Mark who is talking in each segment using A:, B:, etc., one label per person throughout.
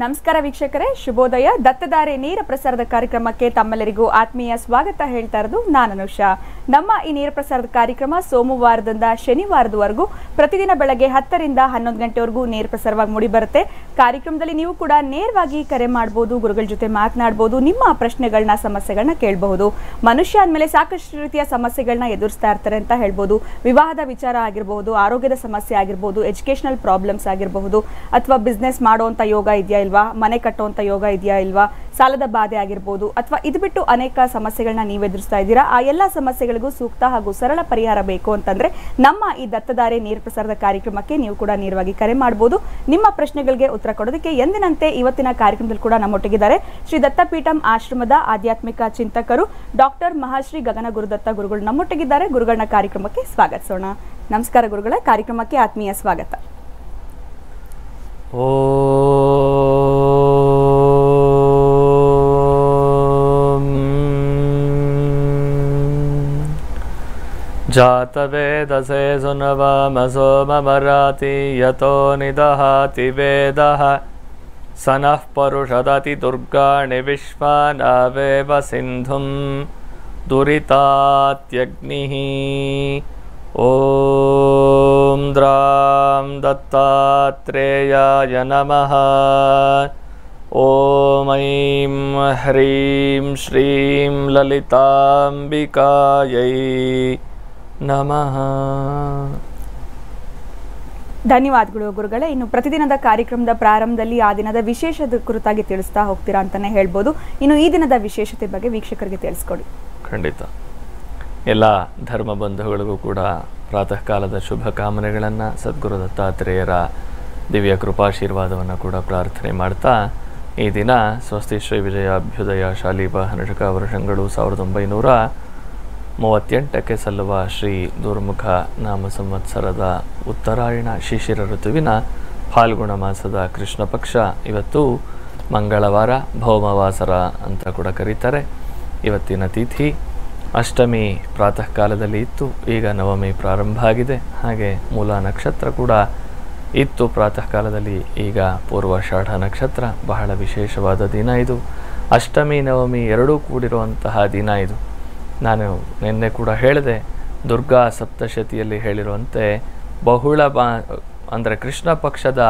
A: ನಮಸ್ಕಾರ ವೀಕ್ಷಕರೇ ಶುಭೋದಯ ದತ್ತದಾರೆ ನೇರ ಪ್ರಸಾರದ ಕಾರ್ಯಕ್ರಮಕ್ಕೆ ತಮ್ಮೆಲ್ಲರಿಗೂ ಆತ್ಮೀಯ ಸ್ವಾಗತ ಹೇಳ್ತಾ ಇರೋದು ನಾನು ಅನುಷಾ ನಮ್ಮ ಈ ನೇರ ಪ್ರಸಾರದ ಕಾರ್ಯಕ್ರಮ ಸೋಮವಾರದಿಂದ ಶನಿವಾರದವರೆಗೂ ಪ್ರತಿದಿನ ಬೆಳಗ್ಗೆ ಹತ್ತರಿಂದ ಹನ್ನೊಂದು ಗಂಟೆವರೆಗೂ ನೇರ ಪ್ರಸಾರವಾಗಿ ಮೂಡಿ ಬರುತ್ತೆ ಕಾರ್ಯಕ್ರಮದಲ್ಲಿ ನೀವು ಕೂಡ ನೇರವಾಗಿ ಕರೆ ಮಾಡಬಹುದು ಗುರುಗಳ ಜೊತೆ ಮಾತನಾಡಬಹುದು ನಿಮ್ಮ ಪ್ರಶ್ನೆಗಳನ್ನ ಸಮಸ್ಯೆಗಳನ್ನ ಕೇಳಬಹುದು ಮನುಷ್ಯ ಅಂದಮೇಲೆ ಸಾಕಷ್ಟು ರೀತಿಯ ಸಮಸ್ಯೆಗಳನ್ನ ಎದುರಿಸ್ತಾ ಇರ್ತಾರೆ ಅಂತ ಹೇಳ್ಬೋದು ವಿವಾಹದ ವಿಚಾರ ಆಗಿರಬಹುದು ಆರೋಗ್ಯದ ಸಮಸ್ಯೆ ಆಗಿರಬಹುದು ಎಜುಕೇಶನಲ್ ಪ್ರಾಬ್ಲಮ್ಸ್ ಆಗಿರಬಹುದು ಅಥವಾ ಬಿಸ್ನೆಸ್ ಮಾಡುವಂತ ಯೋಗ ಇದೆಯಾ ಇಲ್ವಾ ಮನೆ ಕಟ್ಟುವಂತ ಯೋಗ ಇದೆಯಾ ಇಲ್ವಾ ಸಾಲದ ಬಾಧೆ ಆಗಿರ್ಬೋದು ಅಥವಾ ಇದು ಬಿಟ್ಟು ಅನೇಕ ಸಮಸ್ಯೆಗಳನ್ನ ನೀವು ಎದುರಿಸ್ತಾ ಇದ್ದೀರಾ ಆ ಎಲ್ಲ ಸಮಸ್ಯೆಗಳಿಗೂ ಸೂಕ್ತ ಹಾಗೂ ಸರಳ ಪರಿಹಾರ ಬೇಕು ಅಂತಂದ್ರೆ ನಮ್ಮ ಈ ದತ್ತದಾರೆ ನೇರ ಪ್ರಸಾರದ ಕಾರ್ಯಕ್ರಮಕ್ಕೆ ನೀವು ಕೂಡ ನೇರವಾಗಿ ಕರೆ ಮಾಡಬಹುದು ನಿಮ್ಮ ಪ್ರಶ್ನೆಗಳಿಗೆ ಉತ್ತರ ಕೊಡೋದಕ್ಕೆ ಎಂದಿನಂತೆ ಇವತ್ತಿನ ಕಾರ್ಯಕ್ರಮದಲ್ಲಿ ಕೂಡ ನಮ್ಮೊಟ್ಟಿಗಿದ್ದಾರೆ ಶ್ರೀ ದತ್ತಪೀಠಂ ಆಶ್ರಮದ ಆಧ್ಯಾತ್ಮಿಕ ಚಿಂತಕರು ಡಾಕ್ಟರ್ ಮಹಾಶ್ರೀ ಗಗನ ಗುರುದತ್ತ ಗುರುಗಳು ನಮ್ಮೊಟ್ಟಿಗಿದ್ದಾರೆ ಗುರುಗಳನ್ನ ಕಾರ್ಯಕ್ರಮಕ್ಕೆ ಸ್ವಾಗತಿಸೋಣ ನಮಸ್ಕಾರ ಗುರುಗಳ ಕಾರ್ಯಕ್ರಮಕ್ಕೆ ಆತ್ಮೀಯ ಸ್ವಾಗತ
B: ॐ जातवेदसे सुनवामसो ममराति यतो निदहाति वेदः स नः परुषदति दुर्गाणि विश्वानावेव सिन्धुं दुरितात्यग्निः ॐ द्रां दत्तात्रेयाय नमः ॐ ऐं ह्रीं श्रीं ललिताम्बिकायै नमः
A: ಧನ್ಯವಾದಗಳು ಗುರುಗಳೇ ಇನ್ನು ಪ್ರತಿದಿನದ ಕಾರ್ಯಕ್ರಮದ ಪ್ರಾರಂಭದಲ್ಲಿ ಆ ದಿನದ ವಿಶೇಷದ ಕುರಿತಾಗಿ ತಿಳಿಸ್ತಾ ಹೋಗ್ತೀರಾ ಅಂತಾನೆ ಹೇಳ್ಬೋದು ಇನ್ನು ಈ ದಿನದ ವಿಶೇಷತೆ ಬಗ್ಗೆ ವೀಕ್ಷಕರಿಗೆ ತಿಳಿಸ್ಕೊಡಿ
B: ಖಂಡಿತ ಎಲ್ಲ ಧರ್ಮ ಬಂಧುಗಳಿಗೂ ಕೂಡ ಪ್ರಾತಃ ಕಾಲದ ಶುಭ ಕಾಮನೆಗಳನ್ನು ಸದ್ಗುರು ದತ್ತಾತ್ರೇಯರ ದಿವ್ಯ ಕೃಪಾಶೀರ್ವಾದವನ್ನು ಕೂಡ ಪ್ರಾರ್ಥನೆ ಮಾಡ್ತಾ ಈ ದಿನ ಸ್ವಸ್ತಿ ಶ್ರೀ ವಿಜಯ ಅಭ್ಯುದಯ ಶಾಲೀಬ ಹನಷಕ ವರ್ಷಗಳು ಸಾವಿರದ ಒಂಬೈನೂರ ಮೂವತ್ತೆಂಟಕ್ಕೆ ಸಲ್ಲುವ ಶ್ರೀ ದುರ್ಮುಖ ನಾಮ ಸಂವತ್ಸರದ ಉತ್ತರಾಯಣ ಶಿಶಿರ ಋತುವಿನ ಫಾಲ್ಗುಣ ಮಾಸದ ಕೃಷ್ಣ ಪಕ್ಷ ಇವತ್ತು ಮಂಗಳವಾರ ಭೌಮವಾಸರ ಅಂತ ಕೂಡ ಕರೀತಾರೆ ಇವತ್ತಿನ ತಿಥಿ ಅಷ್ಟಮಿ ಪ್ರಾತಃ ಕಾಲದಲ್ಲಿ ಇತ್ತು ಈಗ ನವಮಿ ಪ್ರಾರಂಭ ಆಗಿದೆ ಹಾಗೆ ಮೂಲ ನಕ್ಷತ್ರ ಕೂಡ ಇತ್ತು ಪ್ರಾತಃ ಕಾಲದಲ್ಲಿ ಈಗ ಪೂರ್ವಾಷಾಢ ನಕ್ಷತ್ರ ಬಹಳ ವಿಶೇಷವಾದ ದಿನ ಇದು ಅಷ್ಟಮಿ ನವಮಿ ಎರಡೂ ಕೂಡಿರುವಂತಹ ದಿನ ಇದು ನಾನು ನಿನ್ನೆ ಕೂಡ ಹೇಳಿದೆ ದುರ್ಗಾ ಸಪ್ತಶತಿಯಲ್ಲಿ ಹೇಳಿರುವಂತೆ ಬಹುಳ ಬಾ ಅಂದರೆ ಕೃಷ್ಣ ಪಕ್ಷದ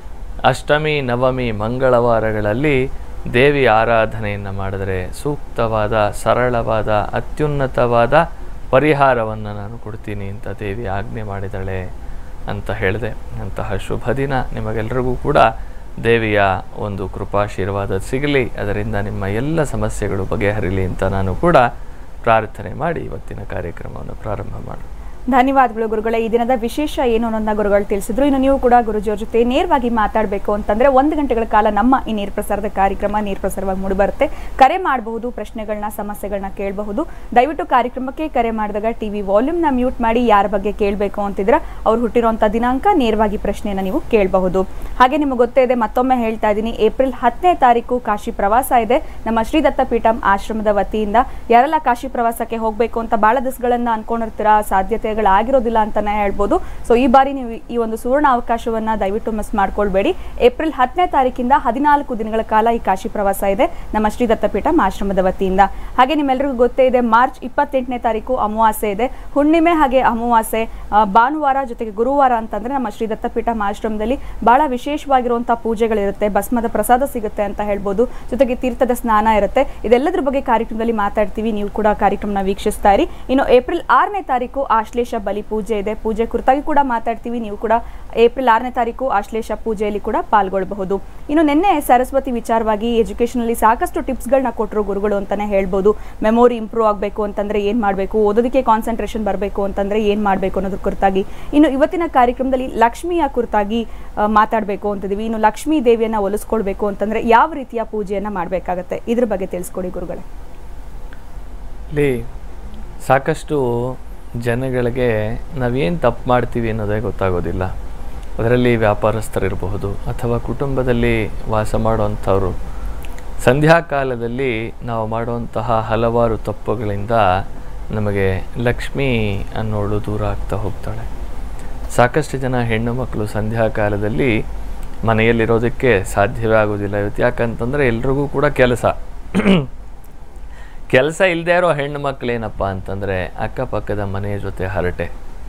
B: ಅಷ್ಟಮಿ ನವಮಿ ಮಂಗಳವಾರಗಳಲ್ಲಿ ದೇವಿ ಆರಾಧನೆಯನ್ನು ಮಾಡಿದರೆ ಸೂಕ್ತವಾದ ಸರಳವಾದ ಅತ್ಯುನ್ನತವಾದ ಪರಿಹಾರವನ್ನು ನಾನು ಕೊಡ್ತೀನಿ ಅಂತ ದೇವಿ ಆಜ್ಞೆ ಮಾಡಿದಳೆ ಅಂತ ಹೇಳಿದೆ ಅಂತಹ ಶುಭ ದಿನ ನಿಮಗೆಲ್ಲರಿಗೂ ಕೂಡ ದೇವಿಯ ಒಂದು ಕೃಪಾಶೀರ್ವಾದ ಸಿಗಲಿ ಅದರಿಂದ ನಿಮ್ಮ ಎಲ್ಲ ಸಮಸ್ಯೆಗಳು ಬಗೆಹರಿಲಿ ಅಂತ ನಾನು ಕೂಡ ಪ್ರಾರ್ಥನೆ ಮಾಡಿ ಇವತ್ತಿನ ಕಾರ್ಯಕ್ರಮವನ್ನು ಪ್ರಾರಂಭ ಮಾಡಿ
A: ಧನ್ಯವಾದಗಳು ಗುರುಗಳೇ ಈ ದಿನದ ವಿಶೇಷ ಏನು ಅನ್ನೋದನ್ನ ಗುರುಗಳು ತಿಳಿಸಿದ್ರು ಇನ್ನು ನೀವು ಕೂಡ ಗುರುಜಿಯವ್ರ ಜೊತೆ ನೇರವಾಗಿ ಮಾತಾಡಬೇಕು ಅಂತಂದ್ರೆ ಒಂದು ಗಂಟೆಗಳ ಕಾಲ ನಮ್ಮ ಈ ನೇರ ಪ್ರಸಾರದ ಕಾರ್ಯಕ್ರಮ ನೇರ ಪ್ರಸಾರವಾಗಿ ಮೂಡಿಬರುತ್ತೆ ಕರೆ ಮಾಡಬಹುದು ಪ್ರಶ್ನೆಗಳನ್ನ ಸಮಸ್ಯೆಗಳನ್ನ ಕೇಳಬಹುದು ದಯವಿಟ್ಟು ಕಾರ್ಯಕ್ರಮಕ್ಕೆ ಕರೆ ಮಾಡಿದಾಗ ಟಿವಿ ವಾಲ್ಯೂಮ್ನ ಮ್ಯೂಟ್ ಮಾಡಿ ಯಾರ ಬಗ್ಗೆ ಕೇಳಬೇಕು ಅಂತಿದ್ರೆ ಅವ್ರು ಹುಟ್ಟಿರುವಂಥ ದಿನಾಂಕ ನೇರವಾಗಿ ಪ್ರಶ್ನೆಯನ್ನು ನೀವು ಕೇಳಬಹುದು ಹಾಗೆ ನಿಮಗೆ ಗೊತ್ತೇ ಇದೆ ಮತ್ತೊಮ್ಮೆ ಹೇಳ್ತಾ ಇದ್ದೀನಿ ಏಪ್ರಿಲ್ ಹತ್ತನೇ ತಾರೀಕು ಕಾಶಿ ಪ್ರವಾಸ ಇದೆ ನಮ್ಮ ಶ್ರೀ ದತ್ತಪೀಠಂ ಆಶ್ರಮದ ವತಿಯಿಂದ ಯಾರೆಲ್ಲ ಕಾಶಿ ಪ್ರವಾಸಕ್ಕೆ ಹೋಗಬೇಕು ಅಂತ ಬಹಳ ದಿವಸಗಳನ್ನ ಅನ್ಕೊಂಡಿರ್ತೀರಾ ಸಾಧ್ಯತೆಗಳಾಗಿರೋದಿಲ್ಲ ಅಂತಾನೆ ಹೇಳ್ಬೋದು ಸೊ ಈ ಬಾರಿ ನೀವು ಈ ಒಂದು ಸುವರ್ಣ ಅವಕಾಶವನ್ನ ದಯವಿಟ್ಟು ಮಿಸ್ ಮಾಡ್ಕೊಳ್ಬೇಡಿ ಏಪ್ರಿಲ್ ಹತ್ತನೇ ತಾರೀಕಿಂದ ಹದಿನಾಲ್ಕು ದಿನಗಳ ಕಾಲ ಈ ಕಾಶಿ ಪ್ರವಾಸ ಇದೆ ನಮ್ಮ ಶ್ರೀ ದತ್ತಪೀಠಂ ಆಶ್ರಮದ ವತಿಯಿಂದ ಹಾಗೆ ನಿಮ್ಮೆಲ್ಲರಿಗೂ ಗೊತ್ತೇ ಇದೆ ಮಾರ್ಚ್ ಇಪ್ಪತ್ತೆಂಟನೇ ತಾರೀಕು ಅಮಾವಾಸ್ಯೆ ಇದೆ ಹುಣ್ಣಿಮೆ ಹಾಗೆ ಅಮಾವಾಸ್ಯೆ ಆ, ಭಾನುವಾರ ಜೊತೆಗೆ ಗುರುವಾರ ಅಂತಂದ್ರೆ ನಮ್ಮ ಶ್ರೀ ದತ್ತಪೀಠಂ ಆಶ್ರಮದಲ್ಲಿ ಬಹಳ ವಿಶೇಷವಾಗಿರುವಂತಹ ಪೂಜೆಗಳಿರುತ್ತೆ ಭಸ್ಮದ ಪ್ರಸಾದ ಸಿಗುತ್ತೆ ಅಂತ ಹೇಳ್ಬೋದು ಜೊತೆಗೆ ತೀರ್ಥದ ಸ್ನಾನ ಇರುತ್ತೆ ಇದೆಲ್ಲದ್ರ ಬಗ್ಗೆ ಕಾರ್ಯಕ್ರಮದಲ್ಲಿ ಮಾತಾಡ್ತೀವಿ ನೀವು ಕೂಡ ಕಾರ್ಯಕ್ರಮನ ವೀಕ್ಷಿಸ್ತಾ ಇರಿ ಇನ್ನು ಏಪ್ರಿಲ್ ಆರನೇ ತಾರೀಕು ಆಶ್ಲೇಷ ಬಲಿ ಪೂಜೆ ಇದೆ ಪೂಜೆ ಕುರಿತಾಗಿ ಕೂಡ ಮಾತಾಡ್ತೀವಿ ನೀವು ಕೂಡ ಏಪ್ರಿಲ್ ಆರನೇ ತಾರೀಕು ಆಶ್ಲೇಷ ಪೂಜೆಯಲ್ಲಿ ಕೂಡ ಪಾಲ್ಗೊಳ್ಳಬಹುದು ಇನ್ನು ನಿನ್ನೆ ಸರಸ್ವತಿ ವಿಚಾರವಾಗಿ ಎಜುಕೇಷನಲ್ಲಿ ಸಾಕಷ್ಟು ಟಿಪ್ಸ್ಗಳನ್ನ ಕೊಟ್ಟರು ಗುರುಗಳು ಅಂತಾನೆ ಹೇಳ್ಬೋದು ಮೆಮೊರಿ ಇಂಪ್ರೂವ್ ಆಗಬೇಕು ಅಂತಂದ್ರೆ ಏನ್ ಮಾಡಬೇಕು ಓದೋದಕ್ಕೆ ಕಾನ್ಸಂಟ್ರೇಷನ್ ಬರಬೇಕು ಅಂತಂದ್ರೆ ಏನ್ ಮಾಡಬೇಕು ಅನ್ನೋದ್ರ ಕುರಿತಾಗಿ ಇನ್ನು ಇವತ್ತಿನ ಕಾರ್ಯಕ್ರಮದಲ್ಲಿ ಲಕ್ಷ್ಮಿಯ ಕುರಿತಾಗಿ ಮಾತಾಡಬೇಕು ಅಂತಿದೀವಿ ಇನ್ನು ಲಕ್ಷ್ಮೀ ದೇವಿಯನ್ನ ಒಲಿಸ್ಕೊಳ್ಬೇಕು ಅಂತಂದ್ರೆ ಯಾವ ರೀತಿಯ ಪೂಜೆಯನ್ನ ಮಾಡಬೇಕಾಗತ್ತೆ ಇದ್ರ ಬಗ್ಗೆ ತಿಳಿಸ್ಕೊಡಿ ಗುರುಗಳೇ
B: ಇಲ್ಲಿ ಸಾಕಷ್ಟು ಜನಗಳಿಗೆ ನಾವೇನು ತಪ್ಪು ಮಾಡ್ತೀವಿ ಅನ್ನೋದೇ ಗೊತ್ತಾಗೋದಿಲ್ಲ ಅದರಲ್ಲಿ ವ್ಯಾಪಾರಸ್ಥರಿರಬಹುದು ಅಥವಾ ಕುಟುಂಬದಲ್ಲಿ ವಾಸ ಮಾಡುವಂಥವ್ರು ಸಂಧ್ಯಾಕಾಲದಲ್ಲಿ ನಾವು ಮಾಡುವಂತಹ ಹಲವಾರು ತಪ್ಪುಗಳಿಂದ ನಮಗೆ ಲಕ್ಷ್ಮಿ ಅನ್ನೋಳು ದೂರ ಆಗ್ತಾ ಹೋಗ್ತಾಳೆ ಸಾಕಷ್ಟು ಜನ ಹೆಣ್ಣು ಮಕ್ಕಳು ಸಂಧ್ಯಾಕಾಲದಲ್ಲಿ ಮನೆಯಲ್ಲಿರೋದಕ್ಕೆ ಸಾಧ್ಯವೇ ಆಗೋದಿಲ್ಲ ಇವತ್ತು ಯಾಕಂತಂದರೆ ಎಲ್ರಿಗೂ ಕೂಡ ಕೆಲಸ ಕೆಲಸ ಇಲ್ಲದೆ ಇರೋ ಹೆಣ್ಣು ಮಕ್ಕಳೇನಪ್ಪ ಅಂತಂದರೆ ಅಕ್ಕಪಕ್ಕದ ಮನೆಯ ಜೊತೆ ಹರಟೆ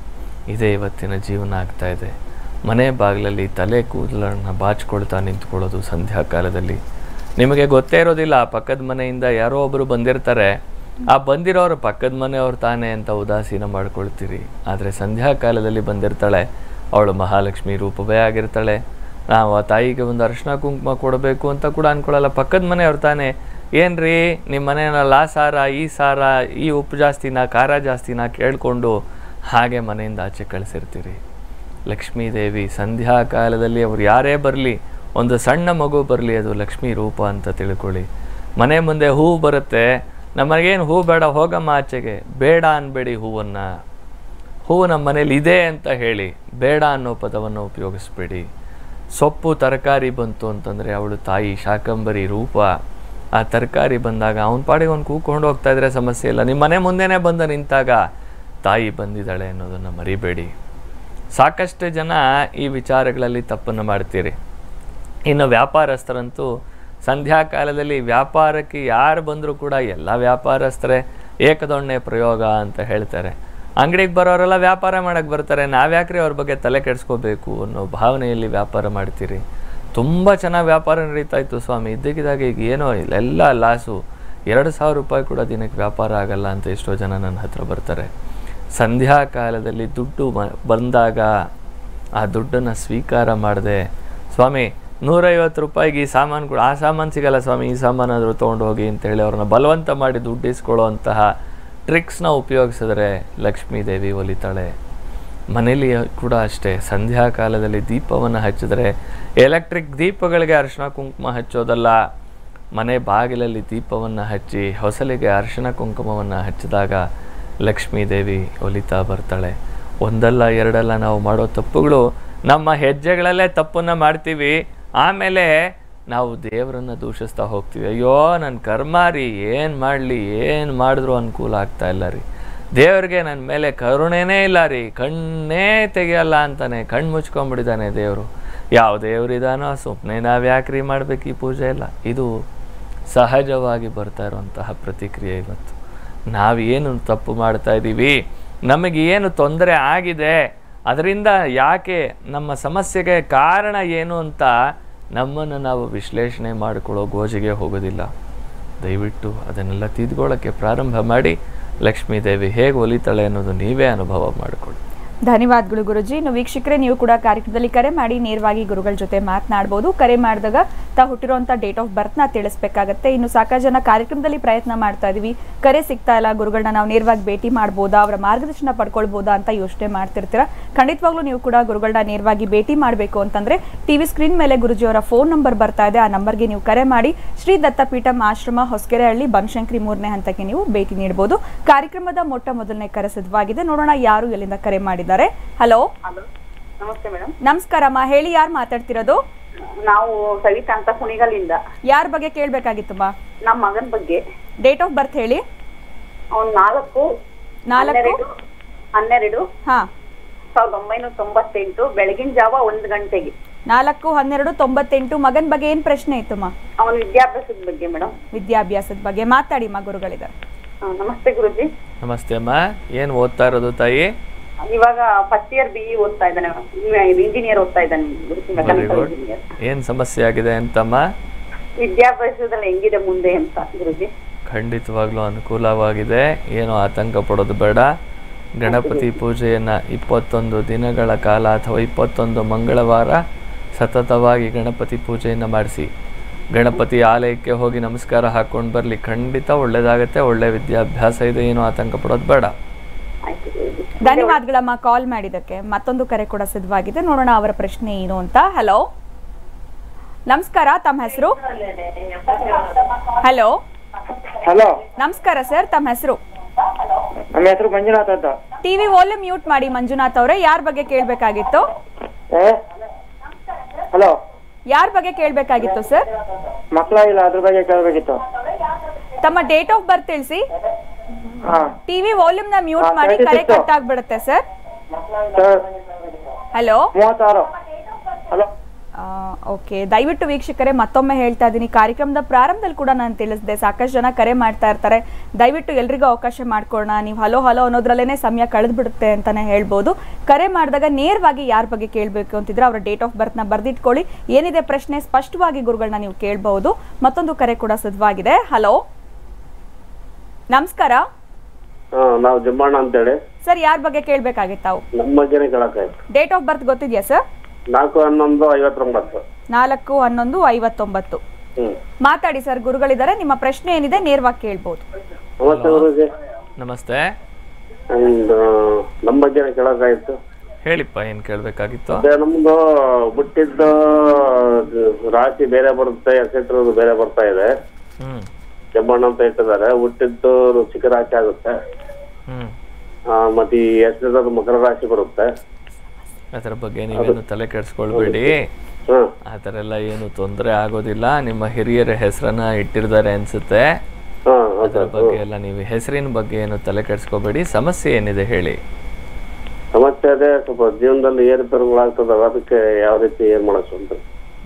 B: ಇದೇ ಇವತ್ತಿನ ಜೀವನ ಆಗ್ತಾ ಇದೆ ಮನೆ ಬಾಗಿಲಲ್ಲಿ ತಲೆ ಕೂದಲನ್ನು ಬಾಚ್ಕೊಳ್ತಾ ನಿಂತ್ಕೊಳ್ಳೋದು ಸಂಧ್ಯಾ ಕಾಲದಲ್ಲಿ ನಿಮಗೆ ಗೊತ್ತೇ ಇರೋದಿಲ್ಲ ಆ ಪಕ್ಕದ ಮನೆಯಿಂದ ಯಾರೋ ಒಬ್ಬರು ಬಂದಿರ್ತಾರೆ ಆ ಬಂದಿರೋರು ಪಕ್ಕದ ಮನೆಯವ್ರು ತಾನೇ ಅಂತ ಉದಾಸೀನ ಮಾಡ್ಕೊಳ್ತೀರಿ ಆದರೆ ಸಂಧ್ಯಾ ಕಾಲದಲ್ಲಿ ಬಂದಿರ್ತಾಳೆ ಅವಳು ಮಹಾಲಕ್ಷ್ಮಿ ರೂಪವೇ ಆಗಿರ್ತಾಳೆ ನಾವು ಆ ತಾಯಿಗೆ ಒಂದು ಅರಿಶಿನ ಕುಂಕುಮ ಕೊಡಬೇಕು ಅಂತ ಕೂಡ ಅನ್ಕೊಳ್ಳಲ್ಲ ಪಕ್ಕದ ಮನೆಯವ್ರು ತಾನೇ ಏನ್ರಿ ನಿಮ್ಮ ಮನೆಯಲ್ಲ ಆ ಸಾರ ಈ ಸಾರ ಈ ಉಪ್ಪು ಜಾಸ್ತಿನ ಖಾರ ಜಾಸ್ತಿನ ಕೇಳಿಕೊಂಡು ಹಾಗೆ ಮನೆಯಿಂದ ಆಚೆ ಕಳಿಸಿರ್ತೀರಿ ಲಕ್ಷ್ಮೀ ದೇವಿ ಸಂಧ್ಯಾ ಕಾಲದಲ್ಲಿ ಅವ್ರು ಯಾರೇ ಬರಲಿ ಒಂದು ಸಣ್ಣ ಮಗು ಬರಲಿ ಅದು ಲಕ್ಷ್ಮೀ ರೂಪ ಅಂತ ತಿಳ್ಕೊಳ್ಳಿ ಮನೆ ಮುಂದೆ ಹೂವು ಬರುತ್ತೆ ನಮಗೇನು ಹೂ ಬೇಡ ಹೋಗಮ್ಮ ಆಚೆಗೆ ಬೇಡ ಅನ್ಬೇಡಿ ಹೂವನ್ನು ಹೂವು ನಮ್ಮ ಮನೇಲಿ ಇದೆ ಅಂತ ಹೇಳಿ ಬೇಡ ಅನ್ನೋ ಪದವನ್ನು ಉಪಯೋಗಿಸ್ಬೇಡಿ ಸೊಪ್ಪು ತರಕಾರಿ ಬಂತು ಅಂತಂದರೆ ಅವಳು ತಾಯಿ ಶಾಕಂಬರಿ ರೂಪ ಆ ತರಕಾರಿ ಬಂದಾಗ ಅವನ ಪಾಡಿಗೆ ಅವ್ನು ಕೂಕೊಂಡು ಹೋಗ್ತಾ ಇದ್ರೆ ಸಮಸ್ಯೆ ಇಲ್ಲ ನಿಮ್ಮ ಮನೆ ಮುಂದೆನೇ ಬಂದು ನಿಂತಾಗ ತಾಯಿ ಬಂದಿದ್ದಾಳೆ ಅನ್ನೋದನ್ನು ಮರಿಬೇಡಿ ಸಾಕಷ್ಟು ಜನ ಈ ವಿಚಾರಗಳಲ್ಲಿ ತಪ್ಪನ್ನು ಮಾಡ್ತೀರಿ ಇನ್ನು ವ್ಯಾಪಾರಸ್ಥರಂತೂ ಸಂಧ್ಯಾ ಕಾಲದಲ್ಲಿ ವ್ಯಾಪಾರಕ್ಕೆ ಯಾರು ಬಂದರೂ ಕೂಡ ಎಲ್ಲ ವ್ಯಾಪಾರಸ್ಥರೇ ಏಕದೊಣ್ಣೆ ಪ್ರಯೋಗ ಅಂತ ಹೇಳ್ತಾರೆ ಅಂಗಡಿಗೆ ಬರೋರೆಲ್ಲ ವ್ಯಾಪಾರ ಮಾಡಕ್ಕೆ ಬರ್ತಾರೆ ನಾವ್ಯಾಕ್ರಿ ಅವ್ರ ಬಗ್ಗೆ ತಲೆ ಕೆಡಿಸ್ಕೋಬೇಕು ಅನ್ನೋ ಭಾವನೆಯಲ್ಲಿ ವ್ಯಾಪಾರ ಮಾಡ್ತೀರಿ ತುಂಬ ಚೆನ್ನಾಗಿ ವ್ಯಾಪಾರ ನಡೀತಾ ಇತ್ತು ಸ್ವಾಮಿ ಇದ್ದಕ್ಕಿದ್ದಾಗ ಈಗ ಏನೋ ಇಲ್ಲ ಎಲ್ಲ ಲಾಸು ಎರಡು ಸಾವಿರ ರೂಪಾಯಿ ಕೂಡ ದಿನಕ್ಕೆ ವ್ಯಾಪಾರ ಆಗಲ್ಲ ಅಂತ ಎಷ್ಟೋ ಜನ ನನ್ನ ಹತ್ರ ಬರ್ತಾರೆ ಸಂಧ್ಯಾ ಕಾಲದಲ್ಲಿ ದುಡ್ಡು ಮ ಬಂದಾಗ ಆ ದುಡ್ಡನ್ನು ಸ್ವೀಕಾರ ಮಾಡದೆ ಸ್ವಾಮಿ ನೂರೈವತ್ತು ರೂಪಾಯಿಗೆ ಈ ಸಾಮಾನು ಕೂಡ ಆ ಸಾಮಾನು ಸಿಗಲ್ಲ ಸ್ವಾಮಿ ಈ ಸಾಮಾನಾದರೂ ತೊಗೊಂಡು ಹೋಗಿ ಅಂತೇಳಿ ಅವ್ರನ್ನ ಬಲವಂತ ಮಾಡಿ ದುಡ್ಡು ಇಸ್ಕೊಳ್ಳೋ ಅಂತಹ ಟ್ರಿಕ್ಸ್ನ ಉಪಯೋಗಿಸಿದ್ರೆ ಲಕ್ಷ್ಮೀ ದೇವಿ ಒಲಿತಾಳೆ ಮನೇಲಿ ಕೂಡ ಅಷ್ಟೇ ಸಂಧ್ಯಾ ಕಾಲದಲ್ಲಿ ದೀಪವನ್ನು ಹಚ್ಚಿದ್ರೆ ಎಲೆಕ್ಟ್ರಿಕ್ ದೀಪಗಳಿಗೆ ಅರಿಶಿನ ಕುಂಕುಮ ಹಚ್ಚೋದಲ್ಲ ಮನೆ ಬಾಗಿಲಲ್ಲಿ ದೀಪವನ್ನು ಹಚ್ಚಿ ಹೊಸಲಿಗೆ ಅರಿಶಿನ ಕುಂಕುಮವನ್ನು ಹಚ್ಚಿದಾಗ ಲಕ್ಷ್ಮೀ ದೇವಿ ಒಲಿತಾ ಬರ್ತಾಳೆ ಒಂದಲ್ಲ ಎರಡಲ್ಲ ನಾವು ಮಾಡೋ ತಪ್ಪುಗಳು ನಮ್ಮ ಹೆಜ್ಜೆಗಳಲ್ಲೇ ತಪ್ಪನ್ನು ಮಾಡ್ತೀವಿ ಆಮೇಲೆ ನಾವು ದೇವರನ್ನು ದೂಷಿಸ್ತಾ ಹೋಗ್ತೀವಿ ಅಯ್ಯೋ ನನ್ನ ಕರ್ಮ ರೀ ಏನು ಮಾಡಲಿ ಏನು ಮಾಡಿದ್ರು ಅನುಕೂಲ ಆಗ್ತಾ ಇಲ್ಲ ರೀ ದೇವ್ರಿಗೆ ನನ್ನ ಮೇಲೆ ಕರುಣೆನೇ ಇಲ್ಲ ರೀ ಕಣ್ಣೇ ತೆಗಿಯಲ್ಲ ಅಂತಾನೆ ಕಣ್ಣು ಮುಚ್ಕೊಂಡ್ಬಿಟ್ಟಿದ್ದಾನೆ ದೇವರು ಯಾವ ದೇವರಿದಾನೋ ಸುಮ್ಮನೆ ನಾವು ಯಾಕ್ರಿ ಮಾಡ್ಬೇಕು ಈ ಪೂಜೆ ಎಲ್ಲ ಇದು ಸಹಜವಾಗಿ ಬರ್ತಾ ಇರುವಂತಹ ಪ್ರತಿಕ್ರಿಯೆ ಇವತ್ತು ನಾವೇನು ತಪ್ಪು ಮಾಡ್ತಾ ಇದ್ದೀವಿ ನಮಗೆ ಏನು ತೊಂದರೆ ಆಗಿದೆ ಅದರಿಂದ ಯಾಕೆ ನಮ್ಮ ಸಮಸ್ಯೆಗೆ ಕಾರಣ ಏನು ಅಂತ ನಮ್ಮನ್ನು ನಾವು ವಿಶ್ಲೇಷಣೆ ಮಾಡಿಕೊಳ್ಳೋ ಗೋಜಿಗೆ ಹೋಗೋದಿಲ್ಲ ದಯವಿಟ್ಟು ಅದನ್ನೆಲ್ಲ ತಿದ್ಕೊಳ್ಳೋಕ್ಕೆ ಪ್ರಾರಂಭ ಮಾಡಿ ಲಕ್ಷ್ಮೀ ದೇವಿ ಹೇಗೆ ಒಲಿತಾಳೆ ಅನ್ನೋದು ನೀವೇ ಅನುಭವ ಮಾಡಿಕೊಳ್ಳಿ
A: ಧನ್ಯವಾದಗಳು ಗುರುಜಿ ಇನ್ನು ವೀಕ್ಷಕರೇ ನೀವು ಕೂಡ ಕಾರ್ಯಕ್ರಮದಲ್ಲಿ ಕರೆ ಮಾಡಿ ನೇರವಾಗಿ ಗುರುಗಳ ಜೊತೆ ಮಾತನಾಡ್ಬೋದು ಕರೆ ಮಾಡಿದಾಗ ತಾ ಹುಟ್ಟಿರುವಂಥ ಡೇಟ್ ಆಫ್ ಬರ್ತ್ನ ತಿಳಿಸ್ಬೇಕಾಗತ್ತೆ ಇನ್ನು ಸಾಕಷ್ಟು ಜನ ಕಾರ್ಯಕ್ರಮದಲ್ಲಿ ಪ್ರಯತ್ನ ಮಾಡ್ತಾ ಇದೀವಿ ಕರೆ ಸಿಗ್ತಾ ಇಲ್ಲ ಗುರುಗಳನ್ನ ನಾವು ನೇರವಾಗಿ ಭೇಟಿ ಮಾಡ್ಬೋದಾ ಅವರ ಮಾರ್ಗದರ್ಶನ ಪಡ್ಕೊಳ್ಬೋದಾ ಅಂತ ಯೋಚನೆ ಮಾಡ್ತಿರ್ತೀರಾ ಖಂಡಿತವಾಗ್ಲೂ ನೀವು ಕೂಡ ಗುರುಗಳನ್ನ ನೇರವಾಗಿ ಭೇಟಿ ಮಾಡಬೇಕು ಅಂತಂದ್ರೆ ಟಿವಿ ಸ್ಕ್ರೀನ್ ಮೇಲೆ ಗುರುಜಿಯವರ ಫೋನ್ ನಂಬರ್ ಬರ್ತಾ ಇದೆ ಆ ನಂಬರ್ಗೆ ನೀವು ಕರೆ ಮಾಡಿ ಶ್ರೀ ದತ್ತಪೀಠಂ ಆಶ್ರಮ ಹೊಸಕೆರೆಹಳ್ಳಿ ಬನಶಂಕರಿ ಮೂರನೇ ಹಂತಕ್ಕೆ ನೀವು ಭೇಟಿ ನೀಡಬಹುದು ಕಾರ್ಯಕ್ರಮದ ಮೊಟ್ಟ ಮೊದಲನೇ ಕರೆ ಸಿದ್ಧವಾಗಿದೆ ನೋಡೋಣ ಯಾರು ಎಲ್ಲಿಂದ ಕರೆ ಮಾಡಿದ್ದಾರೆ ಹಲೋ
C: ಹಲೋ ನಮಸ್ತೆ ಮೇಡಮ್
A: ನಮಸ್ಕಾರಮ್ಮ ಹೇಳಿ ಯಾರು ಮಾತಾಡ್ತಿರೋದು
C: ನಾವು ಸವಿತಾ ಅಂತ ಕುಣಿಗಲಿಂದ
A: ಯಾರ ಬಗ್ಗೆ ಕೇಳಬೇಕಾಗಿತ್ತಮ್ಮ
C: ನಮ್ಮ ಮಗನ ಬಗ್ಗೆ
A: ಡೇಟ್ ಆಫ್ ಬರ್ತ್ ಹೇಳಿ
C: ಅವ್ನು ನಾಲ್ಕು
A: ನಾಲ್ಕು
C: ಹನ್ನೆರಡು ಹನ್ನೆರಡು
A: ಹಾ
C: ಸಾವಿರದ ಒಂಬೈನೂರ ತೊಂಬತ್ತೆಂಟು ಬೆಳಗಿನ ಜಾವ ಒಂದು ಗಂಟೆಗೆ
A: ನಾಲ್ಕು ಹನ್ನೆರಡು ತೊಂಬತ್ತೆಂಟು ಮಗನ ಬಗ್ಗೆ ಏನು ಪ್ರಶ್ನೆ ಇತ್ತಮ್ಮ
C: ಅವನ ವಿದ್ಯಾಭ್ಯಾಸದ ಬಗ್ಗೆ ಮೇಡಮ್
A: ವಿದ್ಯಾಭ್ಯಾಸದ ಬಗ್ಗೆ ಮಾತಾಡಿ ಮಾ ಗುರುಗಳಿದ್ದಾರೆ
C: ನಮಸ್ತೆ ಗುರುಜಿ
B: ನಮಸ್ತೆ ಅಮ್ಮ ಏನು ಓದ್ತಾ ಇರೋದು ತಾಯಿ
C: ಇವಾಗ ಫಸ್ಟ್ ಇಯರ್ ಬಿ ಇ ಓದ್ತಾ ಇದ್ದಾನೆ ಇಂಜಿನಿಯರ್ ಓದ್ತಾ ಇದ್ದಾನೆ Guruji
B: very
C: mechanical
B: good
C: engineer
B: ಏನು ಸಮಸ್ಯೆ ಆಗಿದೆ ಅಂತಮ್ಮ
C: ವಿದ್ಯಾಭ್ಯಾಸದಲ್ಲಿ ಹೆಂಗಿದೆ ಮುಂದೆ ಅಂತ ಗುರುಜಿ
B: ಖಂಡಿತವಾಗ್ಲೂ ಅನುಕೂಲವಾಗಿದೆ ಏನು ಆತಂಕ ಪಡೋದು ಬೇಡ ಗಣಪತಿ ಪೂಜೆಯನ್ನು ಇಪ್ಪತ್ತೊಂದು ದಿನಗಳ ಕಾಲ ಅಥವಾ ಇಪ್ಪತ್ತೊಂದು ಮಂಗಳವಾರ ಸತತವಾಗಿ ಗಣಪತಿ ಪೂಜೆಯನ್ನು ಮಾಡಿಸಿ ಗಣಪತಿ ಆಲಯಕ್ಕೆ ಹೋಗಿ ನಮಸ್ಕಾರ ಹಾಕ್ಕೊಂಡು ಬರಲಿ ಖಂಡಿತ ಒಳ್ಳೆಯದಾಗತ್ತೆ ಒಳ್ಳೆಯ ವಿದ್ಯಾಭ್ಯಾಸ ಇದೆ ಏನು ಆತಂಕ ಪಡೋದು ಬೇಡ
C: ಆಯ್ತು ಗುರುಜಿ
A: ಧನ್ಯವಾದಗಳಮ್ಮ ಕಾಲ್ ಮಾಡಿದ್ದಕ್ಕೆ ಮತ್ತೊಂದು ಕರೆ ಕೂಡ ಸಿದ್ಧವಾಗಿದೆ ನೋಡೋಣ ಅವರ ಪ್ರಶ್ನೆ ಏನು ಅಂತ ಹಲೋ ನಮಸ್ಕಾರ ತಮ್ಮ ಹೆಸರು ಹಲೋ
D: ಹಲೋ
A: ನಮಸ್ಕಾರ ಸರ್ ತಮ್ಮ ಹೆಸರು
D: ನಮ್ಮ ಹೆಸರು ಮಂಜುನಾಥ್ ಅಂತ
A: ಟಿವಿ ವಾಲ್ಯೂಮ್ ಮ್ಯೂಟ್ ಮಾಡಿ ಮಂಜುನಾಥ್ ಅವರೇ ಯಾರ ಬಗ್ಗೆ ಕೇಳಬೇಕಾಗಿತ್ತು
D: ಏ ಹಲೋ
A: ಯಾರ ಬಗ್ಗೆ ಕೇಳಬೇಕಾಗಿತ್ತು ಸರ್
D: ಮಕ್ಕಳಾಗಿಲ್ಲ ಅದ್ರ ಬಗ್ಗೆ ಕೇಳಬೇಕಿತ್ತು
A: ತಮ್ಮ ಡೇಟ್ ಆಫ್ ಬರ್ತ್ ತಿಳಿಸಿ
D: ಹಾ
A: ಟಿವಿ ವಾಲ್ಯೂಮ್ ನ ಮ್ಯೂಟ್
D: ಹಾ,
A: ಮಾಡಿ ಕರೆ
D: 36.
A: ಕಟ್ ಆಗ್ಬಿಡುತ್ತೆ ಸರ್
D: ಸರ್
A: ಹಲೋ
D: ಮೂವತ್ತಾರು ಹಲೋ
A: ಓಕೆ ದಯವಿಟ್ಟು ವೀಕ್ಷಕರೇ ಮತ್ತೊಮ್ಮೆ ಹೇಳ್ತಾ ಇದ್ದೀನಿ ಕಾರ್ಯಕ್ರಮದ ಪ್ರಾರಂಭದಲ್ಲಿ ಕೂಡ ನಾನು ತಿಳಿಸಿದೆ ಸಾಕಷ್ಟು ಜನ ಕರೆ ಮಾಡ್ತಾ ಇರ್ತಾರೆ ದಯವಿಟ್ಟು ಎಲ್ರಿಗೂ ಅವಕಾಶ ಮಾಡ್ಕೊಳ್ಳೋಣ ನೀವು ಹಲೋ ಹಲೋ ಅನ್ನೋದ್ರಲ್ಲೇ ಸಮಯ ಕಳೆದು ಬಿಡುತ್ತೆ ಅಂತಾನೆ ಹೇಳ್ಬೋದು ಕರೆ ಮಾಡಿದಾಗ ನೇರವಾಗಿ ಯಾರ ಬಗ್ಗೆ ಕೇಳಬೇಕು ಅಂತಿದ್ರೆ ಅವರ ಡೇಟ್ ಆಫ್ ಬರ್ತ್ನ ಬರೆದಿಟ್ಕೊಳ್ಳಿ ಏನಿದೆ ಪ್ರಶ್ನೆ ಸ್ಪಷ್ಟವಾಗಿ ಗುರುಗಳನ್ನ ನೀವು ಕೇಳಬಹುದು ಮತ್ತೊಂದು ಕರೆ ಕೂಡ ಸಿದ್ಧವಾಗಿದೆ ಹಲೋ ನಮಸ್ಕಾರ
E: ಹಾ ನಾವು ಜಮ್ಮಣ್ಣ ಅಂತೇಳಿ
A: ಸರ್ ಯಾರ ಬಗ್ಗೆ ಕೇಳಬೇಕಾಗಿತ್ತು ತಾವು
E: ನಮ್ಮ ಬಗ್ಗೆನೇ ಕೇಳಕ್ಕಾಯ್ತು
A: ಡೇಟ್ ಆಫ್ ಬರ್ತ್ ಗೊತ್ತಿದೆಯಾ ಸರ್
E: ನಾಲ್ಕು ಹನ್ನೊಂದು ಐವತ್ತೊಂಬತ್ತು
A: ನಾಲ್ಕು ಹನ್ನೊಂದು ಐವತ್ತೊಂಬತ್ತು
E: ಹ್ಮ್
A: ಮಾತಾಡಿ ಸರ್ ಗುರುಗಳಿದ್ದಾರೆ ನಿಮ್ಮ ಪ್ರಶ್ನೆ ಏನಿದೆ ನೇರವಾಗಿ ಕೇಳ್ಬೋದು
E: ನಮಸ್ತೆ ಗುರುಜಿ
B: ನಮಸ್ತೆ
E: ಒಂದು ನಮ್ಮ ಬಗ್ಗೆನೇ ಕೇಳಕ್ಕಾಯ್ತು
B: ಹೇಳಿಪ್ಪ ಏನು ಕೇಳಬೇಕಾಗಿತ್ತು
E: ಅದೇ ನಮ್ದು ಹುಟ್ಟಿದ್ದು ರಾಶಿ ಬೇರೆ ಬರುತ್ತೆ ನಕ್ಷತ್ರ ಬೇರೆ ಬರ್ತಾ ಇದೆ
B: ಹ್ಞೂ
E: ಜಮ್ಮಣ್ಣ ಅಂತ ಇಟ್ಟಿದ್ದಾರೆ ಹುಟ್ಟಿದ್ದು ಚಿಕ್ಕ ರಾಶಿ ಆಗುತ್ತೆ
B: ಹ್ಞೂ
E: ಆ, ಮತ್ತೆ ಈ ಹೆಸರದ ಮಕರ ರಾಶಿ ಬರುತ್ತೆ
B: ಅದರ ಬಗ್ಗೆ ನೀವೇನು ತಲೆ ಕೆಡಿಸ್ಕೊಳ್ಬೇಡಿ
E: ಹ್ಮ್
B: ಆ ಥರ ಎಲ್ಲ ಏನು ತೊಂದರೆ ಆಗೋದಿಲ್ಲ ನಿಮ್ಮ ಹಿರಿಯರ ಹೆಸರನ್ನ ಇಟ್ಟಿರ್ತಾರೆ ಅನ್ಸುತ್ತೆ
E: ಹಾ
B: ಅದರ
E: ಹೌದು
B: ಬಗ್ಗೆ ಎಲ್ಲ ನೀವು ಹೆಸರಿನ ಬಗ್ಗೆ ಏನು ತಲೆ ಕೆಡಿಸ್ಕೋಬೇಡಿ ಸಮಸ್ಯೆ ಏನಿದೆ ಹೇಳಿ
E: ಸಮಸ್ಯೆ ಅದೇ ಸ್ವಲ್ಪ ಜೀವನದಲ್ಲಿ ಏರುಪೇರುಗಳಾಗ್ತದಲ್ಲ ಅದಕ್ಕೆ ಯಾವ ರೀತಿ ಏನ್ ಮಾಡಕ್ ಅಂತ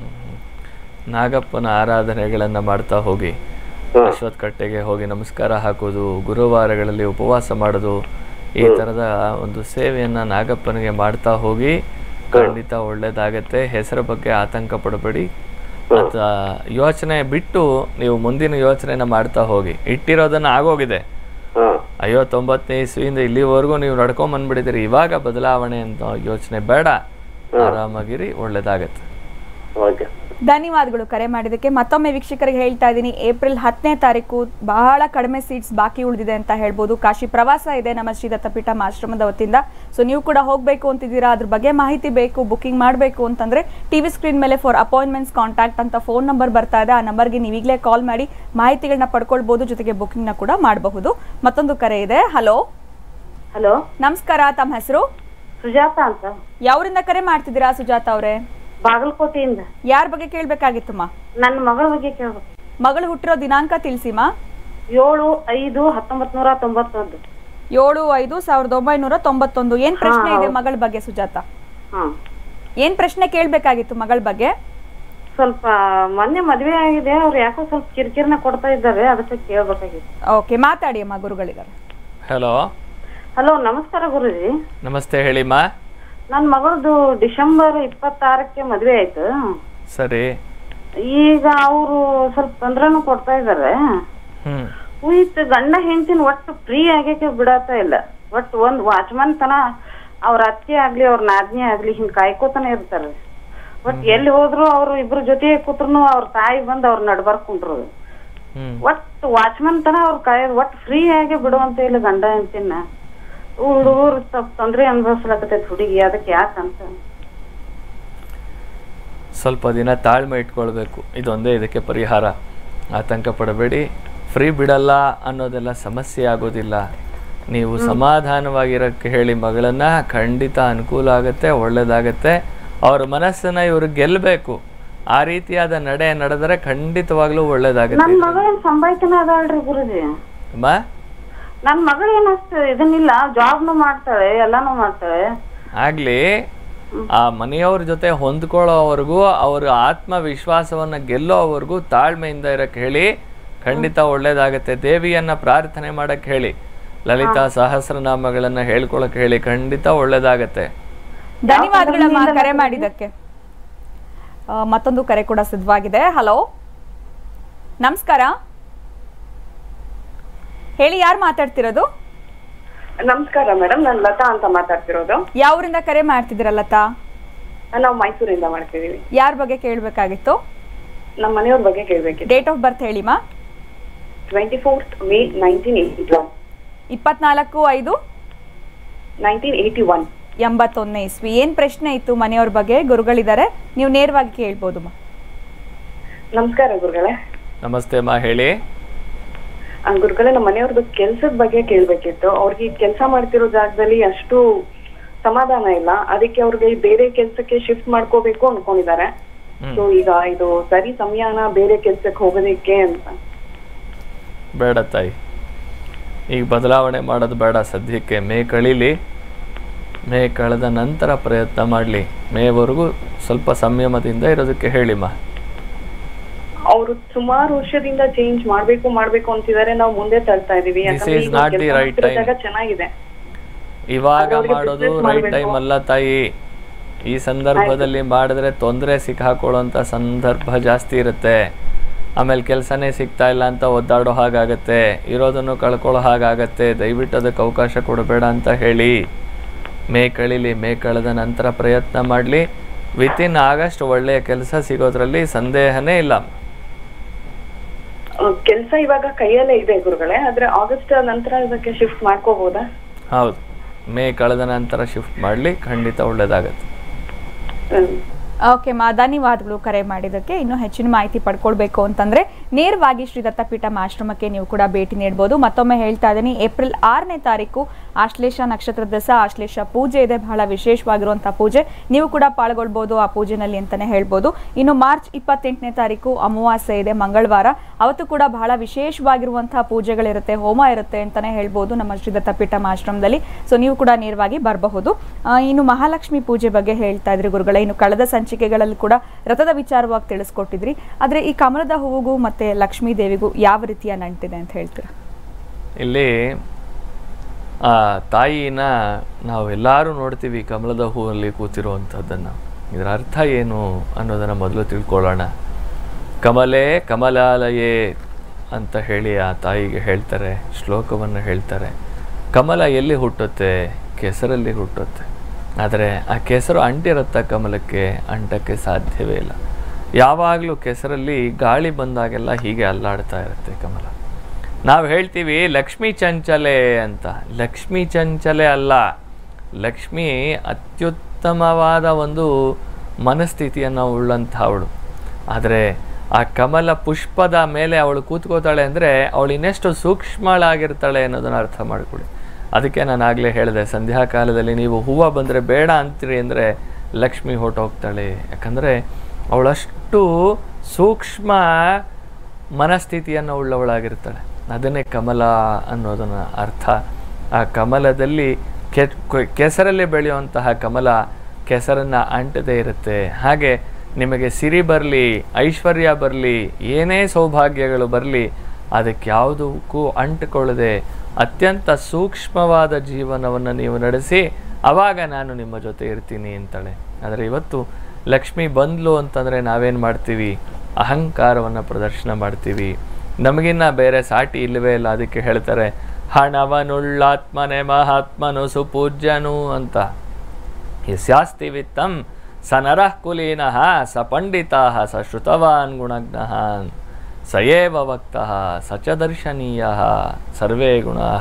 B: ನಾಗಪ್ಪನ ಆರಾಧನೆಗಳನ್ನು ಮಾಡ್ತಾ ಹೋಗಿ
E: ಹಾ.
B: ಅಶ್ವತ್ಥಕಟ್ಟೆಗೆ ಹೋಗಿ ನಮಸ್ಕಾರ ಹಾಕೋದು ಗುರುವಾರಗಳಲ್ಲಿ ಉಪವಾಸ ಮಾಡೋದು ಈ ಥರದ ಒಂದು ಸೇವೆಯನ್ನು ನಾಗಪ್ಪನಿಗೆ ಮಾಡ್ತಾ ಹೋಗಿ ಖಂಡಿತ ಒಳ್ಳೇದಾಗತ್ತೆ ಹೆಸರ ಬಗ್ಗೆ ಆತಂಕ ಪಡಬೇಡಿ ಅಥ ಯೋಚನೆ ಬಿಟ್ಟು ನೀವು ಮುಂದಿನ ಯೋಚನೆನ ಮಾಡ್ತಾ ಹೋಗಿ ಇಟ್ಟಿರೋದನ್ನ ಆಗೋಗಿದೆ
E: ಹಾ
B: ಐವತ್ತೊಂಬತ್ತನೇ ಇಸ್ವಿಯಿಂದ ಇಲ್ಲಿವರೆಗೂ ನೀವು ನಡ್ಕೊಂಡ್ ಬಂದ್ಬಿಟ್ಟಿದ್ದೀರಿ ಇವಾಗ ಬದಲಾವಣೆ ಅಂತ ಯೋಚನೆ ಬೇಡ ಆರಾಮಾಗಿರಿ ಒಳ್ಳೇದಾಗತ್ತೆ
E: ಓಕೆ
A: ಧನ್ಯವಾದಗಳು ಕರೆ ಮಾಡಿದ್ದಕ್ಕೆ ಮತ್ತೊಮ್ಮೆ ವೀಕ್ಷಕರಿಗೆ ಹೇಳ್ತಾ ಇದ್ದೀನಿ ಏಪ್ರಿಲ್ ಹತ್ತನೇ ತಾರೀಕು ಬಹಳ ಕಡಿಮೆ ಸೀಟ್ಸ್ ಬಾಕಿ ಉಳಿದಿದೆ ಅಂತ ಹೇಳ್ಬೋದು ಕಾಶಿ ಪ್ರವಾಸ ಇದೆ ನಮ್ಮ ಶ್ರೀ ದತ್ತಪೀಠ ಆಶ್ರಮದ ವತಿಯಿಂದ ಸೊ ನೀವು ಕೂಡ ಹೋಗಬೇಕು ಅಂತಿದ್ದೀರಾ ಅದ್ರ ಬಗ್ಗೆ ಮಾಹಿತಿ ಬೇಕು ಬುಕಿಂಗ್ ಮಾಡಬೇಕು ಅಂತಂದ್ರೆ ಟಿವಿ ಸ್ಕ್ರೀನ್ ಮೇಲೆ ಫಾರ್ ಅಪಾಯಿಂಟ್ಮೆಂಟ್ಸ್ ಕಾಂಟ್ಯಾಕ್ಟ್ ಅಂತ ಫೋನ್ ನಂಬರ್ ಬರ್ತಾ ಇದೆ ಆ ನಂಬರ್ಗೆ ನೀವು ಈಗಲೇ ಕಾಲ್ ಮಾಡಿ ಮಾಹಿತಿಗಳನ್ನ ಪಡ್ಕೊಳ್ಬೋದು ಜೊತೆಗೆ ಬುಕಿಂಗ್ನ ಕೂಡ ಮಾಡಬಹುದು ಮತ್ತೊಂದು ಕರೆ ಇದೆ ಹಲೋ
C: ಹಲೋ
A: ನಮಸ್ಕಾರ ತಮ್ಮ ಹೆಸರು
C: ಸುಜಾತ ಅಂತ
A: ಯಾವರಿಂದ ಕರೆ ಮಾಡ್ತಿದ್ದೀರಾ ಸುಜಾತ ಅವರೇ
C: ಬಾಗಲಕೋಟೆಯಿಂದ
A: ಯಾರ ಬಗ್ಗೆ ಕೇಳಬೇಕಾಗಿತ್ತಮ್ಮ
C: ನನ್ನ ಮಗಳ ಬಗ್ಗೆ ಕೇಳ್ಬೇಕು
A: ಮಗಳು ಹುಟ್ಟಿರೋ ದಿನಾಂಕ ತಿಳಿಸಿಮಾ
C: ಏಳು ಐದು ಹತ್ತೊಂಬತ್ ನೂರ ತೊಂಬತ್ತೊಂದು
A: ಏಳು ಐದು ಸಾವಿರದ ಒಂಬೈನೂರ ತೊಂಬತ್ತೊಂದು ಏನ್ ಪ್ರಶ್ನೆ ಇದೆ ಮಗಳ ಬಗ್ಗೆ ಸುಜಾತ
C: ಹಾ
A: ಏನ್ ಪ್ರಶ್ನೆ ಕೇಳ್ಬೇಕಾಗಿತ್ತು ಮಗಳ ಬಗ್ಗೆ
C: ಸ್ವಲ್ಪ ಮೊನ್ನೆ ಮದ್ವೆ ಆಗಿದೆ ಅವ್ರು ಯಾಕೋ ಸ್ವಲ್ಪ ಕಿರಿಕಿರಿನ ಕೊಡ್ತಾ ಇದ್ದಾರೆ ಅದಕ್ಕೆ ಕೇಳ್ಬೇಕಾಗಿತ್ತು
A: ಓಕೆ ಮಾತಾಡಿ ಅಮ್ಮ ಗುರುಗಳಿದ್ದಾರೆ
B: ಹಲೋ
C: ಹಲೋ ನಮಸ್ಕಾರ ಗುರುಜಿ
B: ನಮಸ್ತೆ ಹೇಳಿಮ್ಮ
C: ನನ್ನ ಮಗಳದು ಡಿಸೆಂಬರ್ ಇಪ್ಪತ್ತಾರಕ್ಕೆ ಮದ್ವೆ ಆಯ್ತು
B: ಸರಿ
C: ಈಗ ಅವರು ಸ್ವಲ್ಪ ತೊಂದ್ರೆನೂ ಕೊಡ್ತಾ ಇದ್ದಾರೆ
B: ಹ್ಮ್
C: ಉಯಿತ್ ಗಂಡ ಹೆಂಡತಿನ ಒಟ್ಟು ಫ್ರೀ ಆಗಕ್ಕೆ ಬಿಡತಾ ಇಲ್ಲ ಒಟ್ಟು ಒಂದ್ ವಾಚ್ಮನ್ ತನ ಅವ್ರ ಅತ್ತೆ ಆಗ್ಲಿ ಅವ್ರ ನಾದ್ನಿ ಆಗ್ಲಿ ಹಿಂಗ್ ಕಾಯ್ಕೋತಾನೆ ಇರ್ತಾರೆ ಒಟ್ ಎಲ್ಲಿ ಹೋದ್ರು ಅವ್ರು ಇಬ್ರು ಜೊತೆ ಕೂತ್ರು ಅವ್ರ ತಾಯಿ ಬಂದ್ ಅವ್ರ ನಡ್ಬರ್ಕ್ ಕುಂಡ್ರು
B: ಹ್ಮ್
C: ಒಟ್ಟು ವಾಚ್ಮನ್ ತನ ಅವ್ರ ಕಾಯೋದು ಒಟ್ಟು ಫ್ರೀ ಆಗಿ ಬಿಡುವಂತ ಇಲ್ಲ ಗಂಡ ಹೆಂಡತಿನ ಹುಡುಗರು ಸ್ವಲ್ಪ ತೊಂದ್ರೆ ಅನುಭವಿಸ್ಲಕತ್ತೈತಿ ಹುಡುಗಿ ಅದಕ್ಕೆ ಯಾಕಂತ
B: ಸ್ವಲ್ಪ ದಿನ ತಾಳ್ಮೆ ಇಟ್ಕೊಳ್ಬೇಕು ಇದೊಂದೇ ಇದಕ್ಕೆ ಪರಿಹಾರ ಆತಂಕ ಪಡಬೇಡಿ ಫ್ರೀ ಬಿಡಲ್ಲ ಅನ್ನೋದೆಲ್ಲ ಸಮಸ್ಯೆ ಆಗೋದಿಲ್ಲ ನೀವು ಸಮಾಧಾನವಾಗಿರೋಕ್ಕೆ ಹೇಳಿ ಮಗಳನ್ನ ಖಂಡಿತ ಅನುಕೂಲ ಆಗುತ್ತೆ ಒಳ್ಳೇದಾಗತ್ತೆ ಅವ್ರ ಮನಸ್ಸನ್ನ ಇವರು ಗೆಲ್ಲಬೇಕು ಆ ರೀತಿಯಾದ ನಡೆ ನಡೆದರೆ ಖಂಡಿತವಾಗ್ಲೂ ಒಳ್ಳೇದಾಗುತ್ತೆ
C: ನನ್ ಮಗಳೇನ್ ಸಂಬಾಯ್ತನ ಅದಾಳ್ರಿ ಗುರುಜಿ
B: ಅಮ್ಮ
C: ನನ್ ಮಗಳೇನ್ ಅಷ್ಟು ಇದನ್ನಿಲ್ಲ ಜಾಬ್ನು ಮಾಡ್ತಾಳೆ ಎಲ್ಲಾನು ಮಾಡ್ತಾಳೆ
B: ಆಗ್ಲಿ ಆ ಮನೆಯವ್ರ ಜೊತೆ ಹೊಂದ್ಕೊಳ್ಳೋವರೆಗೂ ಅವರ ಆತ್ಮವಿಶ್ವಾಸವನ್ನ ಗೆಲ್ಲೋವರೆಗೂ ತಾಳ್ಮೆಯಿಂದ ಇರಕ್ಕೆ ಹೇಳಿ ಖಂಡಿತ ಒಳ್ಳೇದಾಗತ್ತೆ ದೇವಿಯನ್ನ ಪ್ರಾರ್ಥನೆ ಮಾಡಕ್ ಹೇಳಿ ಲಲಿತಾ ಸಹಸ್ರನಾಮಗಳನ್ನ ಹೇಳ್ಕೊಳಕ್ ಹೇಳಿ ಖಂಡಿತ ಒಳ್ಳೇದಾಗತ್ತೆ
A: ಧನ್ಯವಾದಗಳಮ್ಮ ಕರೆ ಮಾಡಿದ್ದಕ್ಕೆ ಆ, ಮತ್ತೊಂದು ಕರೆ ಕೂಡ ಸಿದ್ಧವಾಗಿದೆ ಹಲೋ ನಮಸ್ಕಾರ ಹೇಳಿ ಯಾರು ಮಾತಾಡ್ತಿರೋದು
F: ನಮಸ್ಕಾರ ಮೇಡಮ್ ನಾನು ಲತಾ ಅಂತ ಮಾತಾಡ್ತಿರೋದು
A: ಯಾವೂರಿಂದ ಕರೆ ಮಾಡ್ತಿದ್ದೀರಾ ಲತಾ
F: ನಾವು ಮೈಸೂರಿಂದ ಮಾಡ್ತಿದೀವಿ
A: ಯಾರ ಬಗ್ಗೆ ಕೇಳಬೇಕಾಗಿತ್ತು
F: ನಮ್ಮ ಮನೆಯವ್ರ ಬಗ್ಗೆ ಕೇಳ್ಬೇಕಿತ್ತು
A: ಡೇಟ್ ಆಫ್ ಬರ್ತ್ ಹೇಳಿಮಾ
F: twenty fourth May nineteen eighty one
A: ಇಪ್ಪತ್ನಾಲ್ಕು ಐದು
F: ನೈನ್ಟೀನ್ ಏಯ್ಟಿ ಒನ್
A: ಎಂಬತ್ತೊಂದನೇ ಇಸ್ವಿ ಏನ್ ಪ್ರಶ್ನೆ ಇತ್ತು ಮನೆಯವ್ರ ಬಗ್ಗೆ ಗುರುಗಳಿದ್ದಾರೆ ನೀವು ನೇರವಾಗಿ ಕೇಳ್ಬೋದು ಮಾ
F: ನಮಸ್ಕಾರ ಗುರುಗಳೇ
B: ನಮಸ್ತೆ ಅಮ್ಮ ಹೇಳಿ
F: ಆ, ಗುರುಗಳೇ ನಮ್ಮ ಮನೆಯವ್ರದ್ದು ಕೆಲ್ಸದ ಬಗ್ಗೆ ಕೇಳ್ಬೇಕಿತ್ತು ಅವ್ರಿಗೆ ಕೆಲಸ ಮಾಡ್ತಿರೋ ಜಾಗದಲ್ಲಿ ಅಷ್ಟು ಸಮಾಧಾನ ಇಲ್ಲ ಅದಕ್ಕೆ ಅವ್ರಿಗೆ ಬೇರೆ ಕೆಲ್ಸಕ್ಕೆ ಶಿಫ್ಟ್ ಮಾಡ್ಕೋಬೇಕು ಅನ್ಕೊಂಡಿದ್ದಾರೆ ಸೊ ಈಗ ಇದು ಸರಿ ಸಮಯನ ಬೇರೆ ಕೆಲ್ಸಕ್ಕೆ ಹೋಗೋದಕ್ಕೆ ಅಂತ
B: ಬೇಡ ತಾಯಿ ಈಗ ಬದಲಾವಣೆ ಮಾಡೋದು ಬೇಡ ಸದ್ಯಕ್ಕೆ ಮೇ ಕಳೀಲಿ ಮೇ ಕಳೆದ ನಂತರ ಪ್ರಯತ್ನ ಮಾಡಲಿ ಮೇವರೆಗೂ ಸ್ವಲ್ಪ ಸಂಯಮದಿಂದ ಇರೋದಕ್ಕೆ ಹೇಳಿಮ್ಮ
F: ಅವರು ಸುಮಾರು ವರ್ಷದಿಂದ ಚೇಂಜ್ ಮಾಡ್ಬೇಕು ಮಾಡ್ಬೇಕು ಅಂತಿದ್ದಾರೆ ನಾವು ಮುಂದೆ ತಳ್ತಾ ಇದೀವಿ
B: This
F: ಯಾಕಂದ್ರೆ
B: is
F: ಈಗ
B: not the
F: ಕೆಲ್ಸ
B: right
F: ಮಾಡ್ತಿರೋ
B: time.
F: ಜಾಗ ಚೆನ್ನಾಗಿದೆ
B: ಇವಾಗ
F: ಆದ್ರೆ ಅವ್ರಿಗೆ
B: ಮಾಡೋದು
F: business
B: ರೈಟ್
F: ಮಾಡ್ಬೇಕು.
B: ಟೈಮ್ ಅಲ್ಲ ತಾಯಿ ಈ ಸಂದರ್ಭದಲ್ಲಿ ಮಾಡಿದ್ರೆ ತೊಂದರೆ ಸಿಕ್ಕಾಕೊಳ್ಳೋಂಥ ಸಂದರ್ಭ ಜಾಸ್ತಿ ಇರುತ್ತೆ ಆಮೇಲೆ ಕೆಲಸನೇ ಸಿಗ್ತಾ ಇಲ್ಲ ಅಂತ ಒದ್ದಾಡೋ ಹಾಗಾಗತ್ತೆ ಇರೋದನ್ನು ಕಳ್ಕೊಳ್ಳೋ ಹಾಗಾಗತ್ತೆ ದಯವಿಟ್ಟು ಅದಕ್ಕೆ ಅವಕಾಶ ಕೊಡಬೇಡ ಅಂತ ಹೇಳಿ ಮೇ ಕಳೀಲಿ ಮೇ ಕಳೆದ ನಂತರ ಪ್ರಯತ್ನ ಮಾಡಲಿ ವಿತಿನ್ ಆಗಸ್ಟ್ ಒಳ್ಳೆಯ ಕೆಲಸ ಸಿಗೋದ್ರಲ್ಲಿ ಸಂದೇಹನೇ ಇಲ್ಲ
F: ಕೆಲಸ ಇವಾಗ ಕೈಯಲ್ಲೇ ಇದೆ ಗುರುಗಳೇ ಆದ್ರೆ ಆಗಸ್ಟ್ ನಂತರ ಇದಕ್ಕೆ ಶಿಫ್ಟ್ ಮಾಡ್ಕೋಬಹುದಾ
B: ಹೌದು ಮೇ ಕಳೆದ ನಂತರ ಶಿಫ್ಟ್ ಮಾಡಲಿ ಖಂಡಿತ ಒಳ್ಳೆಯದಾಗತ್ತೆ
F: ಹ್ಮ್.
A: ಓಕೆ ಮಾ ಧನ್ಯವಾದಗಳು ಕರೆ ಮಾಡಿದ್ದಕ್ಕೆ ಇನ್ನೂ ಹೆಚ್ಚಿನ ಮಾಹಿತಿ ಪಡ್ಕೊಳ್ಬೇಕು ಅಂತಂದ್ರೆ ನೇರವಾಗಿ ಶ್ರೀ ದತ್ತಪೀಠಂ ಆಶ್ರಮಕ್ಕೆ ನೀವು ಕೂಡ ಭೇಟಿ ನೀಡಬಹುದು ಮತ್ತೊಮ್ಮೆ ಹೇಳ್ತಾ ಇದ್ದೀನಿ ಏಪ್ರಿಲ್ ಆರನೇ ತಾರೀಕು ಆಶ್ಲೇಷ ನಕ್ಷತ್ರ ದಿವಸ ಆಶ್ಲೇಷ ಪೂಜೆ ಇದೆ ಬಹಳ ವಿಶೇಷವಾಗಿರುವಂತಹ ಪೂಜೆ ನೀವು ಕೂಡ ಪಾಲ್ಗೊಳ್ಬಹುದು ಆ ಪೂಜೆನಲ್ಲಿ ಅಂತಾನೆ ಹೇಳ್ಬೋದು ಇನ್ನು ಮಾರ್ಚ್ ಇಪ್ಪತ್ತೆಂಟನೇ ತಾರೀಕು ಅಮಾವಾಸ್ಯೆ ಇದೆ ಮಂಗಳವಾರ ಅವತ್ತು ಕೂಡ ಬಹಳ ವಿಶೇಷವಾಗಿರುವಂತಹ ಪೂಜೆಗಳಿರುತ್ತೆ ಹೋಮ ಇರುತ್ತೆ ಅಂತಾನೆ ಹೇಳ್ಬೋದು ನಮ್ಮ ಶ್ರೀ ದತ್ತಪೀಠಂ ಆಶ್ರಮದಲ್ಲಿ ಸೊ ನೀವು ಕೂಡ ನೇರವಾಗಿ ಬರಬಹುದು ಆ, ಇನ್ನು ಮಹಾಲಕ್ಷ್ಮಿ ಪೂಜೆ ಬಗ್ಗೆ ಹೇಳ್ತಾ ಇದ್ರಿ ಗುರುಗಳೇ ಇನ್ನು ಕಳೆದ ಸಂಚಿಕೆಗಳಲ್ಲಿ ಕೂಡ ರಥದ ವಿಚಾರವಾಗಿ ತಿಳಿಸ್ಕೊಟ್ಟಿದ್ರಿ ಆದ್ರೆ ಈ ಕಮಲದ ಹೂವಿಗೂ ಮತ್ತೆ ಲಕ್ಷ್ಮೀ ದೇವಿಗೂ ಯಾವ ರೀತಿಯ ನಂಟಿದೆ ಅಂತ ಹೇಳ್ತೀರಾ
B: ಇಲ್ಲಿ ಆ ತಾಯಿನ ನಾವೆಲ್ಲರೂ ನೋಡ್ತೀವಿ ಕಮಲದ ಹೂವಲ್ಲಿ ಕೂತಿರುವಂಥದ್ದನ್ನು ಇದರ ಅರ್ಥ ಏನು ಅನ್ನೋದನ್ನು ಮೊದಲು ತಿಳ್ಕೊಳ್ಳೋಣ ಕಮಲೆ ಕಮಲಾಲಯೇ ಅಂತ ಹೇಳಿ ಆ ತಾಯಿಗೆ ಹೇಳ್ತಾರೆ ಶ್ಲೋಕವನ್ನು ಹೇಳ್ತಾರೆ ಕಮಲ ಎಲ್ಲಿ ಹುಟ್ಟುತ್ತೆ ಕೆಸರಲ್ಲಿ ಹುಟ್ಟುತ್ತೆ ಆದರೆ ಆ ಕೆಸರು ಅಂಟಿರುತ್ತಾ ಕಮಲಕ್ಕೆ ಅಂಟಕ್ಕೆ ಸಾಧ್ಯವೇ ಇಲ್ಲ ಯಾವಾಗಲೂ ಕೆಸರಲ್ಲಿ ಗಾಳಿ ಬಂದಾಗೆಲ್ಲ ಹೀಗೆ ಅಲ್ಲಾಡ್ತಾ ಇರುತ್ತೆ ಕಮಲ ನಾವು ಹೇಳ್ತೀವಿ ಲಕ್ಷ್ಮೀ ಚಂಚಲೆ ಅಂತ ಲಕ್ಷ್ಮೀ ಚಂಚಲೆ ಅಲ್ಲ ಲಕ್ಷ್ಮಿ ಅತ್ಯುತ್ತಮವಾದ ಒಂದು ಮನಸ್ಥಿತಿಯನ್ನು ಉಳ್ಳಂಥವಳು ಆದರೆ ಆ ಕಮಲ ಪುಷ್ಪದ ಮೇಲೆ ಅವಳು ಕೂತ್ಕೋತಾಳೆ ಅಂದರೆ ಅವಳು ಇನ್ನೆಷ್ಟು ಸೂಕ್ಷ್ಮಳಾಗಿರ್ತಾಳೆ ಅನ್ನೋದನ್ನು ಅರ್ಥ ಮಾಡ್ಕೊಳ್ಳಿ ಅದಕ್ಕೆ ನಾನು ಆಗಲೇ ಹೇಳಿದೆ ಸಂಧ್ಯಾ ಕಾಲದಲ್ಲಿ ನೀವು ಹೂವು ಬಂದರೆ ಬೇಡ ಅಂತೀರಿ ಅಂದರೆ ಲಕ್ಷ್ಮಿ ಹೊರಟೋಗ್ತಾಳೆ ಯಾಕಂದರೆ ಅವಳಷ್ಟು ಸೂಕ್ಷ್ಮ ಮನಸ್ಥಿತಿಯನ್ನು ಉಳ್ಳವಳಾಗಿರ್ತಾಳೆ ಅದನ್ನೇ ಕಮಲ ಅನ್ನೋದನ್ನ ಅರ್ಥ ಆ ಕಮಲದಲ್ಲಿ ಕೆ ಕೆ- ಕೆಸರಲ್ಲಿ ಬೆಳೆಯುವಂತಹ ಕಮಲ ಕೆಸರನ್ನು ಅಂಟದೇ ಇರುತ್ತೆ ಹಾಗೆ ನಿಮಗೆ ಸಿರಿ ಬರಲಿ ಐಶ್ವರ್ಯ ಬರಲಿ ಏನೇ ಸೌಭಾಗ್ಯಗಳು ಬರಲಿ ಅದಕ್ಕೆ ಯಾವುದಕ್ಕೂ ಅಂಟಿಕೊಳ್ಳದೆ ಅತ್ಯಂತ ಸೂಕ್ಷ್ಮವಾದ ಜೀವನವನ್ನು ನೀವು ನಡೆಸಿ ಆವಾಗ ನಾನು ನಿಮ್ಮ ಜೊತೆ ಇರ್ತೀನಿ ಅಂತಾಳೆ ಆದರೆ ಇವತ್ತು ಲಕ್ಷ್ಮಿ ಬಂದ್ಲು ಅಂತಂದರೆ ನಾವೇನು ಮಾಡ್ತೀವಿ ಅಹಂಕಾರವನ್ನು ಪ್ರದರ್ಶನ ಮಾಡ್ತೀವಿ ನಮಗಿನ್ನ ಬೇರೆ ಸಾಟಿ ಇಲ್ಲವೇ ಇಲ್ಲ ಅದಕ್ಕೆ ಹೇಳ್ತಾರೆ ಹಣವನುಳ್ಳಾತ್ಮನೆ ಮಹಾತ್ಮನು ಸುಪೂಜ್ಯನು ಅಂತ ಯಸ್ಯಾಸ್ತಿ ವಿತ್ತಂ ಸ ನರಃ ಕುಲೀನಃ ಸ ಪಂಡಿತಾಃ ಸ ಶ್ರುತವಾನ್ ಗುಣಜ್ಞಃ ಸ ಏವ ವಕ್ತಃ ಸ ಚ ದರ್ಶನೀಯಃ ಸರ್ವೇ ಗುಣಾಃ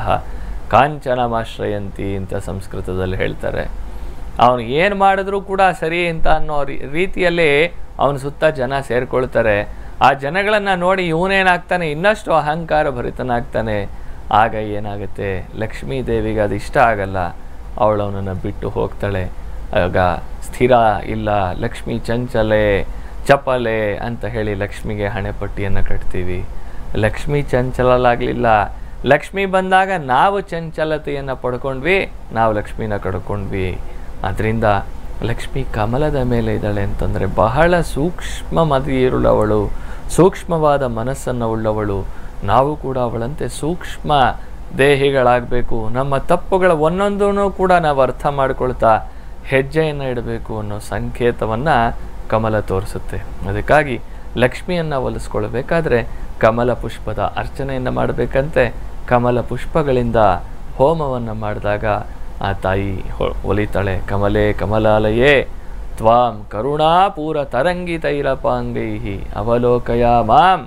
B: ಕಾಂಚನಮಾಶ್ರಯಂತಿ ಅಂತ ಸಂಸ್ಕೃತದಲ್ಲಿ ಹೇಳ್ತಾರೆ ಅವನು ಏನು ಮಾಡಿದ್ರೂ ಕೂಡ ಸರಿ ಅಂತ ಅನ್ನೋ ರೀ- ರೀತಿಯಲ್ಲಿ ಅವನ ಸುತ್ತ ಜನ ಸೇರ್ಕೊಳ್ತಾರೆ ಆ ಜನಗಳನ್ನು ನೋಡಿ ಇವನೇನಾಗ್ತಾನೆ ಇನ್ನಷ್ಟು ಅಹಂಕಾರ ಭರಿತನಾಗ್ತಾನೆ ಆಗ ಏನಾಗುತ್ತೆ ಲಕ್ಷ್ಮೀ ದೇವಿಗೆ ಅದು ಇಷ್ಟ ಆಗಲ್ಲ ಅವಳು ಅವನನ್ನು ಬಿಟ್ಟು ಹೋಗ್ತಾಳೆ ಆಗ ಸ್ಥಿರ ಇಲ್ಲ ಲಕ್ಷ್ಮಿ ಚಂಚಲೆ ಚಪಲೆ ಅಂತ ಹೇಳಿ ಲಕ್ಷ್ಮಿಗೆ ಹಣೆಪಟ್ಟಿಯನ್ನು ಕಟ್ತೀವಿ ಲಕ್ಷ್ಮಿ ಚಂಚಲಲಾಗಲಿಲ್ಲ ಲಕ್ಷ್ಮಿ ಬಂದಾಗ ನಾವು ಚಂಚಲತೆಯನ್ನು ಪಡ್ಕೊಂಡ್ವಿ ನಾವು ಲಕ್ಷ್ಮಿನ ಕಡ್ಕೊಂಡ್ವಿ ಅದರಿಂದ ಲಕ್ಷ್ಮಿ ಕಮಲದ ಮೇಲೆ ಇದ್ದಾಳೆ ಅಂತಂದರೆ ಬಹಳ ಸೂಕ್ಷ್ಮ ಮದಿಯುಳ್ಳವಳು ಸೂಕ್ಷ್ಮವಾದ ಮನಸ್ಸನ್ನು ಉಳ್ಳವಳು ನಾವು ಕೂಡ ಅವಳಂತೆ ಸೂಕ್ಷ್ಮ ದೇಹಿಗಳಾಗಬೇಕು ನಮ್ಮ ತಪ್ಪುಗಳ ಒಂದೊಂದೂ ಕೂಡ ನಾವು ಅರ್ಥ ಮಾಡ್ಕೊಳ್ತಾ ಹೆಜ್ಜೆಯನ್ನು ಇಡಬೇಕು ಅನ್ನೋ ಸಂಕೇತವನ್ನು ಕಮಲ ತೋರಿಸುತ್ತೆ ಅದಕ್ಕಾಗಿ ಲಕ್ಷ್ಮಿಯನ್ನು ಒಲಿಸ್ಕೊಳ್ಬೇಕಾದ್ರೆ ಕಮಲ ಪುಷ್ಪದ ಅರ್ಚನೆಯನ್ನು ಮಾಡಬೇಕಂತೆ ಕಮಲ ಪುಷ್ಪಗಳಿಂದ ಹೋಮವನ್ನು ಮಾಡಿದಾಗ ಆ ತಾಯಿ ಹೊ- ಒಲಿತಾಳೆ ಕಮಲೆ ಕಮಲಾಲಯೇ ತ್ವಾಂ ಕರುಣಾಪೂರ ತರಂಗಿತೈರಪಾಂಗೈ ಅವಲೋಕಯ ಮಾಂ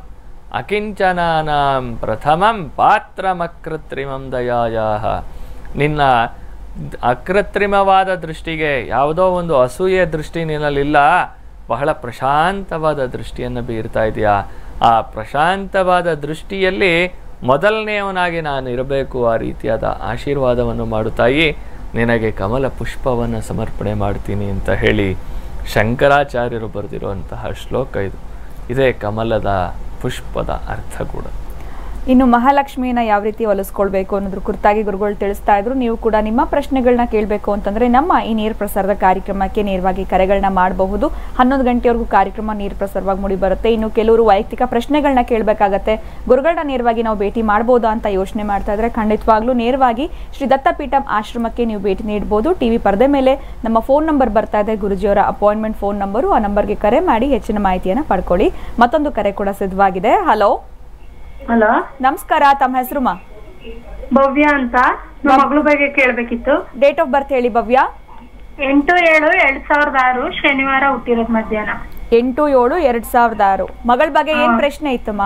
B: ಅಕಿಂಚನಾನಾಂ ಪ್ರಥಮಂ ಪಾತ್ರಮಕೃತ್ರಿಮಂ ದಯಾಯಾಹ ನಿನ್ನ ದ್- ಅಕೃತ್ರಿಮವಾದ ದೃಷ್ಟಿಗೆ ಯಾವುದೋ ಒಂದು ಅಸೂಯೆ ದೃಷ್ಟಿ ನಿನ್ನಲ್ಲಿಲ್ಲ ಬಹಳ ಪ್ರಶಾಂತವಾದ ದೃಷ್ಟಿಯನ್ನು ಬೀರ್ತಾ ಇದೆಯಾ ಆ ಪ್ರಶಾಂತವಾದ ದೃಷ್ಟಿಯಲ್ಲಿ ಮೊದಲನೆಯವನಾಗಿ ನಾನು ಇರಬೇಕು ಆ ರೀತಿಯಾದ ಆಶೀರ್ವಾದವನ್ನು ಮಾಡು ತಾಯಿ ನಿನಗೆ ಕಮಲ ಪುಷ್ಪವನ್ನು ಸಮರ್ಪಣೆ ಮಾಡ್ತೀನಿ ಅಂತ ಹೇಳಿ ಶಂಕರಾಚಾರ್ಯರು ಬರೆದಿರುವಂತಹ ಶ್ಲೋಕ ಇದು ಇದೇ ಕಮಲದ ಪುಷ್ಪದ ಅರ್ಥ ಕೂಡ
A: ಇನ್ನು ಮಹಾಲಕ್ಷ್ಮಿಯನ್ನ ಯಾವ ರೀತಿ ಒಲಿಸ್ಕೊಳ್ಬೇಕು ಅನ್ನೋದ್ರ ಕುರಿತಾಗಿ ಗುರುಗಳು ತಿಳಿಸ್ತಾ ಇದ್ರು ನೀವು ಕೂಡ ನಿಮ್ಮ ಪ್ರಶ್ನೆಗಳನ್ನ ಕೇಳಬೇಕು ಅಂತಂದ್ರೆ ನಮ್ಮ ಈ ನೇರ ಪ್ರಸಾರದ ಕಾರ್ಯಕ್ರಮಕ್ಕೆ ನೇರವಾಗಿ ಕರೆಗಳನ್ನ ಮಾಡಬಹುದು ಹನ್ನೊಂದು ಗಂಟೆವರೆಗೂ ಕಾರ್ಯಕ್ರಮ ನೇರ ಪ್ರಸಾರವಾಗಿ ಮೂಡಿ ಬರುತ್ತೆ ಇನ್ನು ಕೆಲವರು ವೈಯಕ್ತಿಕ ಪ್ರಶ್ನೆಗಳನ್ನ ಕೇಳಬೇಕಾಗತ್ತೆ ಗುರುಗಳನ್ನ ನೇರವಾಗಿ ನಾವು ಭೇಟಿ ಮಾಡ್ಬೋದಾ ಅಂತ ಯೋಚನೆ ಮಾಡ್ತಾ ಇದ್ರೆ ಖಂಡಿತವಾಗ್ಲೂ ನೇರವಾಗಿ ಶ್ರೀ ದತ್ತಪೀಠಂ ಆಶ್ರಮಕ್ಕೆ ನೀವು ಭೇಟಿ ನೀಡಬಹುದು ಟಿವಿ ಪರದೆ ಮೇಲೆ ನಮ್ಮ ಫೋನ್ ನಂಬರ್ ಬರ್ತಾ ಇದೆ ಗುರುಜಿಯವರ ಅಪಾಯಿಂಟ್ಮೆಂಟ್ ಫೋನ್ ನಂಬರು ಆ ನಂಬರ್ಗೆ ಕರೆ ಮಾಡಿ ಹೆಚ್ಚಿನ ಮಾಹಿತಿಯನ್ನ ಪಡ್ಕೊಳ್ಳಿ ಮತ್ತೊಂದು ಕರೆ ಕೂಡ ಸಿದ್ಧವಾಗಿದೆ ಹಲೋ
G: ಹಲೋ
A: ನಮಸ್ಕಾರ ತಮ್ಮ ಹೆಸರು ಮಾ
G: ಭವ್ಯ ಅಂತ ನಮ್ಮ ಮಗಳ ಬಗ್ಗೆ ಕೇಳ್ಬೇಕಿತ್ತು
A: ಡೇಟ್ ಆಫ್ ಬರ್ತ್ ಹೇಳಿ ಭವ್ಯ
G: ಎಂಟು ಏಳು ಎರಡ್ ಸಾವಿರದ ಆರು ಶನಿವಾರ ಹುಟ್ಟಿರೋದ್ ಮಧ್ಯಾಹ್ನ
A: ಎಂಟು ಏಳು ಎರಡ್ ಸಾವಿರದ ಆರು ಮಗಳ ಬಗ್ಗೆ ಏನ್ ಪ್ರಶ್ನೆ ಇತ್ತಮ್ಮ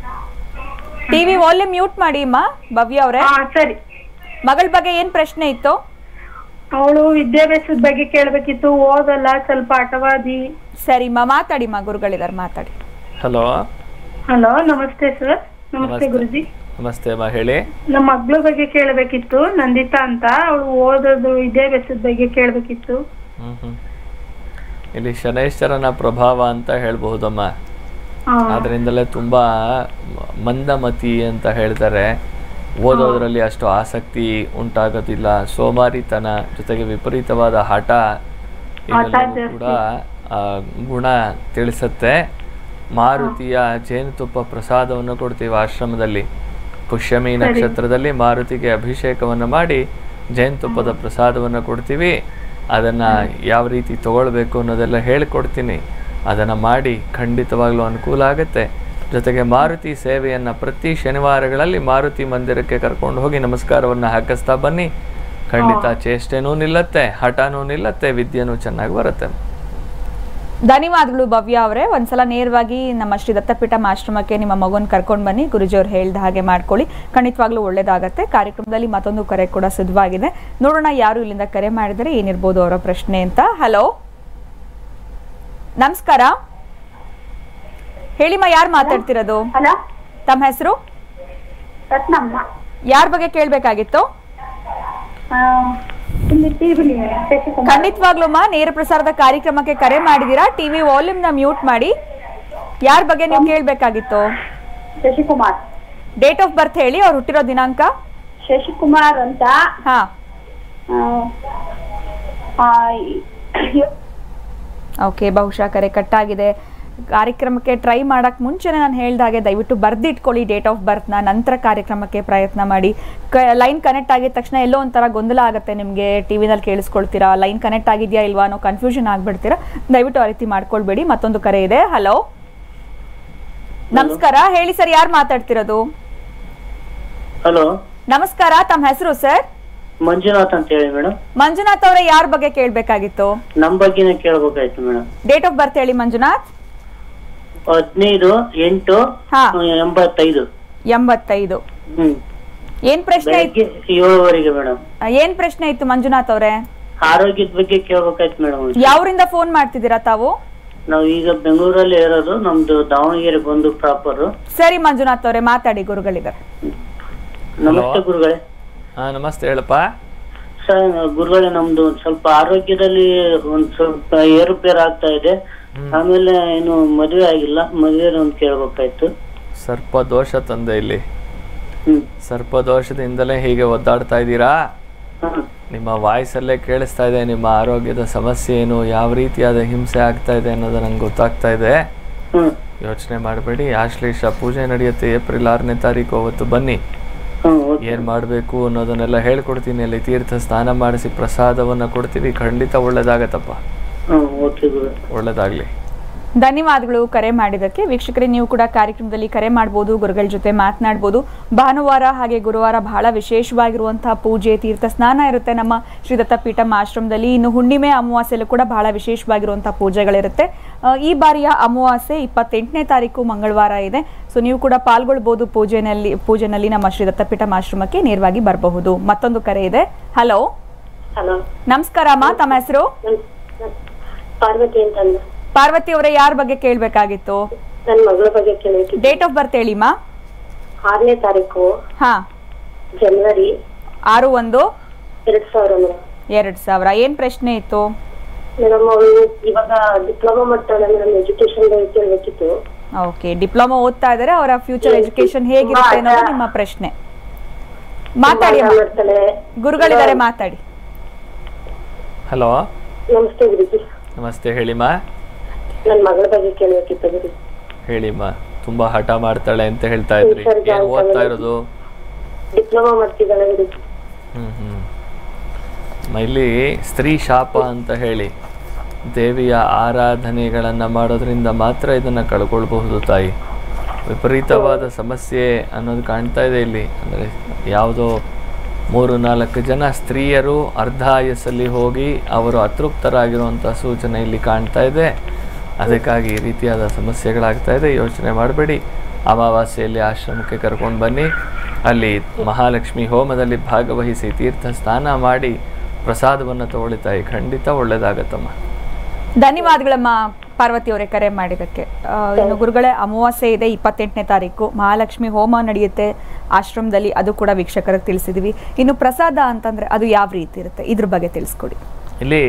A: ಟಿವಿ ವಾಲ್ಯೂಮ್ ಮ್ಯೂಟ್ ಮಾಡಿ ಅಮ್ಮ ಭವ್ಯ ಅವರೇ
G: ಹಾ ಸರಿ
A: ಮಗಳ ಬಗ್ಗೆ ಏನ್ ಪ್ರಶ್ನೆ ಇತ್ತು
G: ಅವಳು ವಿದ್ಯಾಭ್ಯಾಸದ ಬಗ್ಗೆ ಕೇಳ್ಬೇಕಿತ್ತು ಓದಲ್ಲ ಸ್ವಲ್ಪ ಆಟವಾದಿ
A: ಸರಿಮ್ಮ ಮಾತಾಡಿ ಮಾ ಗುರುಗಳಿದಾರೆ ಮಾತಾಡಿ
B: ಹಲೋ
G: ಹಲೋ ನಮಸ್ತೆ ಸರ್ ನಮಸ್ತೆ
B: ನಮಸ್ತೆ.
G: ಗುರುಜಿ
B: ನಮಸ್ತೆ ಅಮ್ಮ ಹೇಳಿ
G: ನಮ್ಮ ಮಗಳ ಬಗ್ಗೆ ಕೇಳ್ಬೇಕಿತ್ತು ನಂದಿತಾ ಅಂತ ಅವಳು ಓದೋದು ವಿದ್ಯಾಭ್ಯಾಸದ ಬಗ್ಗೆ ಕೇಳ್ಬೇಕಿತ್ತು
B: ಹ್ಮ್ ಹ್ಮ್ ಇಲ್ಲಿ ಶನೈಶ್ವರನ ಪ್ರಭಾವ ಅಂತ ಹೇಳ್ಬಹುದಮ್ಮ
G: ಹಾ
B: ಆದ್ರಿಂದಲೇ ತುಂಬಾ ಮ- ಮಂದಮತಿ ಅಂತ ಹೇಳ್ತಾರೆ ಓದೋದ್ರಲ್ಲಿ ಅಷ್ಟು ಆಸಕ್ತಿ ಉಂಟಾಗೋದಿಲ್ಲ ಸೋಮಾರಿತನ ಜೊತೆಗೆ ವಿಪರೀತವಾದ ಹಠ ಇವೆಲ್ಲವೂ ಕೂಡ ಆ, ಗುಣ ತಿಳಿಸುತ್ತೆ ಮಾರುತಿಯ ಜೇನುತುಪ್ಪ ಪ್ರಸಾದವನ್ನು ಕೊಡ್ತೀವಿ ಆಶ್ರಮದಲ್ಲಿ ಪುಷ್ಯಮಿ ನಕ್ಷತ್ರದಲ್ಲಿ ಮಾರುತಿಗೆ ಅಭಿಷೇಕವನ್ನು ಮಾಡಿ ಜೇನುತುಪ್ಪದ ಪ್ರಸಾದವನ್ನು ಕೊಡ್ತೀವಿ ಅದನ್ನ ಯಾವ ರೀತಿ ತಗೊಳ್ಬೇಕು ಅನ್ನೋದೆಲ್ಲ ಹೇಳಿಕೊಡ್ತೀನಿ ಅದನ್ನ ಮಾಡಿ ಖಂಡಿತವಾಗ್ಲೂ ಅನುಕೂಲ ಆಗುತ್ತೆ ಜೊತೆಗೆ ಮಾರುತಿ ಸೇವೆಯನ್ನ ಪ್ರತಿ ಶನಿವಾರಗಳಲ್ಲಿ ಮಾರುತಿ ಮಂದಿರಕ್ಕೆ ಕರ್ಕೊಂಡು ಹೋಗಿ ನಮಸ್ಕಾರವನ್ನ ಹಾಕಿಸ್ತಾ ಬನ್ನಿ ಖಂಡಿತ ಚೇಷ್ಟೆನೂ ನಿಲ್ಲತ್ತೆ ಹಠನೂ ನಿಲ್ಲತ್ತೆ ವಿದ್ಯೆನೂ ಚೆನ್ನಾಗಿ ಬರುತ್ತೆ
A: ಧನ್ಯವಾದಗಳು ಭವ್ಯ ಅವರೇ ಒಂದ್ಸಲ ನೇರವಾಗಿ ನಮ್ಮ ಶ್ರೀ ದತ್ತಪೀಠಂ ಆಶ್ರಮಕ್ಕೆ ನಿಮ್ಮ ಮಗುನ ಕರ್ಕೊಂಡು ಬನ್ನಿ ಗುರುಜಿಯವ್ರು ಹೇಳ್ದ ಹಾಗೆ ಮಾಡ್ಕೊಳ್ಳಿ ಖಂಡಿತವಾಗ್ಲೂ ಒಳ್ಳೇದಾಗತ್ತೆ ಕಾರ್ಯಕ್ರಮದಲ್ಲಿ ಮತ್ತೊಂದು ಕರೆ ಕೂಡ ಸಿದ್ಧವಾಗಿದೆ ನೋಡೋಣ ಯಾರು ಇಲ್ಲಿಂದ ಕರೆ ಮಾಡಿದರೆ ಏನಿರ್ಬೋದು ಅವರ ಪ್ರಶ್ನೆ ಅಂತ ಹಲೋ ನಮಸ್ಕಾರ ಹೇಳಿಮ್ಮ ಯಾರು ಮಾತಾಡ್ತಿರೋದು
G: ಹಲೋ
A: ತಮ್ಮ ಹೆಸರು
G: ರತ್ನಮ್ಮ
A: ಯಾರ ಬಗ್ಗೆ ಕೇಳಬೇಕಾಗಿತ್ತು
G: ಇಲ್ಲಿ ಟಿವಿ ಶಶಿಕುಮಾರ್
A: ಖಂಡಿತವಾಗ್ಲೂಮ್ಮ ನೇರ ಪ್ರಸಾರದ ಕಾರ್ಯಕ್ರಮಕ್ಕೆ ಕರೆ ಮಾಡಿದೀರಾ ಟಿವಿ ವಾಲ್ಯೂಮ್ ನ ಮ್ಯೂಟ್ ಮಾಡಿ ಯಾರ ಬಗ್ಗೆ ನೀವು ಕೇಳಬೇಕಾಗಿತ್ತು
G: ಶಶಿಕುಮಾರ್
A: ಡೇಟ್ ಆಫ್ ಬರ್ತ್ ಹೇಳಿ ಅವ್ರು ಹುಟ್ಟಿರೋ ದಿನಾಂಕ
G: ಶಶಿಕುಮಾರ್ ಅಂತ
A: ಹಾ
G: ಆ, ಆ,
A: ಓಕೆ ಬಹುಶಃ ಕರೆ ಕಟ್ಟಾಗಿದೆ ಕಾರ್ಯಕ್ರಮಕ್ಕೆ ಟ್ರೈ ಮಾಡಕ್ ಮುಂಚೆನೆ ನಾನು ಹೇಳ್ದ ಹಾಗೆ ದಯವಿಟ್ಟು ಬರ್ದಿಟ್ಕೊಳ್ಳಿ ಡೇಟ್ ಆಫ್ ಬರ್ತ್ನ ನಂತರ ಕಾರ್ಯಕ್ರಮಕ್ಕೆ ಪ್ರಯತ್ನ ಮಾಡಿ ಕ ಲೈನ್ ಕನೆಕ್ಟ್ ಆಗಿದ ತಕ್ಷಣ ಎಲ್ಲೋ ಒಂಥರ ಗೊಂದಲ ಆಗುತ್ತೆ ನಿಮಗೆ ಟಿ ವಿನಲ್ಲಿ ಕೇಳಿಸ್ಕೊಳ್ತೀರಾ ಲೈನ್ ಕನೆಕ್ಟ್ ಆಗಿದೆಯಾ ಇಲ್ವಾ ಅನ್ನೋ ಕನ್ಫ್ಯೂಷನ್ ಆಗ್ಬಿಡ್ತೀರಾ ದಯವಿಟ್ಟು ಆ ರೀತಿ ಮಾಡ್ಕೊಳ್ಬೇಡಿ ಮತ್ತೊಂದು ಕರೆ ಇದೆ ಹಲೋ ನಮಸ್ಕಾರ ಹೇಳಿ ಸರ್ ಯಾರು ಮಾತಾಡ್ತಿರೋದು
H: ಹಲೋ
A: ನಮಸ್ಕಾರ ತಮ್ಮ ಹೆಸರು ಸರ್
H: ಮಂಜುನಾಥ್ ಅಂತ ಹೇಳಿ ಮೇಡಮ್
A: ಮಂಜುನಾಥ್ ಅವರೇ ಯಾರ ಬಗ್ಗೆ ಕೇಳಬೇಕಾಗಿತ್ತು
H: ನಮ್ ಬಗ್ಗೆನೇ ಕೇಳ್ಬೇಕಾಯ್ತು ಮೇಡಮ್
A: ಡೇಟ್ ಆಫ್ ಬರ್ತ್ ಹೇಳಿ ಮಂಜುನಾಥ್
H: ಹದಿನೈದು ಎಂಟು
A: ಹಾ.
H: ಎಂಬತ್ತೈದು
A: ಎಂಬತ್ತೈದು
H: ಹ್ಮ್
A: ಏನ್ ಪ್ರಶ್ನೆ ಇತ್ತು
H: ಬೆಳಗ್ಗೆ ಏಳುವರೆಗೆ ಮೇಡಮ್
A: ಏನ್ ಪ್ರಶ್ನೆ ಇತ್ತು ಮಂಜುನಾಥ್ ಅವರೇ
H: ಆರೋಗ್ಯದ ಬಗ್ಗೆ ಕೇಳ್ಬೇಕಾಯ್ತು ಮೇಡಮ್
A: ಯಾವ್ರಿಂದ ಫೋನ್ ಮಾಡ್ತಿದ್ದೀರಾ ತಾವು
H: ನಾವ್ ಈಗ ಬೆಂಗಳೂರಲ್ಲಿ ಇರೋದು ನಮ್ದು ದಾವಣಗೆರೆ ಬಂದು ಪ್ರಾಪರ್
A: ಸರಿ ಮಂಜುನಾಥ್ ಅವರೇ ಮಾತಾಡಿ ಗುರುಗಳಿದ್ದಾರೆ
H: ನಮಸ್ತೆ ಗುರುಗಳೇ
B: ಹಾ ನಮಸ್ತೆ ಹೇಳಪ್ಪ
H: ಸರ್ ಗುರುಗಳೇ ನಮ್ದು ಒಂದ್ ಸ್ವಲ್ಪ ಆರೋಗ್ಯದಲ್ಲಿ ಒಂದ್ ಸ್ವಲ್ಪ ಏರುಪೇರು ಆಗ್ತಾ ಇದೆ ಆಮೇಲೆ ಏನು ಮದುವೆ ಆಗಿಲ್ಲ ಮದುವೆ ಒಂದ್ ಕೇಳ್ಬೇಕಾಯ್ತು
B: ಸರ್ಪ ದೋಷ ತಂದೆ ಇಲ್ಲಿ
H: ಹ್ಮ್
B: ಸರ್ಪ ದೋಷದಿಂದಲೇ ಹೀಗೆ ಒದ್ದಾಡ್ತಾ ಇದ್ದೀರಾ
H: ಹ್ಮ್
B: ನಿಮ್ಮ ವಾಯ್ಸಲ್ಲೇ ಕೇಳಿಸ್ತಾ ಇದೆ ನಿಮ್ಮ ಆರೋಗ್ಯದ ಸಮಸ್ಯೆ ಏನು ಯಾವ ರೀತಿಯಾದ ಹಿಂಸೆ ಆಗ್ತಾ ಇದೆ ಅನ್ನೋದು ನಂಗೆ ಗೊತ್ತಾಗ್ತಾ ಇದೆ
H: ಹ್ಮ್
B: ಯೋಚನೆ ಮಾಡಬೇಡಿ ಆಶ್ಲೇಷ ಪೂಜೆ ನಡೆಯುತ್ತೆ ಏಪ್ರಿಲ್ ಆರನೇ ತಾರೀಕು ಅವತ್ತು ಬನ್ನಿ
H: ಹ್ಮ್ ಓಕೆ
B: ಏನು ಮಾಡಬೇಕು ಅನ್ನೋದನ್ನೆಲ್ಲ ಹೇಳ್ಕೊಡ್ತೀನಿ ಅಲ್ಲಿ ತೀರ್ಥ ಸ್ನಾನ ಮಾಡಿಸಿ ಪ್ರಸಾದವನ್ನು ಕೊಡ್ತೀವಿ ಖಂಡಿತ ಒಳ್ಳೇದಾಗತ್ತಪ್ಪ
H: ಹ್ಮ್ ಓಕೆ ಗುರು
B: ಒಳ್ಳೇದಾಗಲಿ
A: ಧನ್ಯವಾದಗಳು ಕರೆ ಮಾಡಿದ್ದಕ್ಕೆ ವೀಕ್ಷಕರೇ ನೀವು ಕೂಡ ಕಾರ್ಯಕ್ರಮದಲ್ಲಿ ಕರೆ ಮಾಡ್ಬೋದು ಗುರುಗಳ ಜೊತೆ ಮಾತನಾಡ್ಬೋದು ಭಾನುವಾರ ಹಾಗೆ ಗುರುವಾರ ಬಹಳ ವಿಶೇಷವಾಗಿರುವಂತಹ ಪೂಜೆ ತೀರ್ಥ ಸ್ನಾನ ಇರುತ್ತೆ ನಮ್ಮ ಶ್ರೀ ದತ್ತಪೀಠಂ ಆಶ್ರಮದಲ್ಲಿ ಇನ್ನು ಹುಣ್ಣಿಮೆ ಅಮಾವಾಸ್ಯೆಲ್ಲೂ ಕೂಡ ಬಹಳ ವಿಶೇಷವಾಗಿರುವಂತಹ ಪೂಜೆಗಳಿರುತ್ತೆ ಆ, ಈ ಬಾರಿಯ ಅಮಾವಾಸ್ಯೆ ಇಪ್ಪತ್ತೆಂಟನೇ ತಾರೀಕು ಮಂಗಳವಾರ ಇದೆ ಸೊ ನೀವು ಕೂಡ ಪಾಲ್ಗೊಳ್ಬೋದು ಪೂಜೆನಲ್ಲಿ ಪೂಜೆನಲ್ಲಿ ನಮ್ಮ ಶ್ರೀ ದತ್ತಪೀಠಂ ಆಶ್ರಮಕ್ಕೆ ನೇರವಾಗಿ ಬರಬಹುದು ಮತ್ತೊಂದು ಕರೆ ಇದೆ ಹಲೋ
I: ಹಲೋ
A: ನಮಸ್ಕಾರ ಅಮ್ಮ ತಮ್ಮ ಹೆಸರು
I: ಪಾರ್ವತಿ ಅಂತಂದ
A: ಪಾರ್ವತಿ ಅವರೇ ಯಾರ ಬಗ್ಗೆ ಕೇಳಬೇಕಾಗಿತ್ತು
I: ನನ್ ಮಗಳ ಬಗ್ಗೆ ಕೇಳಬೇಕಿತ್ತು
A: ಡೇಟ್ ಆಫ್ ಬರ್ತ್ ಹೇಳಿಮ್ಮ
I: ಆರನೇ ತಾರೀಕು
A: ಹಾ
I: ಜನವರಿ
A: ಆರು ಒಂದು
I: ಎರಡ್ ಸಾವಿರ ಮೇಡಮ್
A: ಎರಡ್ ಸಾವಿರ ಏನ್ ಪ್ರಶ್ನೆ ಇತ್ತು
I: ಮೇಡಮ್ ಅವಳು ಇವಾಗ ಡಿಪ್ಲೊಮಾ ಮಾಡ್ತಾಳೆ ಮೇಡಮ್ ಎಜುಕೇಶನ್ ಬಗ್ಗೆ ಕೇಳ್ಬೇಕಿತ್ತು
A: ಓಕೆ ಡಿಪ್ಲೊಮಾ ಓದ್ತಾ ಇದ್ದಾರೆ ಅವರ ಫ್ಯೂಚರ್ ಎಜುಕೇಶನ್ ಹೇಗಿರುತ್ತೆ ಅನ್ನೋದು ನಿಮ್ಮ ಪ್ರಶ್ನೆ ಮಾತಾಡಿ ಅಮ್ಮ.
I: ಮಾಡ್ತಾಳೆ
A: ಗುರುಗಳಿದ್ದಾರೆ ಮಾತಾಡಿ
B: ಹಲೋ
I: ನಮಸ್ತೆ ಗುರುಜಿ
B: ನಮಸ್ತೆ ಹೇಳಿಮ್ಮ
I: ನನ್ ಮಗಳ ಬಗ್ಗೆ ಕೇಳ್ಬೇಕಿತ್ತು ಗುರುಜಿ
B: ಹೇಳಿಮ್ಮ ತುಂಬಾ ಹಠ ಮಾಡ್ತಾಳೆ ಅಂತ ಹೇಳ್ತಾ ಇದ್ರಿ ಏನ್ ಓದ್ತಾ ಇರೋದು
I: ಡಿಪ್ಲೊಮಾ ಮಾಡ್ತಿದ್ದಾಳೆ ಗುರುಜಿ
B: ಹ್ಮ್ ಹ್ಮ್ ಮ- ಇಲ್ಲಿ ಸ್ತ್ರೀ ಶಾಪ ಅಂತ ಹೇಳಿ ದೇವಿಯ ಆರಾಧನೆಗಳನ್ನು ಮಾಡೋದ್ರಿಂದ ಮಾತ್ರ ಇದನ್ನು ಕಳ್ಕೊಳ್ಬಹುದು ತಾಯಿ ವಿಪರೀತವಾದ ಸಮಸ್ಯೆ ಅನ್ನೋದು ಕಾಣ್ತಾ ಇದೆ ಇಲ್ಲಿ ಅಂದರೆ ಯಾವುದೋ ಮೂರು ನಾಲ್ಕು ಜನ ಸ್ತ್ರೀಯರು ಅರ್ಧ ಆಯಸ್ಸಲ್ಲಿ ಹೋಗಿ ಅವರು ಅತೃಪ್ತರಾಗಿರುವಂಥ ಸೂಚನೆ ಇಲ್ಲಿ ಕಾಣ್ತಾ ಇದೆ ಅದಕ್ಕಾಗಿ ಈ ರೀತಿಯಾದ ಸಮಸ್ಯೆಗಳಾಗ್ತಾ ಇದೆ ಯೋಚನೆ ಮಾಡಬೇಡಿ ಅಮಾವಾಸ್ಯೆಯಲ್ಲಿ ಆಶ್ರಮಕ್ಕೆ ಕರ್ಕೊಂಡು ಬನ್ನಿ ಅಲ್ಲಿ ಮಹಾಲಕ್ಷ್ಮಿ ಹೋಮದಲ್ಲಿ ಭಾಗವಹಿಸಿ ತೀರ್ಥ ಸ್ನಾನ ಮಾಡಿ ಪ್ರಸಾದವನ್ನು ತಗೊಳ್ಳಿ ತಾಯಿ ಖಂಡಿತ ಒಳ್ಳೆಯದಾಗತ್ತಮ್ಮ
A: ಧನ್ಯವಾದಗಳಮ್ಮ ಪಾರ್ವತಿ ಅವರೇ ಕರೆ ಮಾಡಿದ್ದಕ್ಕೆ ಆ, ಇನ್ನು ಗುರುಗಳೇ ಅಮಾವಾಸ್ಯೆ ಇದೆ ಇಪ್ಪತ್ತೆಂಟನೇ ತಾರೀಕು ಮಹಾಲಕ್ಷ್ಮಿ ಹೋಮ ನಡೆಯುತ್ತೆ ಆಶ್ರಮದಲ್ಲಿ ಅದು ಕೂಡ ವೀಕ್ಷಕರಿಗೆ ತಿಳಿಸಿದ್ವಿ ಇನ್ನು ಪ್ರಸಾದ ಅಂತಂದ್ರೆ ಅದು ಯಾವ ರೀತಿ ಇರುತ್ತೆ ಇದ್ರ ಬಗ್ಗೆ ತಿಳಿಸ್ಕೊಡಿ
B: ಇಲ್ಲಿ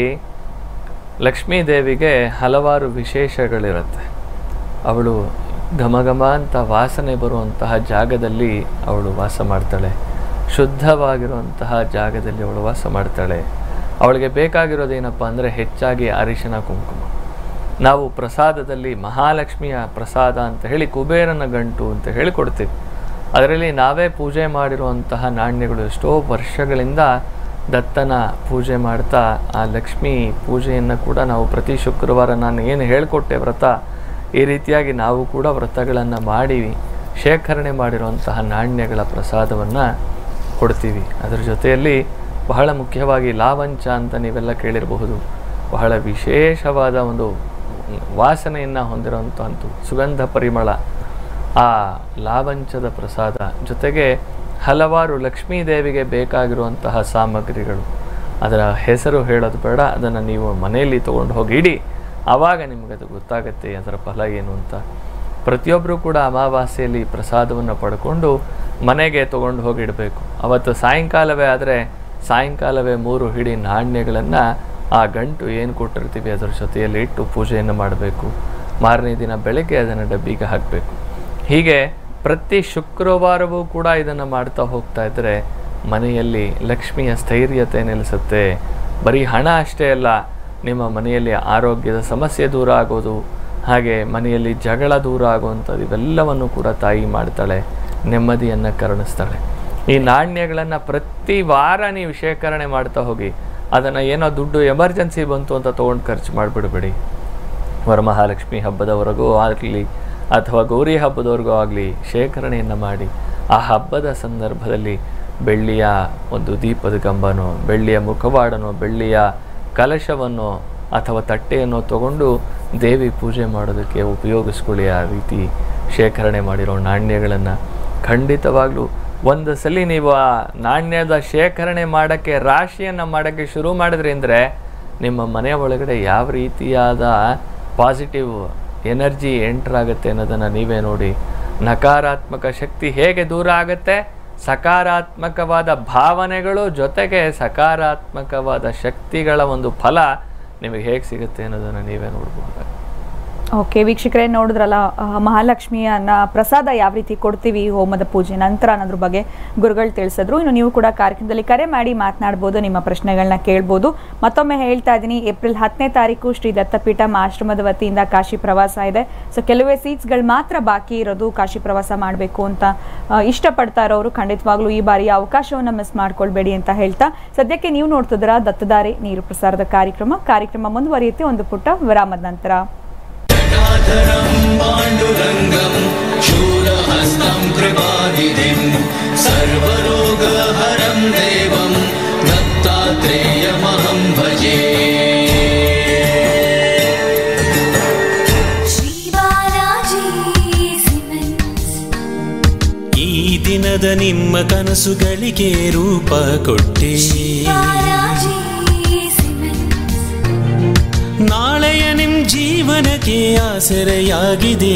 B: ಲಕ್ಷ್ಮೀ ದೇವಿಗೆ ಹಲವಾರು ವಿಶೇಷಗಳಿರುತ್ತೆ ಅವಳು ಘಮ ಘಮ ಅಂತ ವಾಸನೆ ಬರುವಂತಹ ಜಾಗದಲ್ಲಿ ಅವಳು ವಾಸ ಮಾಡ್ತಾಳೆ ಶುದ್ಧವಾಗಿರುವಂತಹ ಜಾಗದಲ್ಲಿ ಅವಳು ವಾಸ ಮಾಡ್ತಾಳೆ ಅವಳಿಗೆ ಬೇಕಾಗಿರೋದೇನಪ್ಪ ಅಂದರೆ ಹೆಚ್ಚಾಗಿ ಅರಿಶಿನ ಕುಂಕುಮ ನಾವು ಪ್ರಸಾದದಲ್ಲಿ ಮಹಾಲಕ್ಷ್ಮಿಯ ಪ್ರಸಾದ ಅಂತ ಹೇಳಿ ಕುಬೇರನ ಗಂಟು ಅಂತ ಹೇಳಿ ಕೊಡ್ತೀವಿ ಅದರಲ್ಲಿ ನಾವೇ ಪೂಜೆ ಮಾಡಿರುವಂತಹ ನಾಣ್ಯಗಳು ಎಷ್ಟೋ ವರ್ಷಗಳಿಂದ ದತ್ತನ ಪೂಜೆ ಮಾಡ್ತಾ ಆ ಲಕ್ಷ್ಮಿ ಪೂಜೆಯನ್ನು ಕೂಡ ನಾವು ಪ್ರತಿ ಶುಕ್ರವಾರ ನಾನು ಏನು ಹೇಳಿಕೊಟ್ಟೆ ವ್ರತ ಈ ರೀತಿಯಾಗಿ ನಾವು ಕೂಡ ವ್ರತಗಳನ್ನು ಮಾಡಿ ಶೇಖರಣೆ ಮಾಡಿರುವಂತಹ ನಾಣ್ಯಗಳ ಪ್ರಸಾದವನ್ನು ಕೊಡ್ತೀವಿ ಅದರ ಜೊತೆಯಲ್ಲಿ ಬಹಳ ಮುಖ್ಯವಾಗಿ ಲಾವಂಚ ಅಂತ ನೀವೆಲ್ಲ ಕೇಳಿರಬಹುದು ಬಹಳ ವಿಶೇಷವಾದ ಒಂದು ವಾಸನೆಯನ್ನು ಹೊಂದಿರುವಂಥ ಸುಗಂಧ ಪರಿಮಳ ಆ ಲಾವಂಚದ ಪ್ರಸಾದ ಜೊತೆಗೆ ಹಲವಾರು ಲಕ್ಷ್ಮೀ ದೇವಿಗೆ ಬೇಕಾಗಿರುವಂತಹ ಸಾಮಗ್ರಿಗಳು ಅದರ ಹೆಸರು ಹೇಳೋದು ಬೇಡ ಅದನ್ನು ನೀವು ಮನೆಯಲ್ಲಿ ತೊಗೊಂಡು ಹೋಗಿ ಇಡಿ ಆವಾಗ ನಿಮಗದು ಗೊತ್ತಾಗುತ್ತೆ ಅದರ ಫಲ ಏನು ಅಂತ ಪ್ರತಿಯೊಬ್ಬರೂ ಕೂಡ ಅಮಾವಾಸ್ಯೆಯಲ್ಲಿ ಪ್ರಸಾದವನ್ನು ಪಡ್ಕೊಂಡು ಮನೆಗೆ ತೊಗೊಂಡು ಹೋಗಿ ಇಡಬೇಕು ಅವತ್ತು ಸಾಯಂಕಾಲವೇ ಆದರೆ ಸಾಯಂಕಾಲವೇ ಮೂರು ಹಿಡಿ ನಾಣ್ಯಗಳನ್ನು ಆ ಗಂಟು ಏನು ಕೊಟ್ಟಿರ್ತೀವಿ ಅದರ ಜೊತೆಯಲ್ಲಿ ಇಟ್ಟು ಪೂಜೆಯನ್ನು ಮಾಡಬೇಕು ಮಾರನೇ ದಿನ ಬೆಳಗ್ಗೆ ಅದನ್ನು ಡಬ್ಬಿಗೆ ಹಾಕಬೇಕು ಹೀಗೆ ಪ್ರತಿ ಶುಕ್ರವಾರವೂ ಕೂಡ ಇದನ್ನು ಮಾಡ್ತಾ ಹೋಗ್ತಾ ಇದ್ದರೆ ಮನೆಯಲ್ಲಿ ಲಕ್ಷ್ಮಿಯ ಸ್ಥೈರ್ಯತೆ ನೆಲೆಸುತ್ತೆ ಬರೀ ಹಣ ಅಷ್ಟೇ ಅಲ್ಲ ನಿಮ್ಮ ಮನೆಯಲ್ಲಿ ಆರೋಗ್ಯದ ಸಮಸ್ಯೆ ದೂರ ಆಗೋದು ಹಾಗೆ ಮನೆಯಲ್ಲಿ ಜಗಳ ದೂರ ಆಗುವಂಥದ್ದು ಇವೆಲ್ಲವನ್ನು ಕೂಡ ತಾಯಿ ಮಾಡ್ತಾಳೆ ನೆಮ್ಮದಿಯನ್ನು ಕರುಣಿಸ್ತಾಳೆ ಈ ನಾಣ್ಯಗಳನ್ನು ಪ್ರತಿ ವಾರ ನೀವು ಶೇಖರಣೆ ಮಾಡ್ತಾ ಹೋಗಿ ಅದನ್ನು ಏನೋ ದುಡ್ಡು ಎಮರ್ಜೆನ್ಸಿ ಬಂತು ಅಂತ ತೊಗೊಂಡು ಖರ್ಚು ಮಾಡಿಬಿಡ್ಬೇಡಿ ವರಮಹಾಲಕ್ಷ್ಮಿ ಹಬ್ಬದವರೆಗೂ ಆಗಲಿ ಅಥವಾ ಗೌರಿ ಹಬ್ಬದವರೆಗೂ ಆಗಲಿ ಶೇಖರಣೆಯನ್ನು ಮಾಡಿ ಆ ಹಬ್ಬದ ಸಂದರ್ಭದಲ್ಲಿ ಬೆಳ್ಳಿಯ ಒಂದು ದೀಪದ ಕಂಬನೋ ಬೆಳ್ಳಿಯ ಮುಖವಾಡನೋ ಬೆಳ್ಳಿಯ ಕಲಶವನ್ನು ಅಥವಾ ತಟ್ಟೆಯನ್ನು ತಗೊಂಡು ದೇವಿ ಪೂಜೆ ಮಾಡೋದಕ್ಕೆ ಉಪಯೋಗಿಸ್ಕೊಳ್ಳಿ ಆ ರೀತಿ ಶೇಖರಣೆ ಮಾಡಿರೋ ನಾಣ್ಯಗಳನ್ನು ಖಂಡಿತವಾಗ್ಲೂ ಒಂದು ಸಲ ನೀವು ಆ ನಾಣ್ಯದ ಶೇಖರಣೆ ಮಾಡೋಕ್ಕೆ ರಾಶಿಯನ್ನು ಮಾಡೋಕ್ಕೆ ಶುರು ಮಾಡಿದ್ರಿ ಅಂದರೆ ನಿಮ್ಮ ಮನೆಯ ಒಳಗಡೆ ಯಾವ ರೀತಿಯಾದ ಪಾಸಿಟಿವ್ ಎನರ್ಜಿ ಎಂಟರ್ ಆಗುತ್ತೆ ಅನ್ನೋದನ್ನು ನೀವೇ ನೋಡಿ ನಕಾರಾತ್ಮಕ ಶಕ್ತಿ ಹೇಗೆ ದೂರ ಆಗುತ್ತೆ ಸಕಾರಾತ್ಮಕವಾದ ಭಾವನೆಗಳು ಜೊತೆಗೆ ಸಕಾರಾತ್ಮಕವಾದ ಶಕ್ತಿಗಳ ಒಂದು ಫಲ ನಿಮಗೆ ಹೇಗೆ ಸಿಗುತ್ತೆ ಅನ್ನೋದನ್ನು ನೀವೇ ನೋಡ್ಬೋದು
A: ಓಕೆ ವೀಕ್ಷಕರೇ ನೋಡಿದ್ರಲ್ಲ ಆ, ಮಹಾಲಕ್ಷ್ಮಿಯನ್ನ ಪ್ರಸಾದ ಯಾವ ರೀತಿ ಕೊಡ್ತೀವಿ ಹೋಮದ ಪೂಜೆ ನಂತರ ಅನ್ನೋದ್ರ ಬಗ್ಗೆ ಗುರುಗಳು ತಿಳಿಸಿದ್ರು ಇನ್ನು ನೀವು ಕೂಡ ಕಾರ್ಯಕ್ರಮದಲ್ಲಿ ಕರೆ ಮಾಡಿ ಮಾತನಾಡ್ಬೋದು ನಿಮ್ಮ ಪ್ರಶ್ನೆಗಳನ್ನ ಕೇಳ್ಬೋದು ಮತ್ತೊಮ್ಮೆ ಹೇಳ್ತಾ ಇದ್ದೀನಿ ಏಪ್ರಿಲ್ ಹತ್ತನೇ ತಾರೀಕು ಶ್ರೀ ದತ್ತಪೀಠ ಆಶ್ರಮದ ವತಿಯಿಂದ ಕಾಶಿ ಪ್ರವಾಸ ಇದೆ ಸೊ ಕೆಲವೇ ಸೀಟ್ಸ್ಗಳು ಮಾತ್ರ ಬಾಕಿ ಇರೋದು ಕಾಶಿ ಪ್ರವಾಸ ಮಾಡಬೇಕು ಅಂತ ಆ, ಇಷ್ಟಪಡ್ತಾ ಇರೋರು ಖಂಡಿತವಾಗ್ಲೂ ಈ ಬಾರಿ ಅವಕಾಶವನ್ನು ಮಿಸ್ ಮಾಡ್ಕೊಳ್ಬೇಡಿ ಅಂತ ಹೇಳ್ತಾ ಸದ್ಯಕ್ಕೆ ನೀವು ನೋಡ್ತಿದ್ದೀರಾ ದತ್ತದಾರಿ ನೀರು ಪ್ರಸಾರದ ಕಾರ್ಯಕ್ರಮ ಕಾರ್ಯಕ್ರಮ ಮುಂದುವರಿಯುತ್ತೆ ಒಂದು ಪುಟ್ಟ ವಿರಾಮದ ನಂತರ
J: पाण्डुरङ्गं शूलहस्तं कृपानिधिं सर्वरोगहरं देवं दत्तात्रेयमहं भजे
K: ಈ ದಿನದ ನಿಮ್ಮ ಕನಸುಗಳಿಗೆ ರೂಪ ಕೊಟ್ಟೆ ನಾಳೆಯ ನಿಮ್ ಜೀವನಕ್ಕೆ ಆಸರೆಯಾಗಿದೆ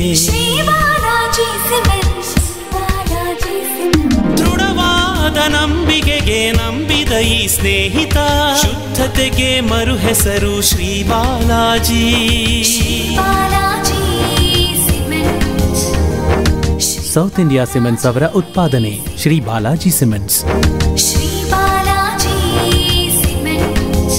K: ದೃಢವಾದ ನಂಬಿಕೆಗೆ ನಂಬಿದ ಈ ಸ್ನೇಹಿತ ಶುದ್ಧತೆಗೆ ಮರು ಹೆಸರು Shri Balaji
L: South India Cements ಅವರ ಉತ್ಪಾದನೆ ಶ್ರೀ ಬಾಲಾಜಿ ಸಿಮೆಂಟ್ಸ್
M: ಶ್ರೀ ಬಾಲಾಜಿ ಸಿಮೆಂಟ್ಸ್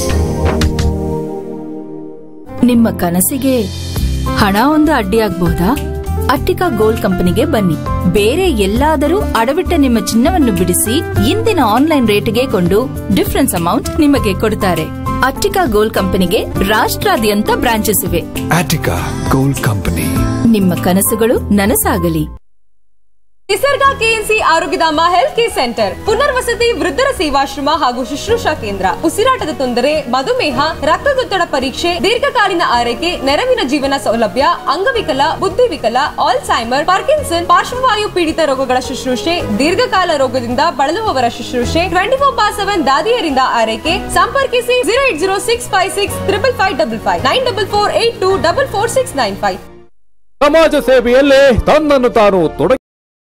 N: ನಿಮ್ಮ ಕನಸಿಗೆ ಹಣ ಒಂದು ಅಡ್ಡಿಯಾಗಬಹುದಾ ಅಟ್ಟಿಕಾ ಗೋಲ್ಡ್ ಕಂಪನಿಗೆ ಬನ್ನಿ ಬೇರೆ ಎಲ್ಲಾದರೂ ಅಡವಿಟ್ಟ ನಿಮ್ಮ ಚಿನ್ನವನ್ನು ಬಿಡಿಸಿ ಇಂದಿನ ಆನ್ಲೈನ್ ರೇಟ್ಗೆ ಕೊಂಡು ಡಿಫರೆನ್ಸ್ ಅಮೌಂಟ್ ನಿಮಗೆ ಕೊಡುತ್ತಾರೆ ಅಟ್ಟಿಕಾ ಗೋಲ್ಡ್ ಕಂಪನಿಗೆ ರಾಷ್ಟ್ರಾದ್ಯಂತ ಬ್ರಾಂಚಸ್ ಇವೆ
O: Attica Gold Company.
N: ನಿಮ್ಮ ಕನಸುಗಳು ನನಸಾಗಲಿ
P: ನಿಸರ್ಗ ಕೆಎನ್ಸಿ ಆರೋಗ್ಯಧಾಮ ಹೆಲ್ತ್ ಕೇರ್ ಸೆಂಟರ್ ಪುನರ್ವಸತಿ ವೃದ್ಧರ ಸೇವಾಶ್ರಮ ಹಾಗೂ ಶುಶ್ರೂಷಾ ಕೇಂದ್ರ ಉಸಿರಾಟದ ತೊಂದರೆ ಮಧುಮೇಹ ರಕ್ತದೊತ್ತಡ ಪರೀಕ್ಷೆ ದೀರ್ಘಕಾಲೀನ ಆರೈಕೆ ನೆರವಿನ ಜೀವನ ಸೌಲಭ್ಯ ಅಂಗವಿಕಲ ಬುದ್ಧಿವಿಕಲ ಆಲ್ಝೈಮರ್ ಪಾರ್ಕಿನ್ಸನ್ ಪಾರ್ಶ್ವವಾಯು ಪೀಡಿತ ರೋಗಗಳ ಶುಶ್ರೂಷೆ ದೀರ್ಘಕಾಲ ರೋಗದಿಂದ ಬಳಲುವವರ ಶುಶ್ರೂಷೆ ಟ್ವೆಂಟಿ ಫೋರ್ ಬಾರ್ ಸೆವೆನ್ ದಾದಿಯರಿಂದ ಆರೈಕೆ ಸಂಪರ್ಕಿಸಿ zero eight zero six five six triple five double five nine double four eight two double four six nine five
Q: ಸಮಾಜ ಸೇವೆಯಲ್ಲೇ ತನ್ನನ್ನು ತಾನು ತೊಡಗಿ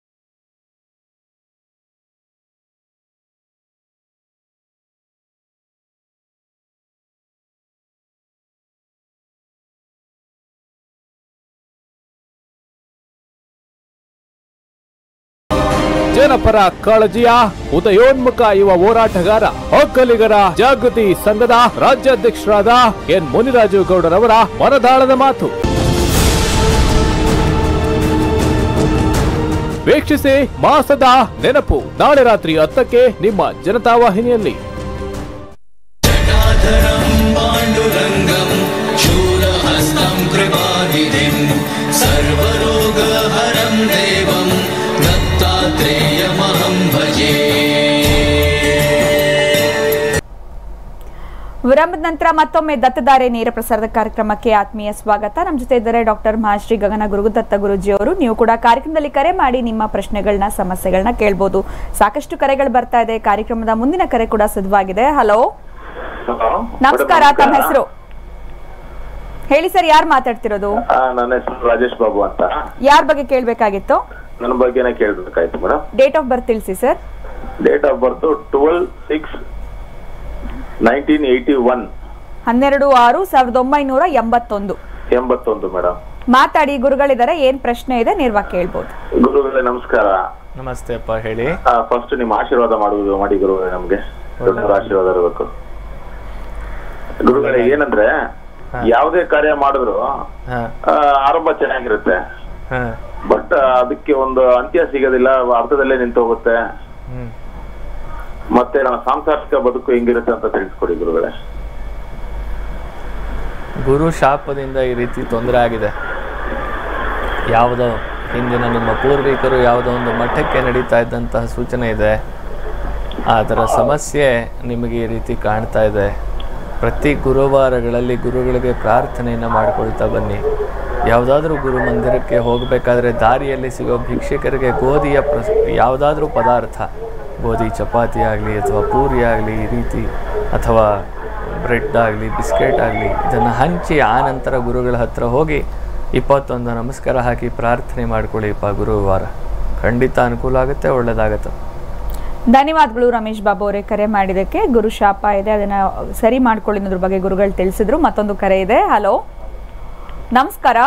Q: ಜನಪರ ಕಾಳಜಿಯ ಉದಯೋನ್ಮುಖ ಯುವ ಹೋರಾಟಗಾರ ಒಕ್ಕಲಿಗರ ಜಾಗೃತಿ ಸಂಘದ ರಾಜ್ಯಾಧ್ಯಕ್ಷರಾದ ಎನ್ ಮುನಿರಾಜು ಗೌಡರವರ ಮನದಾಳದ ಮಾತು ವೀಕ್ಷಿಸಿ ಮಾಸದ ನೆನಪು ನಾಳೆ ರಾತ್ರಿ ಹತ್ತಕ್ಕೆ ನಿಮ್ಮ ಜನತಾವಾಹಿನಿಯಲ್ಲಿ
J: पाण्डुरङ्गम् शूलहस्तं कृपानिधिं सर्वरोगहरं देवं दत्तात्रेयमहं भजे
A: ವಿರಾಮದ ನಂತರ ಮತ್ತೊಮ್ಮೆ ದತ್ತಧಾರೆ ನೇರ ಪ್ರಸಾರದ ಕಾರ್ಯಕ್ರಮಕ್ಕೆ ಆತ್ಮೀಯ ಸ್ವಾಗತ ನಮ್ಮ ಜೊತೆ ಇದ್ದಾರೆ ಡಾಕ್ಟರ್ ಮಹಾಶ್ರೀ ಗಗನ ಗುರುದತ್ತ ಗುರುಜಿ ಅವರು ನೀವು ಕೂಡ ಕಾರ್ಯಕ್ರಮದಲ್ಲಿ ಕರೆ ಮಾಡಿ ನಿಮ್ಮ ಪ್ರಶ್ನೆಗಳನ್ನ ಸಮಸ್ಯೆಗಳನ್ನ ಕೇಳ್ಬೋದು ಸಾಕಷ್ಟು ಕರೆಗಳು ಬರ್ತಾ ಇದೆ ಕಾರ್ಯಕ್ರಮದ ಮುಂದಿನ ಕರೆ ಕೂಡ ಸಿದ್ಧವಾಗಿದೆ ಹಲೋ ನಮಸ್ಕಾರ ತಮ್ಮ ಹೆಸರು ಹೇಳಿ ಸರ್ ಯಾರು ಮಾತಾಡ್ತಿರೋದು
E: ಆ, ನನ್ನ ಹೆಸರು ರಾಜೇಶ್ ಬಾಬು ಅಂತ
A: ಯಾರ ಬಗ್ಗೆ ಕೇಳಬೇಕಾಗಿತ್ತು
E: ನನ್ನ ಬಗ್ಗೆನೇ ಕೇಳ್ಬೇಕಾಯ್ತು ಮೇಡಮ್
A: ಡೇಟ್ ಆಫ್ ಬರ್ತ್ ತಿಳಿಸಿ sir
E: date of birth twelve six nineteen eighty one
A: ಹನ್ನೆರಡು ಆರು ಸಾವಿರದ ಒಂಬೈನೂರ ಎಂಬತ್ತೊಂದು
E: ಎಂಬತ್ತೊಂದು ಮೇಡಮ್
A: ಮಾತಾಡಿ ಗುರುಗಳಿದ್ದಾರೆ ಏನ್ ಪ್ರಶ್ನೆ ಇದೆ ನೇರವಾಗಿ ಕೇಳ್ಬೋದು
E: ಗುರುಗಳೇ ನಮಸ್ಕಾರ
B: ನಮಸ್ತೆ ಅಪ್ಪ ಹೇಳಿ
E: ಫಸ್ಟ್ ನಿಮ್ಮ ಆಶೀರ್ವಾದ ಮಾಡುವುದು ಮಾಡಿ ಗುರುಗಳೇ ನಮ್ಗೆ ದೊಡ್ಡವರ ಆಶೀರ್ವಾದ ಇರಬೇಕು ಗುರುಗಳೇ ಏನಂದ್ರೆ ಯಾವುದೇ ಕಾರ್ಯ ಮಾಡಿದ್ರು
B: ಹಾ
E: ಆ, ಆರಂಭ ಚೆನ್ನಾಗಿರುತ್ತೆ
B: ಹಾ
E: ಬಟ್ ಅದಕ್ಕೆ ಒಂದು ಅಂತ್ಯ ಸಿಗೋದಿಲ್ಲ ಅರ್ಧದಲ್ಲೇ ನಿಂತು ಹೋಗುತ್ತೆ
B: ಹ್ಮ್
E: ಮತ್ತೆ ನಮ್ಮ ಸಾಂಸಾರಿಕ ಬದುಕು ಹೆಂಗಿರುತ್ತೆ ಅಂತ ತಿಳಿಸ್ಕೊಡಿ ಗುರುಗಳೇ
B: ಗುರು ಶಾಪದಿಂದ ಈ ರೀತಿ ತೊಂದರೆ ಆಗಿದೆ ಯಾವುದೋ ಹಿಂದಿನ ನಿಮ್ಮ ಪೂರ್ವಿಕರು ಯಾವುದೋ ಒಂದು ಮಠಕ್ಕೆ ನಡೀತಾ ಇದ್ದಂತಹ ಸೂಚನೆ ಇದೆ ಅದರ ಸಮಸ್ಯೆ ನಿಮಗೆ ಈ ರೀತಿ ಕಾಣ್ತಾ ಇದೆ ಪ್ರತಿ ಗುರುವಾರಗಳಲ್ಲಿ ಗುರುಗಳಿಗೆ ಪ್ರಾರ್ಥನೆಯನ್ನು ಮಾಡಿಕೊಳ್ತಾ ಬನ್ನಿ ಯಾವುದಾದ್ರೂ ಗುರು ಮಂದಿರಕ್ಕೆ ಹೋಗಬೇಕಾದ್ರೆ ದಾರಿಯಲ್ಲಿ ಸಿಗೋ ಭಿಕ್ಷುಕರಿಗೆ ಗೋಧಿಯ ಪ್ರ ಯಾವುದಾದ್ರೂ ಪದಾರ್ಥ ಗೋಧಿ ಚಪಾತಿ ಆಗಲಿ ಅಥವಾ ಪೂರಿ ಆಗಲಿ ಈ ರೀತಿ ಅಥವಾ ಬ್ರೆಡ್ ಆಗಲಿ ಬಿಸ್ಕೆಟ್ ಆಗಲಿ ಇದನ್ನು ಹಂಚಿ ಆ ನಂತರ ಗುರುಗಳ ಹತ್ರ ಹೋಗಿ ಇಪ್ಪತ್ತೊಂದು ನಮಸ್ಕಾರ ಹಾಕಿ ಪ್ರಾರ್ಥನೆ ಮಾಡ್ಕೊಳ್ಳಿಪ್ಪ ಗುರುವಾರ ಖಂಡಿತ ಅನುಕೂಲ ಆಗುತ್ತೆ ಒಳ್ಳೆಯದಾಗತ್ತೆ
A: ಧನ್ಯವಾದಗಳು ರಮೇಶ್ ಬಾಬು ಅವರೇ ಕರೆ ಮಾಡಿದಕ್ಕೆ ಗುರು ಶಾಪ ಇದೆ ಅದನ್ನ ಸರಿ ಮಾಡ್ಕೊಳ್ಳಿ ಅನ್ನೋದ್ರ ಬಗ್ಗೆ ಗುರುಗಳು ತಿಳಿಸಿದ್ರು ಮತ್ತೊಂದು ಕರೆ ಇದೆ ಹಲೋ ನಮಸ್ಕಾರ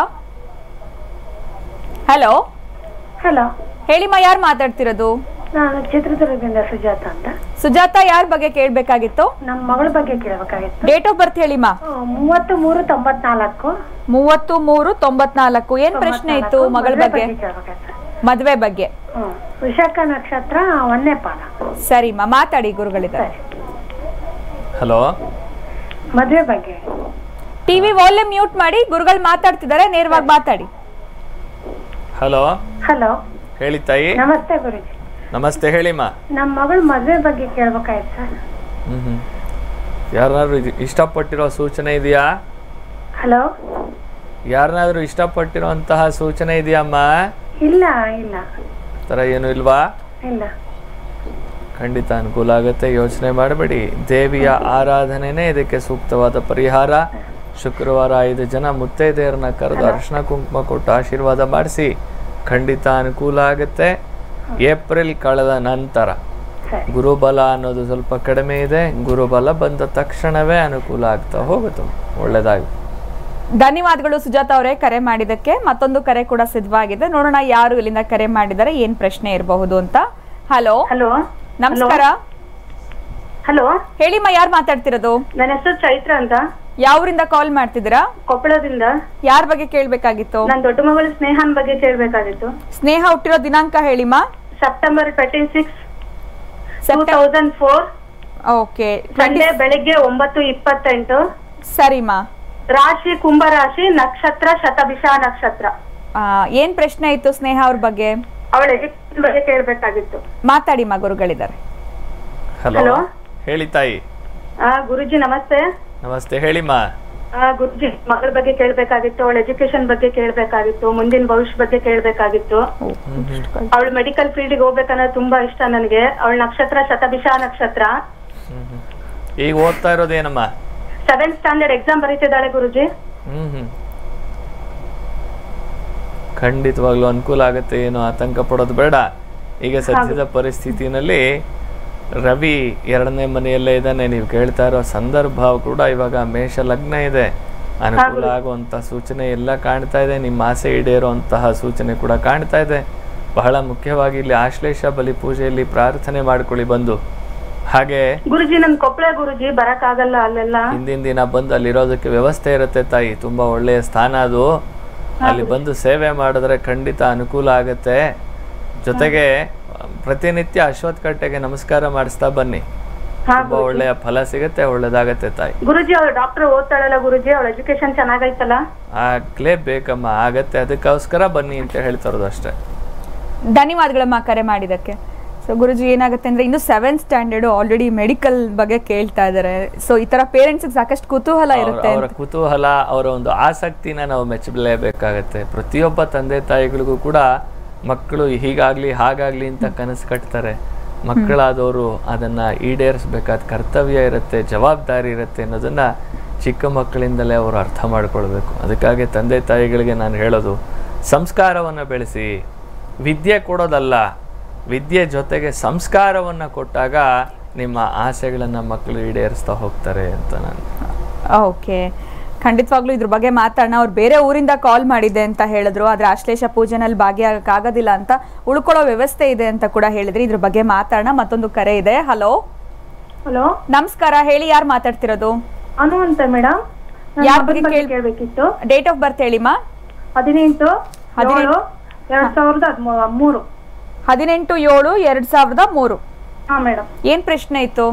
A: ಹಲೋ
G: ಹಲೋ
A: ಹೇಳಿಮ್ಮ ಯಾರು ಮಾತಾಡ್ತಿರೋದು
G: ನಾನು ಚಿತ್ರದುರ್ಗದಿಂದ ಸುಜಾತ ಅಂತ
A: ಸುಜಾತ ಯಾರ ಬಗ್ಗೆ ಕೇಳಬೇಕಾಗಿತ್ತು
G: ನಮ್ಮ ಮಗಳ ಬಗ್ಗೆ ಕೇಳಬೇಕಾಗಿತ್ತು
A: ಡೇಟ್ ಆಫ್ ಬರ್ತ್ ಹೇಳಿಮ್ಮ
G: ಮೂವತ್ತು ಮೂರು ತೊಂಬತ್ನಾಲ್ಕು
A: ಮೂವತ್ತು ಮೂರು ತೊಂಬತ್ನಾಲ್ಕು ಏನ್ ಪ್ರಶ್ನೆ ಇತ್ತು ಮಗಳ ಬಗ್ಗೆ
G: ಕೇಳ್ಬೇಕಾಗಿತ್ತು
A: ಮದ್ವೆ ಬಗ್ಗೆ
G: ಹ್ಮ್ ವಿಶಾಖ ನಕ್ಷತ್ರ ಒಂದನೇ ಪಾದ
A: ಸರಿಮ್ಮ ಮಾತಾಡಿ ಗುರುಗಳಿದ್ದಾರೆ
B: ಹಲೋ
G: ಮದ್ವೆ ಬಗ್ಗೆ
A: ಟಿವಿ ವಾಲ್ಯೂಮ್ ಮ್ಯೂಟ್ ಮಾಡಿ ಗುರುಗಳು ಮಾತಾಡ್ತಿದ್ದಾರೆ ನೇರವಾಗಿ ಮಾತಾಡಿ
B: ಹಲೋ
G: ಹಲೋ
B: ಹೇಳಿ ತಾಯಿ
G: ನಮಸ್ತೆ ಗುರುಜಿ
B: ನಮಸ್ತೆ ಹೇಳಿಮ್ಮ
G: ನಮ್ಮ ಮಗಳ ಮದ್ವೆ ಬಗ್ಗೆ ಕೇಳ್ಬೇಕಾಯ್ತು ಸರ್
B: ಹ್ಞೂ ಹ್ಞೂ ಯಾರನ್ನಾದ್ರೂ ಇದು ಇಷ್ಟಪಟ್ಟಿರೋ ಸೂಚನೆ ಇದೆಯಾ
G: ಹಲೋ
B: ಯಾರನ್ನಾದ್ರೂ ಇಷ್ಟಪಟ್ಟಿರುವಂತಹ ಸೂಚನೆ ಇದೆಯಮ್ಮ
G: ಇಲ್ಲ ಇಲ್ಲ
B: ಥರ ಏನು ಇಲ್ವಾ
G: ಇಲ್ಲ
B: ಖಂಡಿತ ಅನುಕೂಲ ಆಗುತ್ತೆ ಯೋಚನೆ ಮಾಡಬೇಡಿ ದೇವಿಯ ಆರಾಧನೆನೇ ಇದಕ್ಕೆ ಸೂಕ್ತವಾದ ಪರಿಹಾರ ಶುಕ್ರವಾರ ಐದು ಜನ ಮುತ್ತೈದೆಯರನ್ನ ಕರೆದು ಅರಿಶಿನ ಕುಂಕುಮ ಕೊಟ್ಟು ಆಶೀರ್ವಾದ ಮಾಡಿಸಿ ಖಂಡಿತ ಅನುಕೂಲ ಆಗುತ್ತೆ ಏಪ್ರಿಲ್ ಕಳೆದ ನಂತರ ಗುರುಬಲ ಅನ್ನೋದು ಸ್ವಲ್ಪ ಕಡಿಮೆ ಇದೆ ಗುರುಬಲ ಬಂದ ತಕ್ಷಣವೇ ಅನುಕೂಲ ಆಗ್ತಾ ಹೋಗುತ್ತೆ ಒಳ್ಳೆಯದಾಗಿ
A: ಧನ್ಯವಾದಗಳು ಸುಜಾತ ಅವರೇ ಕರೆ ಮಾಡಿದ್ದಕ್ಕೆ ಮತ್ತೊಂದು ಕರೆ ಕೂಡ ಸಿದ್ಧವಾಗಿದೆ ನೋಡೋಣ ಯಾರು ಇಲ್ಲಿಂದ ಕರೆ ಮಾಡಿದ್ದಾರೆ ಏನ್ ಪ್ರಶ್ನೆ ಇರಬಹುದು ಅಂತ ಹಲೋ
R: ಹಲೋ
A: ನಮಸ್ಕಾರ
R: ಹಲೋ
A: ಹೇಳಿಮ್ಮ ಯಾರು ಮಾತಾಡ್ತಿರೋದು
R: ನನ್ನ ಹೆಸರು ಚೈತ್ರ ಅಂತ
A: ಯಾವೂರಿಂದ ಕಾಲ್ ಮಾಡ್ತಿದ್ದೀರಾ
R: ಕೊಪ್ಪಳದಿಂದ
A: ಯಾರ ಬಗ್ಗೆ ಕೇಳ್ಬೇಕಾಗಿತ್ತು
R: ನನ್ನ ದೊಡ್ಡ ಮಗಳು ಸ್ನೇಹನ್ ಬಗ್ಗೆ ಕೇಳ್ಬೇಕಾಗಿತ್ತು
A: ಸ್ನೇಹ ಹುಟ್ಟಿರೋ ದಿನಾಂಕ ಹೇಳಿಮ್ಮ
R: September twenty six two thousand four
A: okay
R: Sunday ಬೆಳಿಗ್ಗೆ ಒಂಬತ್ತು ಇಪ್ಪತ್ತೆಂಟು
A: ಸರಿಮಾ
R: ರಾಶಿ ಕುಂಭ ರಾಶಿ ನಕ್ಷತ್ರ ಶತಭಿಷ ನಕ್ಷತ್ರ
A: ಆ, ಏನ್ ಪ್ರಶ್ನೆ ಇತ್ತು ಸ್ನೇಹ ಅವ್ರ ಬಗ್ಗೆ
R: ಅವಳ ಎಜುಕೇಶನ್ ಬಗ್ಗೆ ಕೇಳ್ಬೇಕಾಗಿತ್ತು
A: ಮಾತಾಡಿ ಮಾ ಗುರುಗಳಿದ್ದಾರೆ
B: ಹಲೋ
R: Hello?
B: ಹೇಳಿ ತಾಯಿ
R: ಆ ಗುರುಜಿ ನಮಸ್ತೆ
B: ನಮಸ್ತೆ ಹೇಳಿಮ್ಮ
R: ಆ ಗುರುಜಿ ಮಗಳ ಬಗ್ಗೆ ಕೇಳ್ಬೇಕಾಗಿತ್ತು ಅವಳ ಎಜುಕೇಶನ್ ಬಗ್ಗೆ ಕೇಳ್ಬೇಕಾಗಿತ್ತು ಮುಂದಿನ ಭವಿಷ್ಯ ಬಗ್ಗೆ ಕೇಳ್ಬೇಕಾಗಿತ್ತು ಅವಳು ಮೆಡಿಕಲ್ ಫೀಲ್ಡ್ ಗೆ ಹೋಗ್ಬೇಕನ್ನೋದು ತುಂಬಾ ಇಷ್ಟ ನನಗೆ ಅವಳ ನಕ್ಷತ್ರ ಶತಭಿಷ ನಕ್ಷತ್ರ
B: ಈಗ ಓದ್ತಾ ಇರೋದೇನಮ್ಮ
R: ಸೆವೆಂತ್ ಸ್ಟ್ಯಾಂಡರ್ಡ್ ಎಕ್ಸಾಮ್ ಬರೀತಿದ್ದಾಳೆ ಗುರುಜಿ
B: ಹ್ಮ್ ಹ್ಮ್ ಖಂಡಿತವಾಗ್ಲೂ ಅನುಕೂಲ ಆಗುತ್ತೆ ಏನು ಆತಂಕ ಪಡೋದು ಬೇಡ ಈಗ ಸದ್ಯದ ಪರಿಸ್ಥಿತಿನಲ್ಲಿ ರವಿ ಎರಡನೇ ಮನೆಯಲ್ಲೇ ಇದ್ದಾನೆ ನೀವು ಕೇಳ್ತಾ ಇರೋ ಸಂದರ್ಭ ಕೂಡ ಇವಾಗ ಮೇಷ ಲಗ್ನ ಇದೆ ಅನುಕೂಲ ಆಗುವಂತ ಸೂಚನೆ ಎಲ್ಲ ಕಾಣ್ತಾ ಇದೆ ನಿಮ್ಮ ಆಸೆ ಈಡೇರುವಂತಹ ಸೂಚನೆ ಕೂಡ ಕಾಣ್ತಾ ಇದೆ ಬಹಳ ಮುಖ್ಯವಾಗಿ ಇಲ್ಲಿ ಆಶ್ಲೇಷ ಬಲಿ ಪೂಜೆಯಲ್ಲಿ ಪ್ರಾರ್ಥನೆ ಮಾಡ್ಕೊಳ್ಳಿ ಬಂದು ಹಾಗೆ
R: ಗುರುಜಿ ನನ್ ಕೊಪ್ಪಳ ಗುರುಜಿ ಬರಕ್ ಆಗಲ್ಲ ಅಲ್ಲೆಲ್ಲ
B: ಹಿಂದಿನ ದಿನ ಬಂದು ಅಲ್ಲಿರೋದಕ್ಕೆ ವ್ಯವಸ್ಥೆ ಇರುತ್ತೆ ತಾಯಿ ತುಂಬಾ ಒಳ್ಳೆಯ ಸ್ಥಾನ ಅದು ಅಲ್ಲಿ ಬಂದು ಸೇವೆ ಮಾಡಿದ್ರೆ ಖಂಡಿತ ಅನುಕೂಲ ಆಗುತ್ತೆ ಜೊತೆಗೆ ಪ್ರತಿನಿತ್ಯ ಅಶ್ವತ್ಥ ಕಟ್ಟೆಗೆ ನಮಸ್ಕಾರ ಮಾಡಿಸ್ತಾ ಬನ್ನಿ ತುಂಬಾ ಒಳ್ಳೆಯ ಫಲ ಸಿಗುತ್ತೆ ಒಳ್ಳೇದಾಗತ್ತೆ ತಾಯಿ
R: ಗುರುಜಿ ಅವಳು ಡಾಕ್ಟರ್ ಓದ್ತಾಳಲ್ಲ ಗುರುಜಿ ಅವಳ ಎಜುಕೇಶನ್ ಚೆನ್ನಾಗೈತಲ್ಲ
B: ಆಗ್ಲೇ ಬೇಕಮ್ಮ ಆಗತ್ತೆ ಅದಕ್ಕೋಸ್ಕರ ಬನ್ನಿ ಅಂತ ಹೇಳ್ತಾ ಇರೋದು ಅಷ್ಟೇ
A: ಧನ್ಯವಾದಗಳಮ್ಮ ಕರೆ ಮಾಡಿದ್ದಕ್ಕೆ ಸೊ ಗುರುಜಿ ಏನಾಗುತ್ತೆ ಅಂದ್ರೆ ಇನ್ನು ಸೆವೆಂತ್ ಸ್ಟ್ಯಾಂಡರ್ಡ್ ಆಲ್ರೆಡಿ ಮೆಡಿಕಲ್ ಬಗ್ಗೆ ಕೇಳ್ತಾ ಇದ್ದಾರೆ ಸೊ ಈ ತರ ಪೇರೆಂಟ್ಸ್ ಸಾಕಷ್ಟು ಕುತೂಹಲ
B: ಅವ್ರ-
A: ಇರುತ್ತೆ
B: ಅವರ ಕುತೂಹಲ ಅವರ ಒಂದು ಆಸಕ್ತಿನ ನಾವು ಮೆಚ್ಚಲೇಬೇಕಾಗತ್ತೆ ಪ್ರತಿಯೊಬ್ಬ ತಂದೆ ತಾಯಿಗಳಿಗೂ ಕೂಡ ಮಕ್ಕಳು ಹೀಗಾಗ್ಲಿ ಹಾಗಾಗ್ಲಿ ಅಂತ ಕನಸು ಕಟ್ತಾರೆ ಮಕ್ಕಳಾದವರು ಅದನ್ನ ಈಡೇರಿಸ್ಬೇಕಾದ ಕರ್ತವ್ಯ ಇರುತ್ತೆ ಜವಾಬ್ದಾರಿ ಇರುತ್ತೆ ಅನ್ನೋದನ್ನ ಚಿಕ್ಕ ಮಕ್ಕಳಿಂದಲೇ ಅವರು ಅರ್ಥ ಮಾಡ್ಕೊಳ್ಬೇಕು ಅದಕ್ಕಾಗಿ ತಂದೆ ತಾಯಿಗಳಿಗೆ ನಾನು ಹೇಳೋದು ಸಂಸ್ಕಾರವನ್ನು ಬೆಳೆಸಿ ವಿದ್ಯೆ ಕೊಡೋದಲ್ಲ ವಿದ್ಯೆ ಜೊತೆಗೆ ಸಂಸ್ಕಾರವನ್ನು ಕೊಟ್ಟಾಗ ನಿಮ್ಮ ಆಸೆಗಳನ್ನು ಮಕ್ಕಳು ಈಡೇರಿಸ್ತಾ ಹೋಗ್ತಾರೆ ಅಂತ ನಾನು
A: ಓಕೆ ಖಂಡಿತವಾಗ್ಲೂ ಇದ್ರ ಬಗ್ಗೆ ಮಾತಾಡೋಣ ಅವ್ರು ಬೇರೆ ಊರಿಂದ ಕಾಲ್ ಮಾಡಿದ್ದೆ ಅಂತ ಹೇಳಿದ್ರು ಆದ್ರೆ ಆಶ್ಲೇಷ ಪೂಜೆನಲ್ಲಿ ಭಾಗಿಯಾಗಕ್ಕಾಗೋದಿಲ್ಲ ಅಂತ ಉಳ್ಕೊಳ್ಳೋ ವ್ಯವಸ್ಥೆ ಇದೆ ಅಂತ ಕೂಡ ಹೇಳಿದ್ರಿ ಇದ್ರ ಬಗ್ಗೆ ಮಾತಾಡೋಣ ಮತ್ತೊಂದು ಕರೆ ಇದೆ ಹಲೋ
R: ಹಲೋ
A: ನಮಸ್ಕಾರ ಹೇಳಿ ಯಾರು ಮಾತಾಡ್ತಿರೋದು
R: ಅನು ಅಂತ ಮೇಡಮ್
A: ಯಾರ ಬಗ್ಗೆ ಕೇಳ್-
R: ಕೇಳ್ಬೇಕಿತ್ತು
A: ಡೇಟ್ ಆಫ್ ಬರ್ತ್ ಹೇಳಿಮಾ
R: ಹದಿನೆಂಟು
A: ಹದಿನೆಂಟು?
R: ಏಳು ಎರಡ್ ಸಾವಿರದ ಹದ್ಮೂ- ಮೂರು
A: ಹದಿನೆಂಟು ಏಳು ಎರಡ್ ಸಾವಿರದ ಮೂರು
R: ಹಾ ಮೇಡಮ್
A: ಏನ್ ಪ್ರಶ್ನೆ ಇತ್ತು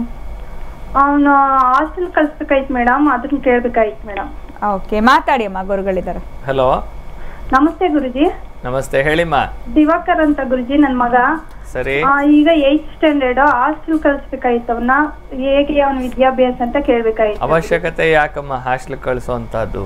R: ಅವನು ಹಾಸ್ಟೆಲ್ ಕಳ್ಸ್ಬೇಕಾಯ್ತು ಮೇಡಮ್ ಅದನ್ನ ಕೇಳ್ಬೇಕಾಯ್ತು ಮೇಡಮ್
A: ಓಕೆ ಮಾತಾಡಿ ಅಮ್ಮ ಗುರುಗಳಿದ್ದಾರೆ
B: ಹಲೋ
R: ನಮಸ್ತೆ ಗುರುಜಿ
B: ನಮಸ್ತೆ ಹೇಳಿಮ್ಮ
R: ದಿವಾಕರ್ ಅಂತ ಗುರುಜಿ ನನ್ ಮಗ
B: ಸರಿ
R: ಆ, ಈಗ ಏತ್ ಸ್ಟ್ಯಾಂಡರ್ಡ್ ಹಾಸ್ಟೆಲ್ ಕಳ್ಸ್ಬೇಕಾಯ್ತು ಅವನ್ನ ಹೇಗೆ ಅವನ ವಿದ್ಯಾಭ್ಯಾಸ ಅಂತ ಕೇಳ್ಬೇಕಾಯ್ತು
B: ಅವಶ್ಯಕತೆ ಯಾಕಮ್ಮ ಹಾಸ್ಟೆಲ್ ಕಳಿಸುವಂತಹದ್ದು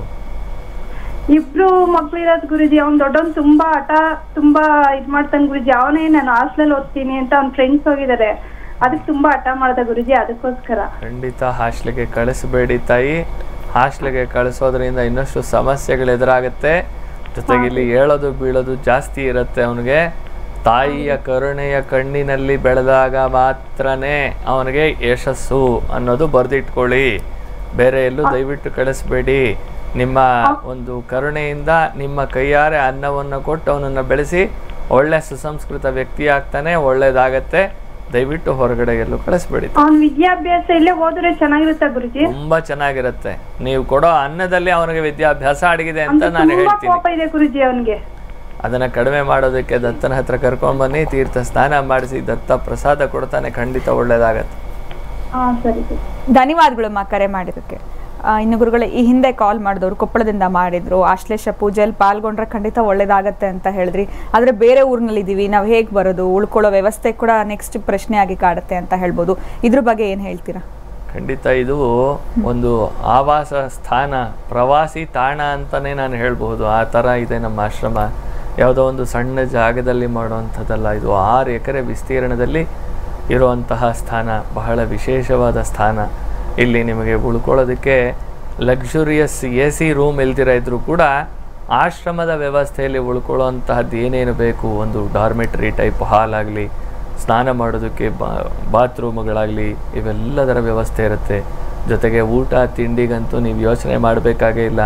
R: ಇಬ್ರು ಮಕ್ಳು ಇರೋದ್ ಗುರುಜಿ ಅವ್ನ್ ದೊಡ್ಡವನ್ ತುಂಬಾ ಆಟ ತುಂಬಾ ಇದ್ ಮಾಡ್ತಾನೆ ಗುರುಜಿ ಅವನೇ ನಾನು ಹಾಸ್ಟೆಲ್ ಓದ್ತೀನಿ ಅಂತ ಅವ್ನ ಫ್ರೆಂಡ್ಸ್ ಹೋಗಿದ್ದಾರೆ ಅದಕ್ಕೆ ತುಂಬಾ ಹಠ ಮಾಡ್ದ ಗುರುಜಿ ಅದಕ್ಕೋಸ್ಕರ
B: ಖಂಡಿತ ಹಾಸ್ಟೆಲ್ಗೆ ಕಳಿಸಬೇಡಿ ತಾಯಿ ಹಾಸ್ಟೆಲ್ಗೆ ಕಳಿಸೋದ್ರಿಂದ ಇನ್ನಷ್ಟು ಸಮಸ್ಯೆಗಳು ಎದುರಾಗುತ್ತೆ ಜೊತೆಗೆ ಇಲ್ಲಿ ಹೇಳೋದು ಬೀಳೋದು ಜಾಸ್ತಿ ಇರುತ್ತೆ ಅವನಿಗೆ ತಾಯಿಯ ಕರುಣೆಯ ಕಣ್ಣಿನಲ್ಲಿ ಬೆಳೆದಾಗ ಮಾತ್ರನೇ ಅವನಿಗೆ ಯಶಸ್ಸು ಅನ್ನೋದು ಬರೆದಿಟ್ಕೊಳ್ಳಿ ಬೇರೆ ಎಲ್ಲೂ ದಯವಿಟ್ಟು ಕಳಿಸ್ಬೇಡಿ ನಿಮ್ಮ ಒಂದು ಕರುಣೆಯಿಂದ ನಿಮ್ಮ ಕೈಯಾರೆ ಅನ್ನವನ್ನು ಕೊಟ್ಟು ಅವನನ್ನು ಬೆಳೆಸಿ ಒಳ್ಳೆ ಸುಸಂಸ್ಕೃತ ವ್ಯಕ್ತಿ ಆಗ್ತಾನೆ ಒಳ್ಳೇದಾಗತ್ತೆ ದಯವಿಟ್ಟು ಹೊರಗಡೆ ಎಲ್ಲೂ ಕಳಿಸ್ಬೇಡಿ
R: ಅವ್ನ ವಿದ್ಯಾಭ್ಯಾಸ ಇಲ್ಲೇ ಹೋದ್ರೆ ಚೆನ್ನಾಗಿರುತ್ತೆ ಗುರುಜಿ
B: ತುಂಬಾ ಚೆನ್ನಾಗಿರುತ್ತೆ ನೀವು ಕೊಡೋ ಅನ್ನದಲ್ಲಿ ಅವನಿಗೆ ವಿದ್ಯಾಭ್ಯಾಸ ಅಡಗಿದೆ ಅಂತ
R: ಅಂತ
B: ನಾನು
R: ತುಂಬಾ
B: ಹೇಳ್ತೀನಿ
R: ಕೋಪ ಇದೆ ಗುರುಜಿ ಅವನ್ಗೆ
B: ಅದನ್ನ ಕಡಿಮೆ ಮಾಡೋದಕ್ಕೆ ದತ್ತನ ಹತ್ರ ಕರ್ಕೊಂಡ್ ಬನ್ನಿ ತೀರ್ಥ ಸ್ನಾನ ಮಾಡಿಸಿ ದತ್ತ ಪ್ರಸಾದ ಕೊಡ್ತಾನೆ ಖಂಡಿತ ಒಳ್ಳೇದಾಗತ್ತೆ
R: ಹಾ ಸರಿ ಸರಿ
A: ಧನ್ಯವಾದಗಳು ಮಾ ಕರೆ ಮಾಡಿದ್ದಕ್ಕೆ ಆ, ಇನ್ನು ಗುರುಗಳೇ ಈ ಹಿಂದೆ ಕಾಲ್ ಮಾಡಿದವರು ಕೊಪ್ಪಳದಿಂದ ಮಾಡಿದ್ರು ಆಶ್ಲೇಷ ಪೂಜೆಯಲ್ಲಿ ಪಾಲ್ಗೊಂಡ್ರೆ ಖಂಡಿತ ಒಳ್ಳೇದಾಗತ್ತೆ ಅಂತ ಹೇಳಿದ್ರಿ ಆದರೆ ಬೇರೆ ಊರಿನಲ್ಲಿ ಇದ್ದೀವಿ ನಾವು ಹೇಗೆ ಬರೋದು ಉಳ್ಕೊಳ್ಳೋ ವ್ಯವಸ್ಥೆ ಕೂಡ ನೆಕ್ಸ್ಟ್ ಪ್ರಶ್ನೆ ಆಗಿ ಕಾಡುತ್ತೆ ಅಂತ ಹೇಳ್ಬೋದು ಇದ್ರ ಬಗ್ಗೆ ಏನು ಹೇಳ್ತೀರಾ
B: ಖಂಡಿತ ಇದು ಒಂದು ಆವಾಸ ಸ್ಥಾನ ಪ್ರವಾಸಿ ತಾಣ ಅಂತಾನೆ ನಾನು ಹೇಳ್ಬಹುದು ಆ ಥರ ಇದೆ ನಮ್ಮ ಆಶ್ರಮ ಯಾವುದೋ ಒಂದು ಸಣ್ಣ ಜಾಗದಲ್ಲಿ ಮಾಡುವಂಥದ್ದಲ್ಲ ಇದು ಆರು ಎಕರೆ ವಿಸ್ತೀರ್ಣದಲ್ಲಿ ಇರುವಂತಹ ಸ್ಥಾನ ಬಹಳ ವಿಶೇಷವಾದ ಸ್ಥಾನ ಇಲ್ಲಿ ನಿಮಗೆ ಉಳ್ಕೊಳ್ಳೋದಕ್ಕೆ ಲಕ್ಸುರಿಯಸ್ ಎ ಸಿ ರೂಮ್ ಇಲ್ದಿರ ಇದ್ರೂ ಕೂಡ ಆಶ್ರಮದ ವ್ಯವಸ್ಥೆಯಲ್ಲಿ ಉಳ್ಕೊಳ್ಳುವಂತಹದ್ದು ಏನೇನು ಬೇಕು ಒಂದು ಡಾರ್ಮೆಟ್ರಿ ಟೈಪ್ ಹಾಲ್ ಆಗಲಿ ಸ್ನಾನ ಮಾಡೋದಕ್ಕೆ ಬಾ ಬಾತ್ರೂಮ್ಗಳಾಗಲಿ ಇವೆಲ್ಲದರ ವ್ಯವಸ್ಥೆ ಇರುತ್ತೆ ಜೊತೆಗೆ ಊಟ ತಿಂಡಿಗಂತೂ ನೀವು ಯೋಚನೆ ಮಾಡಬೇಕಾಗೇ ಇಲ್ಲ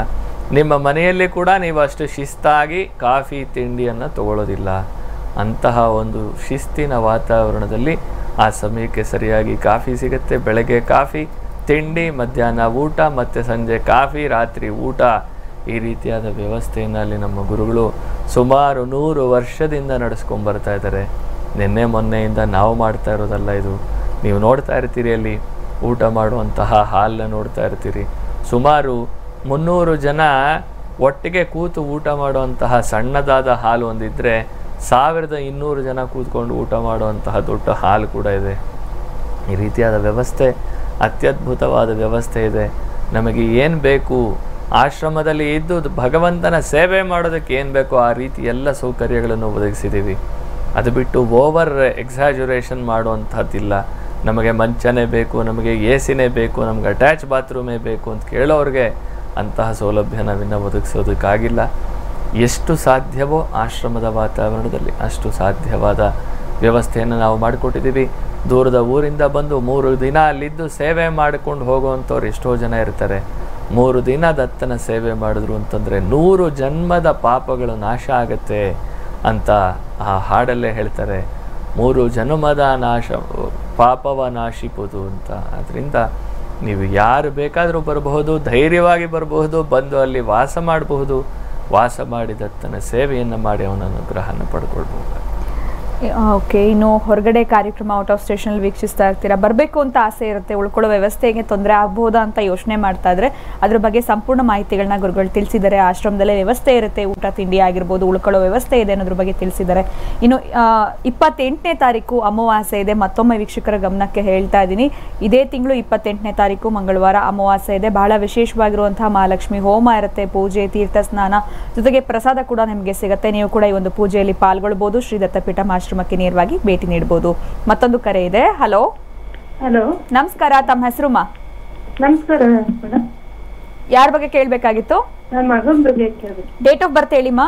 B: ನಿಮ್ಮ ಮನೆಯಲ್ಲಿ ಕೂಡ ನೀವು ಅಷ್ಟು ಶಿಸ್ತಾಗಿ ಕಾಫಿ ತಿಂಡಿಯನ್ನು ತಗೊಳ್ಳೋದಿಲ್ಲ ಅಂತಹ ಒಂದು ಶಿಸ್ತಿನ ವಾತಾವರಣದಲ್ಲಿ ಆ ಸಮಯಕ್ಕೆ ಸರಿಯಾಗಿ ಕಾಫಿ ಸಿಗುತ್ತೆ ಬೆಳಗ್ಗೆ ಕಾಫಿ ತಿಂಡಿ ಮಧ್ಯಾಹ್ನ ಊಟ ಮತ್ತು ಸಂಜೆ ಕಾಫಿ ರಾತ್ರಿ ಊಟ ಈ ರೀತಿಯಾದ ವ್ಯವಸ್ಥೆಯನ್ನು ಅಲ್ಲಿ ನಮ್ಮ ಗುರುಗಳು ಸುಮಾರು ನೂರು ವರ್ಷದಿಂದ ನಡೆಸ್ಕೊಂಬರ್ತಾ ಇದ್ದಾರೆ ನಿನ್ನೆ ಮೊನ್ನೆಯಿಂದ ನಾವು ಮಾಡ್ತಾ ಇರೋದಲ್ಲ ಇದು ನೀವು ನೋಡ್ತಾ ಇರ್ತೀರಿ ಅಲ್ಲಿ ಊಟ ಮಾಡುವಂತಹ ಹಾಲನ್ನ ನೋಡ್ತಾ ಇರ್ತೀರಿ ಸುಮಾರು ಮುನ್ನೂರು ಜನ ಒಟ್ಟಿಗೆ ಕೂತು ಊಟ ಮಾಡುವಂತಹ ಸಣ್ಣದಾದ ಹಾಲು ಒಂದಿದ್ರೆ ಸಾವಿರದ ಇನ್ನೂರು ಜನ ಕೂತ್ಕೊಂಡು ಊಟ ಮಾಡುವಂತಹ ದೊಡ್ಡ ಹಾಲು ಕೂಡ ಇದೆ ಈ ರೀತಿಯಾದ ವ್ಯವಸ್ಥೆ ಅತ್ಯದ್ಭುತವಾದ ವ್ಯವಸ್ಥೆ ಇದೆ ನಮಗೆ ಏನು ಬೇಕು ಆಶ್ರಮದಲ್ಲಿ ಇದ್ದು ಭಗವಂತನ ಸೇವೆ ಮಾಡೋದಕ್ಕೆ ಏನು ಬೇಕೋ ಆ ರೀತಿ ಎಲ್ಲ ಸೌಕರ್ಯಗಳನ್ನು ಒದಗಿಸಿದ್ದೀವಿ ಅದು ಬಿಟ್ಟು ಓವರ್ ಎಕ್ಸಾಜುರೇಷನ್ ಮಾಡುವಂಥದ್ದಿಲ್ಲ ನಮಗೆ ಮಂಚನೇ ಬೇಕು ನಮಗೆ ಎ ಸಿನೇ ಬೇಕು ನಮಗೆ ಅಟ್ಯಾಚ್ ಬಾತ್ರೂಮೇ ಬೇಕು ಅಂತ ಕೇಳೋರಿಗೆ ಅಂತಹ ಸೌಲಭ್ಯ ನಾವಿನ್ನು ಒದಗಿಸೋದಕ್ಕಾಗಿಲ್ಲ ಎಷ್ಟು ಸಾಧ್ಯವೋ ಆಶ್ರಮದ ವಾತಾವರಣದಲ್ಲಿ ಅಷ್ಟು ಸಾಧ್ಯವಾದ ವ್ಯವಸ್ಥೆಯನ್ನು ನಾವು ಮಾಡಿಕೊಟ್ಟಿದ್ದೀವಿ ದೂರದ ಊರಿಂದ ಬಂದು ಮೂರು ದಿನ ಅಲ್ಲಿದ್ದು ಸೇವೆ ಮಾಡಿಕೊಂಡು ಹೋಗುವಂಥವ್ರು ಎಷ್ಟೋ ಜನ ಇರ್ತಾರೆ ಮೂರು ದಿನ ದತ್ತನ ಸೇವೆ ಮಾಡಿದ್ರು ಅಂತಂದರೆ ನೂರು ಜನ್ಮದ ಪಾಪಗಳು ನಾಶ ಆಗತ್ತೆ ಅಂತ ಆ ಹಾಡಲ್ಲೇ ಹೇಳ್ತಾರೆ ಮೂರು ಜನ್ಮದ ನಾಶ ಪಾಪವ ನಾಶಿಪುದು ಅಂತ ಅದರಿಂದ ನೀವು ಯಾರು ಬೇಕಾದರೂ ಬರಬಹುದು ಧೈರ್ಯವಾಗಿ ಬರಬಹುದು ಬಂದು ಅಲ್ಲಿ ವಾಸ ಮಾಡಬಹುದು ವಾಸ ಮಾಡಿ ದತ್ತನ ಸೇವೆಯನ್ನು ಮಾಡಿ ಅವನ ಅನುಗ್ರಹನ ಪಡ್ಕೊಳ್ಬಹುದು
A: ಓಕೆ ಇನ್ನು ಹೊರಗಡೆ ಕಾರ್ಯಕ್ರಮ ಔಟ್ ಆಫ್ ಸ್ಟೇಷನ್ ವೀಕ್ಷಿಸ್ತಾ ಇರ್ತೀರಾ ಬರಬೇಕು ಅಂತ ಆಸೆ ಇರುತ್ತೆ ಉಳ್ಕೊಳ್ಳೋ ವ್ಯವಸ್ಥೆಗೆ ತೊಂದರೆ ಆಗ್ಬೋದಾ ಅಂತ ಯೋಚನೆ ಮಾಡ್ತಾ ಇದ್ರೆ ಅದ್ರ ಬಗ್ಗೆ ಸಂಪೂರ್ಣ ಮಾಹಿತಿಗಳನ್ನ ಗುರುಗಳು ತಿಳಿಸಿದ್ದಾರೆ ಆಶ್ರಮದಲ್ಲೇ ವ್ಯವಸ್ಥೆ ಇರುತ್ತೆ ಊಟ ತಿಂಡಿ ಆಗಿರ್ಬೋದು ಉಳ್ಕೊಳ್ಳೋ ವ್ಯವಸ್ಥೆ ಇದೆ ಅನ್ನೋದ್ರ ಬಗ್ಗೆ ತಿಳಿಸಿದ್ದಾರೆ ಇನ್ನು ಇಪ್ಪತ್ತೆಂಟನೇ ತಾರೀಕು ಅಮಾವಾಸ್ಯೆ ಇದೆ ಮತ್ತೊಮ್ಮೆ ವೀಕ್ಷಕರ ಗಮನಕ್ಕೆ ಹೇಳ್ತಾ ಇದ್ದೀನಿ ಇದೇ ತಿಂಗಳು ಇಪ್ಪತ್ತೆಂಟನೇ ತಾರೀಕು ಮಂಗಳವಾರ ಅಮಾವಾಸ್ಯೆ ಇದೆ ಬಹಳ ವಿಶೇಷವಾಗಿರುವಂತಹ ಮಹಾಲಕ್ಷ್ಮಿ ಹೋಮ ಇರುತ್ತೆ ಪೂಜೆ ತೀರ್ಥ ಸ್ನಾನ ಜೊತೆಗೆ ಪ್ರಸಾದ ಕೂಡ ನಿಮಗೆ ಸಿಗುತ್ತೆ ನೀವು ಕೂಡ ಈ ಒಂದು ಪೂಜೆಯಲ್ಲಿ ಪಾಲ್ಗೊಳ್ಬೋದು ಶ್ರೀ ದತ್ತಪೀಠ ಆಶ್ರಮಕ್ಕೆ ನೇರವಾಗಿ ಭೇಟಿ ನೀಡಬಹುದು ಮತ್ತೊಂದು ಕರೆ ಇದೆ ಹಲೋ
G: ಹಲೋ
A: ನಮಸ್ಕಾರ ತಮ್ಮ ಹೆಸರುಮಾ
G: ನಮಸ್ಕಾರ ಮೇಡಮ್
A: ಯಾರ ಬಗ್ಗೆ ಕೇಳಬೇಕಾಗಿತ್ತು
G: ನನ್ನ ಮಗನ ಬಗ್ಗೆ ಕೇಳ್ಬೇಕು
A: ಡೇಟ್ ಆಫ್ ಬರ್ತ್ ಹೇಳಿಮಾ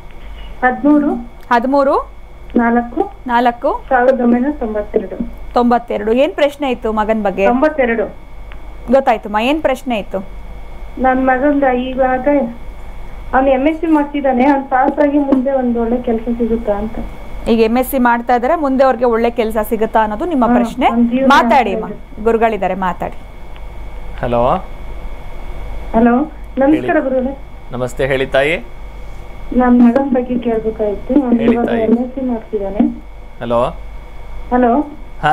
G: ಹದಿಮೂರು
A: ಹದಿಮೂರು
G: ನಾಲ್ಕು
A: ನಾಲ್ಕು
G: ಸಾವಿರದ ಒಂಬೈನೂರ ತೊಂಬತ್ತೆರಡು
A: ತೊಂಬತ್ತೆರಡು ಏನ್ ಪ್ರಶ್ನೆ ಇತ್ತು ಮಗನ ಬಗ್ಗೆ
G: ತೊಂಬತ್ತೆರಡು
A: ಗೊತ್ತಾಯ್ತಮ್ಮ ಏನ್ ಪ್ರಶ್ನೆ ಇತ್ತು
G: ನನ್ನ ಮಗಂದ ಇವಾಗ ಅವ್ನು ಎಂ ಎಸ್ ಸಿ ಮಾಡ್ತಿದ್ದಾನೆ ಅವ್ನು ಪಾಸ್ ಆಗಿ ಮುಂದೆ ಒಂದು ಒಳ್ಳೆ ಕೆಲಸ ಸಿಗುತ್ತಾ ಅಂತ
A: ಈಗ ಎಂ ಎಸ್ ಸಿ ಮಾಡ್ತಾ ಇದಾರೆ ಮುಂದೆ ಅವ್ರಿಗೆ ಒಳ್ಳೆ ಕೆಲಸ ಸಿಗುತ್ತಾ ಅನ್ನೋದು ನಿಮ್ಮ
G: ಹಾ,
A: ಪ್ರಶ್ನೆ
G: ಒಂದ್ ಜೀವನ
A: ಮಾತಾಡಿ
G: ಆಗ್ತಾ
A: ಅಮ್ಮ ಗುರುಗಳಿದ್ದಾರೆ ಮಾತಾಡಿ
B: ಹಲೋ
G: ಹಲೋ ನಮಸ್ಕಾರ ಗುರುಗಳೇ
B: ನಮಸ್ತೆ ಹೇಳಿ ತಾಯಿ
G: ನನ್ನ ಮಗನ ಬಗ್ಗೆ ಕೇಳ್ಬೇಕಾಯ್ತು ಅವ್ನು
B: ಹೇಳಿ
G: ಇವಾಗ
B: ತಾಯಿ.
G: ಎಂ ಎಸ್ ಸಿ ಮಾಡ್ತಿದ್ದಾನೆ
B: ಹಲೋ
G: ಹಲೋ
B: ಹಾ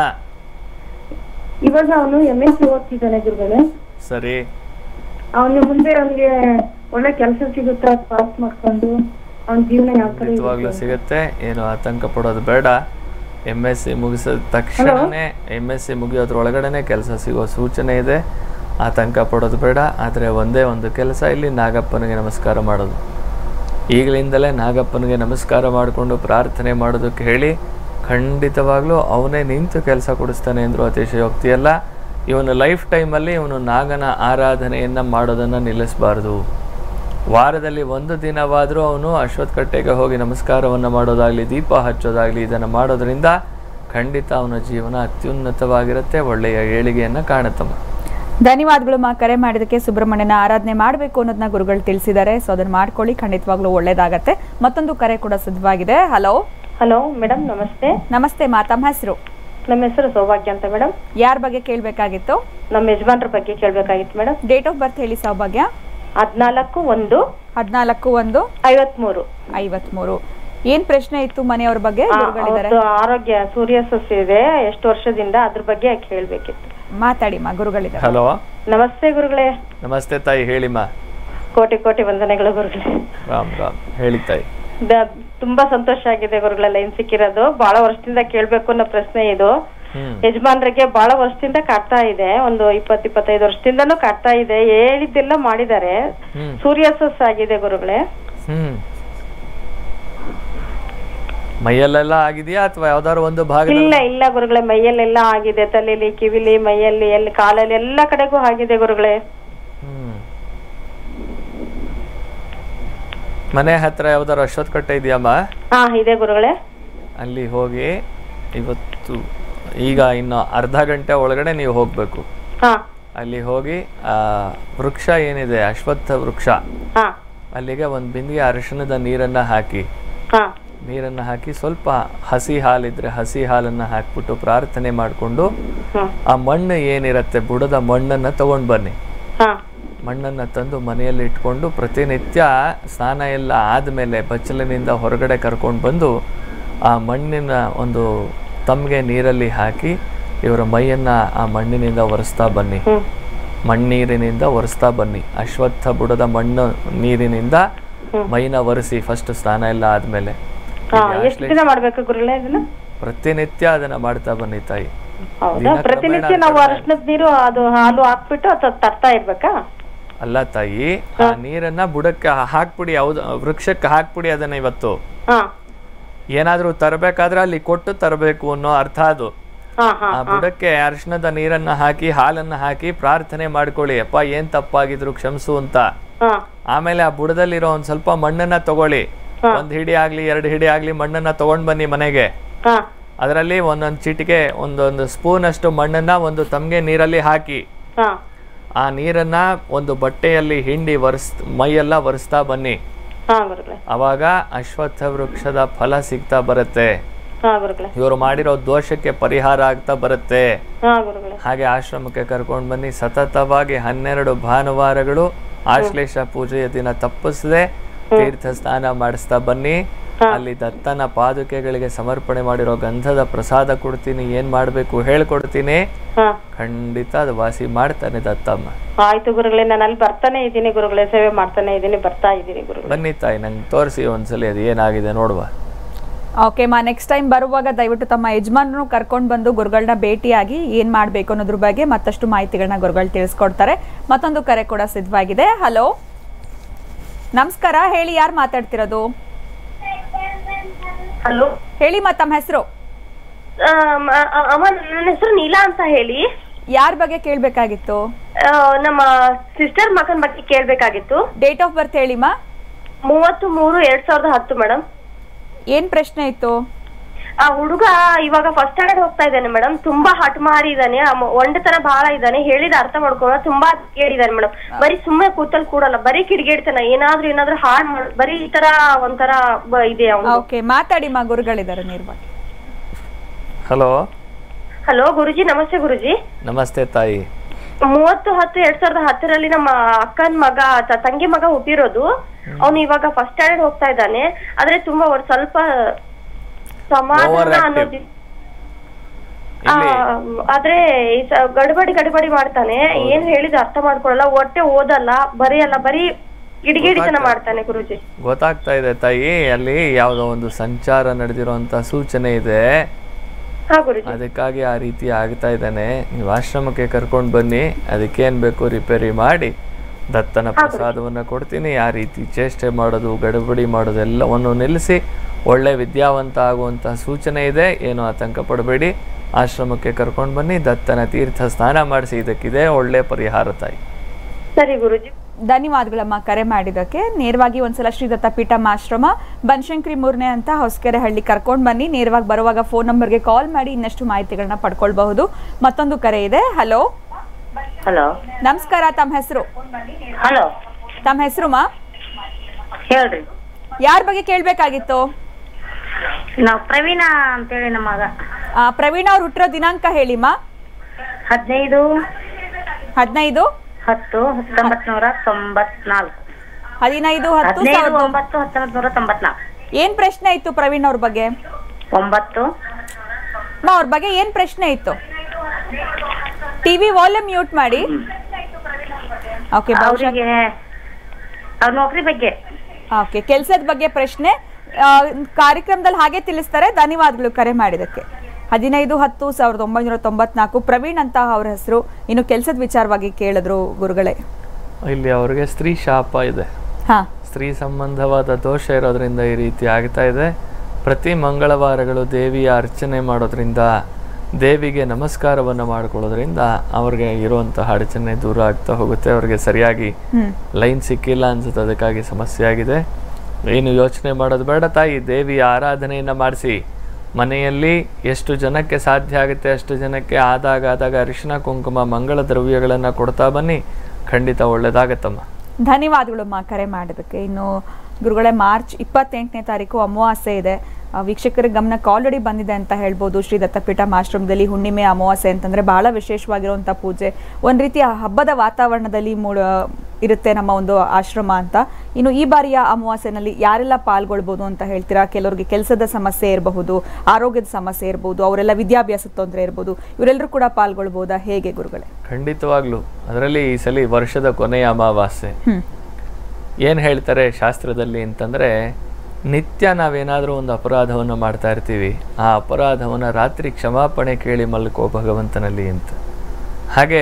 G: ಇವಾಗ ಅವನು ಎಂ ಎಸ್ ಸಿ ಓದ್ತಿದ್ದಾನೆ ಗುರುಗಳೇ
B: ಸರಿ
G: ಅವನು ಮುಂದೆ ಅವನಿಗೆ ಒಳ್ಳೆ ಕೆಲಸ ಸಿಗುತ್ತಾ ಪಾಸ್ ಮಾಡ್ಕೊಂಡು ಅವನ ಜೀವನ ಯಾವ ತರ
B: ಖಂಡಿತವಾಗ್ಲೂ
G: ಇರುತ್ತೆ?
B: ಸಿಗುತ್ತೆ ಏನು ಆತಂಕ ಪಡೋದು ಬೇಡ ಎಮ್ ಎಸ್ ಸಿ ಮುಗಿಸಿದ ತಕ್ಷಣನೇ ಎಮ್ ಎಸ್ ಸಿ ಮುಗಿಯೋದ್ರೊಳಗಡೆನೆ ಕೆಲಸ ಸಿಗೋ ಸೂಚನೆ ಇದೆ ಆತಂಕ ಪಡೋದು ಬೇಡ ಆದರೆ ಒಂದೇ ಒಂದು ಕೆಲಸ ಇಲ್ಲಿ ನಾಗಪ್ಪನಿಗೆ ನಮಸ್ಕಾರ ಮಾಡೋದು ಈಗಲಿಂದಲೇ ನಾಗಪ್ಪನಿಗೆ ನಮಸ್ಕಾರ ಮಾಡಿಕೊಂಡು ಪ್ರಾರ್ಥನೆ ಮಾಡೋದಕ್ಕೆ ಹೇಳಿ ಖಂಡಿತವಾಗ್ಲೂ ಅವನೇ ನಿಂತು ಕೆಲಸ ಕೊಡಿಸ್ತಾನೆ ಅಂದರು ಅತಿಶಯೋಕ್ತಿ ಅಲ್ಲ ಇವನ ಲೈಫ್ ಟೈಮಲ್ಲಿ ಇವನು ನಾಗನ ಆರಾಧನೆಯನ್ನು ಮಾಡೋದನ್ನು ನಿಲ್ಲಿಸಬಾರ್ದು ವಾರದಲ್ಲಿ ಒಂದು ದಿನವಾದರೂ ಅವನು ಅಶ್ವತ್ಥಕಟ್ಟೆಗೆ ಹೋಗಿ ನಮಸ್ಕಾರವನ್ನು ಮಾಡೋದಾಗಲಿ ದೀಪ ಹಚ್ಚೋದಾಗಲಿ ಇದನ್ನು ಮಾಡೋದ್ರಿಂದ ಖಂಡಿತ ಅವನ ಜೀವನ ಅತ್ಯುನ್ನತವಾಗಿರುತ್ತೆ ಒಳ್ಳೆಯ ಏಳಿಗೆಯನ್ನು ಕಾಣುತ್ತಮ್ಮ
A: ಧನ್ಯವಾದಗಳು ಮಾ ಕರೆ ಮಾಡಿದಕ್ಕೆ ಸುಬ್ರಹ್ಮಣ್ಯನ ಆರಾಧನೆ ಮಾಡಬೇಕು ಅನ್ನೋದನ್ನ ಗುರುಗಳು ತಿಳಿಸಿದ್ದಾರೆ ಸೊ ಅದನ್ನ ಮಾಡ್ಕೊಳ್ಳಿ ಖಂಡಿತವಾಗ್ಲೂ ಒಳ್ಳೇದಾಗತ್ತೆ ಮತ್ತೊಂದು ಕರೆ ಕೂಡ ಸಿದ್ಧವಾಗಿದೆ ಹಲೋ
S: ಹಲೋ ಮೇಡಮ್ ನಮಸ್ತೆ
A: ನಮಸ್ತೆ ಮಾ ತಮ್ಮ ಹೆಸರು
S: ನಮ್ಮ ಹೆಸರು ಸೌಭಾಗ್ಯ ಅಂತ ಮೇಡಮ್
A: ಯಾರ ಬಗ್ಗೆ ಕೇಳಬೇಕಾಗಿತ್ತು
S: ನಮ್ಮ ಯಜಮಾನ್ರ ಬಗ್ಗೆ ಕೇಳ್ಬೇಕಾಗಿತ್ತು ಮೇಡಮ್
A: ಡೇಟ್ ಆಫ್ ಬರ್ತ್ ಹೇಳಿ ಸೌಭಾಗ್ಯ
S: ಹದ್ನಾಲ್ಕು ಒಂದು
A: ಹದಿನಾಲ್ಕು ಒಂದು
S: ಐವತ್ಮೂರು
A: ಐವತ್ಮೂರು ಏನ್ ಪ್ರಶ್ನೆ ಇತ್ತು ಮನೆಯವ್ರ ಬಗ್ಗೆ
S: ಆ,
A: ಗುರುಗಳಿದ್ದಾರೆ
S: ಅವ್ರ್ದು ಆರೋಗ್ಯ ಸೂರ್ಯಸಸ್ ಇದೆ ಎಷ್ಟು ವರ್ಷದಿಂದ ಅದ್ರ ಬಗ್ಗೆ ಕೇಳ್ಬೇಕಿತ್ತು
A: ಮಾತಾಡಿ ಮಾ ಗುರುಗಳಿದ್ದಾರೆ
B: ಹಲೋ
S: ನಮಸ್ತೆ ಗುರುಗಳೇ
B: ನಮಸ್ತೆ ತಾಯಿ ಹೇಳಿಮ್ಮ
S: ಕೋಟಿ ಕೋಟಿ ವಂದನೆಗಳು ಗುರುಗಳೇ
B: ರಾಮ್ ರಾಮ್ ಹೇಳಿ ತಾಯಿ
S: ದ- ತುಂಬಾ ಸಂತೋಷ ಆಗಿದೆ ಗುರುಗಳ ಲೈನ್ ಸಿಕ್ಕಿರೋದು ಬಹಳ ವರ್ಷದಿಂದ ಕೇಳ್ಬೇಕು ಅನ್ನೋ ಪ್ರಶ್ನೆ ಇದು
B: ಹ್ಮ್
S: ಯಜಮಾನ್ರಿಗೆ ಬಹಳ ವರ್ಷದಿಂದ ಕಾಡ್ತಾ ಇದೆ ಒಂದು ಇಪ್ಪತ್ ಇಪ್ಪತ್ತೈದು ವರ್ಷದಿಂದನೂ ಕಾಡ್ತಾ ಇದೆ ಹೇಳಿದ್ದೆಲ್ಲ ಮಾಡಿದ್ದಾರೆ
B: ಹ್ಮ್
S: ಸೂರ್ಯಸಸ್ ಆಗಿದೆ ಗುರುಗಳೇ
B: ಹ್ಮ್ ಮೈಯಲ್ಲೆಲ್ಲ ಆಗಿದೆಯಾ ಅಥವಾ ಯಾವ್ದಾದ್ರು ಒಂದು ಭಾಗ
S: ಇಲ್ಲ ಇಲ್ಲ ಗುರುಗಳೇ ಮೈಯಲ್ಲೆಲ್ಲ ಆಗಿದೆ ತಲೆಯಲ್ಲಿ ಕಿವಿಲಿ ಮೈಯಲ್ಲಿ ಎಲ್ಲಿ ಕಾಲಲ್ಲಿ ಎಲ್ಲ ಕಡೆಗೂ ಆಗಿದೆ ಗುರುಗಳೇ
B: ಮನೆ ಹತ್ರ ಯಾವ್ದಾದ್ರು ಅಶ್ವತ್ಥ ಕಟ್ಟೆ ಇದೆಯಮ್ಮ
S: ಹಾ ಇದೆ ಗುರುಗಳೇ
B: ಅಲ್ಲಿ ಹೋಗಿ ಇವತ್ತು ಈಗ ಇನ್ನು ಅರ್ಧ ಗಂಟೆ ಒಳಗಡೆ ನೀವು ಹೋಗ್ಬೇಕು
S: ಹಾ
B: ಅಲ್ಲಿ ಹೋಗಿ ಆ ವೃಕ್ಷ ಏನಿದೆ ಅಶ್ವತ್ಥ ವೃಕ್ಷ
S: ಹಾ
B: ಅಲ್ಲಿಗೆ ಒಂದು ಬಿಂದಿಗೆ ಅರಿಶಿಣದ ನೀರನ್ನ ಹಾಕಿ
S: ಹಾ
B: ನೀರನ್ನು ಹಾಕಿ ಸ್ವಲ್ಪ ಹಸಿ ಹಾಲಿದ್ರೆ ಹಸಿ ಹಾಲನ್ನು ಹಾಕ್ಬಿಟ್ಟು ಪ್ರಾರ್ಥನೆ ಮಾಡಿಕೊಂಡು
S: ಹ್ಮ್.
B: ಆ ಮಣ್ಣು ಏನಿರತ್ತೆ ಬುಡದ ಮಣ್ಣನ್ನು ತಗೊಂಡು ಬನ್ನಿ
S: ಹಾ
B: ಮಣ್ಣನ್ನು ತಂದು ಮನೆಯಲ್ಲಿ ಇಟ್ಕೊಂಡು ಪ್ರತಿನಿತ್ಯ ಸ್ನಾನ ಎಲ್ಲ ಆದಮೇಲೆ ಬಚ್ಚಲಿನಿಂದ ಹೊರಗಡೆ ಕರ್ಕೊಂಡು ಬಂದು ಆ ಮಣ್ಣಿನ ಒಂದು ತಮ್ಗೆ ನೀರಲ್ಲಿ ಹಾಕಿ ಇವರ ಮೈಯನ್ನು ಆ ಮಣ್ಣಿನಿಂದ ಒರೆಸ್ತಾ ಬನ್ನಿ ಮಣ್ಣೀರಿನಿಂದ ಒರೆಸ್ತಾ ಬನ್ನಿ ಅಶ್ವತ್ಥ ಬುಡದ ಮಣ್ಣು ನೀರಿನಿಂದ ಮೈನ ಒರೆಸಿ ಫಸ್ಟ್ ಸ್ನಾನ ಎಲ್ಲ ಆದಮೇಲೆ
S: ಹಾ ಎಷ್ಟು ದಿನ ಮಾಡ್ಬೇಕು ಗುರುಗಳೇ ಇದನ್ನ
B: ಪ್ರತಿನಿತ್ಯ ಅದನ್ನ ಮಾಡ್ತಾ ಬನ್ನಿ ತಾಯಿ
S: ಹೌದಾ
B: ದಿನ
S: ಪ್ರತಿನಿತ್ಯ
B: ಕ್ರಮೇಣ
S: ನಾವು ಅರಶಿನದ ನೀರು ಅದು ಹಾಲು ಹಾಕ್ಬಿಟ್ಟು ಅಥವಾ ತರ್ತಾ ಇರ್ಬೇಕಾ
B: ಅಲ್ಲ ತಾಯಿ ಆ ನೀರನ್ನ ಬುಡಕ್ಕೆ ಹಾಕ್ಬಿಡಿ ಯಾವ್ದು ವೃಕ್ಷಕ್ಕೆ ಹಾಕ್ಬಿಡಿ ಅದನ್ನ ಇವತ್ತು
S: ಹಾ
B: ಏನಾದ್ರೂ ತರಬೇಕಾದ್ರೆ ಅಲ್ಲಿ ಕೊಟ್ಟು ತರಬೇಕು ಅನ್ನೋ ಅರ್ಥ ಅದು
S: ಹಾ ಹಾ
B: ಆ ಬುಡಕ್ಕೆ ಅರಿಶಿಣದ ನೀರನ್ನ ಹಾಕಿ ಹಾಲನ್ನ ಹಾಕಿ ಪ್ರಾರ್ಥನೆ ಮಾಡ್ಕೊಳ್ಳಿ ಅಪ್ಪ ಏನ್ ತಪ್ಪಾಗಿದ್ರು ಕ್ಷಮಿಸು ಅಂತ
S: ಹಾ
B: ಆಮೇಲೆ ಆ ಬುಡದಲ್ಲಿರೋ ಒಂದ್ ಸ್ವಲ್ಪ ಮಣ್ಣನ್ನ ತಗೊಳ್ಳಿ ಒಂದ್ ಹಿಡಿ ಆಗ್ಲಿ ಎರಡು ಹಿಡಿ ಆಗ್ಲಿ ಮಣ್ಣನ್ನ ತಗೊಂಡ್ ಬನ್ನಿ ಮನೆಗೆ
S: ಹಾ
B: ಅದರಲ್ಲಿ ಒಂದೊಂದು ಚಿಟಿಕೆ ಒಂದೊಂದು ಸ್ಪೂನ್ ಅಷ್ಟು ಮಣ್ಣನ್ನ ಒಂದು ತಮ್ಗೆ ನೀರಲ್ಲಿ ಹಾಕಿ
S: ಹಾ
B: ಆ ನೀರನ್ನ ಒಂದು ಬಟ್ಟೆಯಲ್ಲಿ ಹಿಂಡಿ ಒರೆಸ್ ಮೈಯೆಲ್ಲ ಒರೆಸ್ತಾ ಬನ್ನಿ
S: ಹಾ ಗುರುಗಳೇ
B: ಅವಾಗ ಅಶ್ವತ್ಥ ವೃಕ್ಷದ ಫಲ ಸಿಗ್ತಾ ಬರುತ್ತೆ
S: ಹಾ ಗುರುಗಳೇ
B: ಇವರು ಮಾಡಿರೋ ದೋಷಕ್ಕೆ ಪರಿಹಾರ ಆಗ್ತಾ ಬರುತ್ತೆ
S: ಹಾ ಗುರುಗಳೇ
B: ಹಾಗೆ ಆಶ್ರಮಕ್ಕೆ ಕರ್ಕೊಂಡು ಬನ್ನಿ ಸತತವಾಗಿ ಹನ್ನೆರಡು ಭಾನುವಾರಗಳು ಆಶ್ಲೇಷ ಪೂಜೆಯ ದಿನ ತಪ್ಪಿಸದೆ ತೀರ್ಥ ಸ್ನಾನ ಮಾಡಿಸ್ತಾ ಬನ್ನಿ ಅಲ್ಲಿ ದತ್ತನ ಪಾದುಕೆಗಳಿಗೆ ಸಮರ್ಪಣೆ ಮಾಡಿರೋ ಗಂಧದ ಪ್ರಸಾದ ಕೊಡ್ತೀನಿ ಏನ್ ಮಾಡ್ಬೇಕು ಹೇಳ್ಕೊಡ್ತೀನಿ
S: ಹಾ
B: ಖಂಡಿತ ಅದು ವಾಸಿ ಮಾಡ್ತಾನೆ ದತ್ತಮ್ಮ
S: ಆಯ್ತು ಗುರುಗಳೇ ನಾನು ಅಲ್ಲಿ ಬರ್ತಾನೆ ಇದ್ದೀನಿ ಗುರುಗಳೇ ಸೇವೆ ಮಾಡ್ತಾನೆ ಇದ್ದೀನಿ ಬರ್ತಾ ಇದ್ದೀನಿ ಗುರುಗಳೇ
B: ಬನ್ನಿ ತಾಯಿ ನಂಗೆ ತೋರಿಸಿ ಒಂದ್ಸಲಿ ಅದು ಏನಾಗಿದೆ ನೋಡುವ
A: ಓಕೆ ಮಾ ನೆಕ್ಸ್ಟ್ ಟೈಮ್ ಬರುವಾಗ ದಯವಿಟ್ಟು ತಮ್ಮ ಯಜಮಾನರು ಕರ್ಕೊಂಡು ಬಂದು ಗುರುಗಳನ್ನ ಭೇಟಿಯಾಗಿ ಏನ್ ಮಾಡ್ಬೇಕು ಅನ್ನೋದ್ರ ಬಗ್ಗೆ ಮತ್ತಷ್ಟು ಮಾಹಿತಿಗಳನ್ನ ಗುರುಗಳು ತಿಳಿಸ್ಕೊಡ್ತಾರೆ ಮತ್ತೊಂದು ಕರೆ ಕೂಡ ಸಿದ್ಧವಾಗಿದೆ ಹಲೋ ನಮಸ್ಕಾರ ಹೇಳಿ ಯಾರು ಮಾತಾಡ್ತಿರೋದು
I: ಹಲೋ
A: ಹೇಳಿ ಮಾ ತಮ್ಮ ಹೆಸರು
I: ಅಮ್ಮ ನನ್ನ ಹೆಸರು ನೀಲಾ ಅಂತ ಹೇಳಿ
A: ಯಾರ ಬಗ್ಗೆ ಕೇಳ್ಬೇಕಾಗಿತ್ತು
I: ಆ, ನಮ್ಮ ಸಿಸ್ಟರ್ ಮಗನ್ ಬಗ್ಗೆ ಕೇಳ್ಬೇಕಾಗಿತ್ತು
A: ಡೇಟ್ ಆಫ್ ಬರ್ತ್ ಹೇಳಿ ಮಾ
I: ಮೂವತ್ತು ಮೂರು ಎರಡ್ ಸಾವಿರದ ಹತ್ತು ಮೇಡಮ್
A: ಏನ್ ಪ್ರಶ್ನೆ ಇತ್ತು
I: ಆ ಹುಡುಗ ಇವಾಗ ಫಸ್ಟ್ ಸ್ಟ್ಯಾಂಡರ್ಡ್ ಹೋಗ್ತಾ ಇದ್ದಾನೆ ಮೇಡಮ್ ತುಂಬಾ ಹಠಮಾರಿ ಇದ್ದಾನೆ ಒಂಡತನ ಬಹಳ ಇದ್ದಾನೆ ಹೇಳಿದ ಅರ್ಥ ಮಾಡ್ಕೊಳ್ಳೋ ತುಂಬಾ ಕೇಳಿದಾನೆ ಮೇಡಮ್ ಬರೀ ಸುಮ್ಮನೆ ಕೂತಲ್ ಕೂಡಲ್ಲ ಬರೀ ಕಿಡಿಗೇಡ್ತಾನೆ ಏನಾದ್ರೂ ಏನಾದ್ರೂ ಹಾಡ್ ಮಾಡ್ ಬರೀ ಈ ತರ ಒಂಥರ ಬ- ಇದೆ ಅವ್ನು
A: ಓಕೆ ಮಾತಾಡಿ ಮಾ ಗುರುಗಳಿದ್ದಾರೆ ನೇರವಾಗಿ
B: ಹಲೋ
I: ಹಲೋ ಗುರುಜಿ ನಮಸ್ತೆ ಗುರುಜಿ
B: ನಮಸ್ತೆ ತಾಯಿ
I: ಮೂವತ್ತು ಹತ್ತು ಎರಡ್ ಸಾವಿರದ ಹತ್ತರಲ್ಲಿ ನಮ್ಮ ಅಕ್ಕನ ಮಗ ತ- ತಂಗಿ ಮಗ ಹುಟ್ಟಿರೋದು ಅವನು ಇವಾಗ ಫಸ್ಟ್ ಸ್ಟ್ಯಾಂಡರ್ಡ್ ಹೋಗ್ತಾ ಇದ್ದಾನೆ ಆದ್ರೆ ತುಂಬಾ ಒಂದ್ ಸ್ವಲ್ಪ ಸಮಾಧಾನ
B: Overactive.
I: ಅನ್ನೋದು ಆ, ಆದ್ರೆ ಈ ಸ- ಗಡ್ಬಡಿ ಗಡ್ಬಡಿ ಮಾಡ್ತಾನೆ ಏನ್ ಹೇಳಿದ ಅರ್ಥ ಮಾಡ್ಕೊಳಲ್ಲ ಹೊಟ್ಟೆ ಓದಲ್ಲ ಬರೆಯಲ್ಲ ಬರೀ ಗಿಡಿಗಿಡಿತನ ಮಾಡ್ತಾನೆ ಗುರುಜಿ
B: ಗೊತ್ತಾಗ್ತಾ ಇದೆ ತಾಯಿ ಅಲ್ಲಿ ಯಾವುದೋ ಒಂದು ಸಂಚಾರ ನಡೆದಿರುವಂತ ಸೂಚನೆ ಇದೆ
I: ಹಾ ಗುರುಜಿ
B: ಅದಕ್ಕಾಗಿ ಆ ರೀತಿ ಆಗ್ತಾ ಇದ್ದಾನೆ ನೀವು ಆಶ್ರಮಕ್ಕೆ ಕರ್ಕೊಂಡು ಬನ್ನಿ ಅದಕ್ಕೇನು ಬೇಕು ರಿಪೇರಿ ಮಾಡಿ ದತ್ತನ ಪ್ರಸಾದವನ್ನು ಕೊಡ್ತೀನಿ ಆ ರೀತಿ ಚೇಷ್ಟೆ ಮಾಡೋದು ಗಡಬಡಿ ಮಾಡೋದು ಎಲ್ಲವನ್ನು ನಿಲ್ಲಿಸಿ ಒಳ್ಳೆ ವಿದ್ಯಾವಂತ ಆಗುವಂಥ ಸೂಚನೆ ಇದೆ ಏನು ಆತಂಕ ಪಡಬೇಡಿ ಆಶ್ರಮಕ್ಕೆ ಕರ್ಕೊಂಡು ಬನ್ನಿ ದತ್ತನ ತೀರ್ಥ ಸ್ನಾನ ಮಾಡಿಸಿ ಇದಕ್ಕಿದೆ ಒಳ್ಳೆ ಪರಿಹಾರ ತಾಯಿ
I: ಸರಿ ಗುರುಜಿ
A: ಧನ್ಯವಾದಗಳಮ್ಮ ಕರೆ ಮಾಡಿದ್ದಕ್ಕೆ ನೇರವಾಗಿ ಒಂದ್ಸಲ ಶ್ರೀ ದತ್ತ ಪೀಠಂ ಆಶ್ರಮ ಬನಶಂಕರಿ ಮೂರನೇ ಅಂತ ಹೊಸಕೆರೆ ಹಳ್ಳಿ ಕರ್ಕೊಂಡು ಬನ್ನಿ ನೇರವಾಗಿ ಬರುವಾಗ ಫೋನ್ ನಂಬರ್ಗೆ ಕಾಲ್ ಮಾಡಿ ಇನ್ನಷ್ಟು ಮಾಹಿತಿಗಳನ್ನ ಪಡ್ಕೊಳ್ಬಹುದು ಮತ್ತೊಂದು ಕರೆ ಇದೆ ಹಲೋ
T: ಹಲೋ
A: ನಮಸ್ಕಾರ ತಮ್ಮ ಹೆಸರು
T: ಹಲೋ
A: ತಮ್ಮ ಹೆಸರು ಮಾ
T: ಹೇಳ್ರಿ
A: ಯಾರ ಬಗ್ಗೆ ಕೇಳಬೇಕಾಗಿತ್ತು
T: ನಾವು ಪ್ರವೀಣ ಅಂತೇಳಿ ನಮ್ಮ ಮಗ
A: ಪ್ರವೀಣ್ ಅವ್ರು ಹುಟ್ಟಿರೋ ದಿನಾಂಕ ಹೇಳಿಮಾ
T: ಹದಿನೈದು
A: ಹದಿನೈದು
T: ಹತ್ತು ಹತ್ತೊಂಬತ್ ನೂರ ತೊಂಬತ್ನಾಲ್ಕು
A: ಹದಿನೈದು ಹತ್ತು
T: ಹದಿನೈದು
A: ಸಾವಿರದ
T: ಒಂಬತ್ತು ಹತ್ತೊಂಬತ್ ನೂರ ತೊಂಬತ್ನಾಲ್ಕು
A: ಏನ್ ಪ್ರಶ್ನೆ ಇತ್ತು ಪ್ರವೀಣ್ ಅವ್ರ ಬಗ್ಗೆ
T: ಒಂಬತ್ತು
A: ಮಾ ಅವ್ರ ಬಗ್ಗೆ ಏನ್ ಪ್ರಶ್ನೆ ಇತ್ತು ಟಿವಿ ವಾಲ್ಯೂಮ್ ಮ್ಯೂಟ್ ಮಾಡಿ ಓಕೆ
T: ಅವರಿಗೆ ಅವ್ರ ನೌಕರಿ ಬಗ್ಗೆ
A: ಓಕೆ ಕೆಲಸದ ಬಗ್ಗೆ ಪ್ರಶ್ನೆ ಆ, ಕಾರ್ಯಕ್ರಮದಲ್ಲಿ ಹಾಗೆ ತಿಳಿಸ್ತಾರೆ ಧನ್ಯವಾದಗಳು ಕರೆ ಮಾಡಿದಕ್ಕೆ ಹದಿನೈದು ಹತ್ತು ಸಾವಿರದ ಒಂಬೈನೂರ ತೊಂಬತ್ನಾಲ್ಕು ಪ್ರವೀಣ್ ಅಂತ ಅವ್ರ ಹೆಸರು ಇನ್ನು ಕೆಲಸದ ವಿಚಾರವಾಗಿ ಕೇಳಿದ್ರು ಗುರುಗಳೇ
B: ಇಲ್ಲಿ ಅವ್ರಿಗೆ ಸ್ತ್ರೀ ಶಾಪ ಇದೆ
A: ಹಾ
B: ಸ್ತ್ರೀ ಸಂಬಂಧವಾದ ದೋಷ ಇರೋದ್ರಿಂದ ಈ ರೀತಿ ಆಗ್ತಾ ಇದೆ ಪ್ರತಿ ಮಂಗಳವಾರಗಳು ದೇವಿಯ ಅರ್ಚನೆ ಮಾಡೋದ್ರಿಂದ ದೇವಿಗೆ ನಮಸ್ಕಾರವನ್ನು ಮಾಡ್ಕೊಳ್ಳೋದ್ರಿಂದ ಅವ್ರಿಗೆ ಇರುವಂತಹ ಅಡಚಣೆ ದೂರ ಆಗ್ತಾ ಹೋಗುತ್ತೆ ಅವ್ರಿಗೆ ಸರಿಯಾಗಿ
A: ಹ್ಮ್.
B: ಲೈನ್ ಸಿಕ್ಕಿಲ್ಲ ಅನ್ಸುತ್ತೆ ಅದಕ್ಕಾಗಿ ಸಮಸ್ಯೆ ಆಗಿದೆ ಏನು ಯೋಚನೆ ಮಾಡೋದು ಬೇಡ ತಾಯಿ ದೇವಿಯ ಆರಾಧನೆಯನ್ನು ಮಾಡಿಸಿ ಮನೆಯಲ್ಲಿ ಎಷ್ಟು ಜನಕ್ಕೆ ಸಾಧ್ಯ ಆಗುತ್ತೆ ಅಷ್ಟು ಜನಕ್ಕೆ ಆದಾಗ ಆದಾಗ ಅರಿಶಿನ ಕುಂಕುಮ ಮಂಗಳ ದ್ರವ್ಯಗಳನ್ನು ಕೊಡ್ತಾ ಬನ್ನಿ ಖಂಡಿತ ಒಳ್ಳೆಯದಾಗತ್ತಮ್ಮ
A: ಧನ್ಯವಾದಗಳಮ್ಮ ಕರೆ ಮಾಡೋದಕ್ಕೆ ಇನ್ನು ಗುರುಗಳೇ ಮಾರ್ಚ್ ಇಪ್ಪತ್ತೆಂಟನೇ ತಾರೀಕು ಅಮಾವಾಸ್ಯೆ ಇದೆ ಆ, ವೀಕ್ಷಕರ ಗಮನಕ್ಕೆ ಆಲ್ರೆಡಿ ಬಂದಿದೆ ಅಂತ ಹೇಳ್ಬೋದು ಶ್ರೀ ದತ್ತಪೀಠ ಆಶ್ರಮದಲ್ಲಿ ಹುಣ್ಣಿಮೆ ಅಮಾವಾಸ್ಯೆ ಅಂತಂದ್ರೆ ಬಹಳ ವಿಶೇಷವಾಗಿರುವಂಥ ಪೂಜೆ ಒಂದು ರೀತಿಯ ಹಬ್ಬದ ವಾತಾವರಣದಲ್ಲಿ ಮೂಡ ಇರುತ್ತೆ ನಮ್ಮ ಒಂದು ಆಶ್ರಮ ಅಂತ ಇನ್ನು ಈ ಬಾರಿಯ ಅಮಾವಾಸ್ಯೆನಲ್ಲಿ ಯಾರೆಲ್ಲ ಪಾಲ್ಗೊಳ್ಬೋದು ಅಂತ ಹೇಳ್ತೀರಾ ಕೆಲವರಿಗೆ ಕೆಲಸದ ಸಮಸ್ಯೆ ಇರಬಹುದು ಆರೋಗ್ಯದ ಸಮಸ್ಯೆ ಇರಬಹುದು ಅವರೆಲ್ಲ ವಿದ್ಯಾಭ್ಯಾಸದ ತೊಂದರೆ ಇರ್ಬೋದು ಇವರೆಲ್ಲರೂ ಕೂಡ ಪಾಲ್ಗೊಳ್ಬೋದಾ ಹೇಗೆ ಗುರುಗಳೇ
B: ಖಂಡಿತವಾಗ್ಲೂ ಅದರಲ್ಲಿ ಈ ಸಲ ವರ್ಷದ ಕೊನೆಯ ಅಮಾವಾಸ್ಯೆ
A: ಹ್ಮ್.
B: ಏನು ಹೇಳ್ತಾರೆ ಶಾಸ್ತ್ರದಲ್ಲಿ ಅಂತಂದರೆ ನಿತ್ಯ ನಾವೇನಾದರೂ ಒಂದು ಅಪರಾಧವನ್ನು ಮಾಡ್ತಾ ಇರ್ತೀವಿ ಆ ಅಪರಾಧವನ್ನು ರಾತ್ರಿ ಕ್ಷಮಾಪಣೆ ಕೇಳಿ ಮಲ್ಕೋ ಭಗವಂತನಲ್ಲಿ ಅಂತ ಹಾಗೆ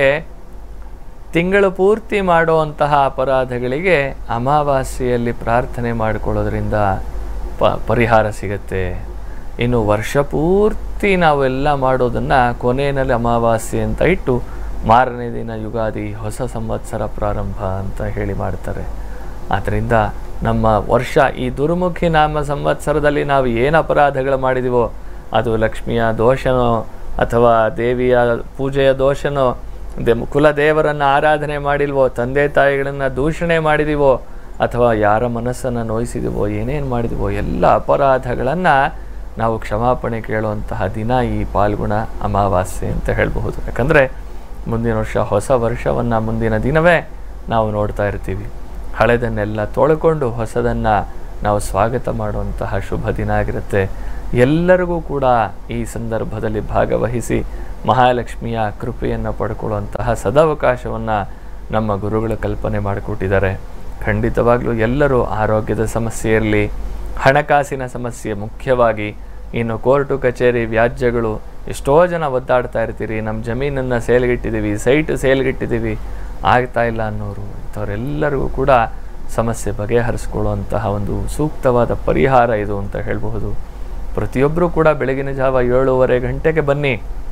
B: ತಿಂಗಳು ಪೂರ್ತಿ ಮಾಡುವಂತಹ ಅಪರಾಧಗಳಿಗೆ ಅಮಾವಾಸ್ಯೆಯಲ್ಲಿ ಪ್ರಾರ್ಥನೆ ಮಾಡಿಕೊಳ್ಳೋದ್ರಿಂದ ಪ ಪರಿಹಾರ ಸಿಗತ್ತೆ ಇನ್ನು ವರ್ಷ ಪೂರ್ತಿ ನಾವೆಲ್ಲ ಮಾಡೋದನ್ನು ಕೊನೆಯಲ್ಲಿ ಅಮಾವಾಸ್ಯೆ ಅಂತ ಇಟ್ಟು ಮಾರನೇ ದಿನ ಯುಗಾದಿ ಹೊಸ ಸಂವತ್ಸರ ಪ್ರಾರಂಭ ಅಂತ ಹೇಳಿ ಮಾಡ್ತಾರೆ ಆದ್ದರಿಂದ ನಮ್ಮ ವರ್ಷ ಈ ದುರ್ಮುಖಿ ನಾಮ ಸಂವತ್ಸರದಲ್ಲಿ ನಾವು ಏನು ಅಪರಾಧಗಳು ಮಾಡಿದೀವೋ ಅದು ಲಕ್ಷ್ಮಿಯ ದೋಷನೋ ಅಥವಾ ದೇವಿಯ ಪೂಜೆಯ ದೋಷನೋ ದೆ ಕುಲದೇವರನ್ನು ಆರಾಧನೆ ಮಾಡಿಲ್ವೋ ತಂದೆ ತಾಯಿಗಳನ್ನು ದೂಷಣೆ ಮಾಡಿದೀವೋ ಅಥವಾ ಯಾರ ಮನಸ್ಸನ್ನು ನೋಯಿಸಿದೀವೋ ಏನೇನು ಮಾಡಿದೀವೋ ಎಲ್ಲ ಅಪರಾಧಗಳನ್ನು ನಾವು ಕ್ಷಮಾಪಣೆ ಕೇಳುವಂತಹ ದಿನ ಈ ಪಾಲ್ಗುಣ ಅಮಾವಾಸ್ಯೆ ಅಂತ ಹೇಳಬಹುದು ಯಾಕಂದರೆ ಮುಂದಿನ ವರ್ಷ ಹೊಸ ವರ್ಷವನ್ನು ಮುಂದಿನ ದಿನವೇ ನಾವು ನೋಡ್ತಾ ಇರ್ತೀವಿ ಹಳೆದನ್ನೆಲ್ಲ ತೊಳ್ಕೊಂಡು ಹೊಸದನ್ನು ನಾವು ಸ್ವಾಗತ ಮಾಡುವಂತಹ ಶುಭ ದಿನ ಆಗಿರುತ್ತೆ ಎಲ್ಲರಿಗೂ ಕೂಡ ಈ ಸಂದರ್ಭದಲ್ಲಿ ಭಾಗವಹಿಸಿ ಮಹಾಲಕ್ಷ್ಮಿಯ ಕೃಪೆಯನ್ನು ಪಡ್ಕೊಳ್ಳುವಂತಹ ಸದಾವಕಾಶವನ್ನು ನಮ್ಮ ಗುರುಗಳು ಕಲ್ಪನೆ ಮಾಡಿಕೊಟ್ಟಿದ್ದಾರೆ ಖಂಡಿತವಾಗ್ಲೂ ಎಲ್ಲರೂ ಆರೋಗ್ಯದ ಸಮಸ್ಯೆ ಇರಲಿ ಹಣಕಾಸಿನ ಸಮಸ್ಯೆ ಮುಖ್ಯವಾಗಿ ಇನ್ನು ಕೋರ್ಟು ಕಚೇರಿ ವ್ಯಾಜ್ಯಗಳು ಎಷ್ಟೋ ಜನ ಒದ್ದಾಡ್ತಾ ಇರ್ತೀರಿ ನಮ್ಮ ಜಮೀನನ್ನು ಸೇಲ್ಗಿಟ್ಟಿದ್ದೀವಿ ಸೈಟ್ ಸೇಲ್ಗಿಟ್ಟಿದ್ದೀವಿ ಆಗ್ತಾ ಇಲ್ಲ ಅನ್ನೋರು ಇಂಥವರೆಲ್ಲರಿಗೂ ಕೂಡ ಸಮಸ್ಯೆ ಬಗೆಹರಿಸ್ಕೊಳ್ಳುವಂತಹ ಒಂದು ಸೂಕ್ತವಾದ ಪರಿಹಾರ ಇದು ಅಂತ ಹೇಳಬಹುದು ಪ್ರತಿಯೊಬ್ಬರೂ ಕೂಡ ಬೆಳಗಿನ ಜಾವ ಏಳೂವರೆ ಗಂಟೆಗೆ ಬನ್ನಿ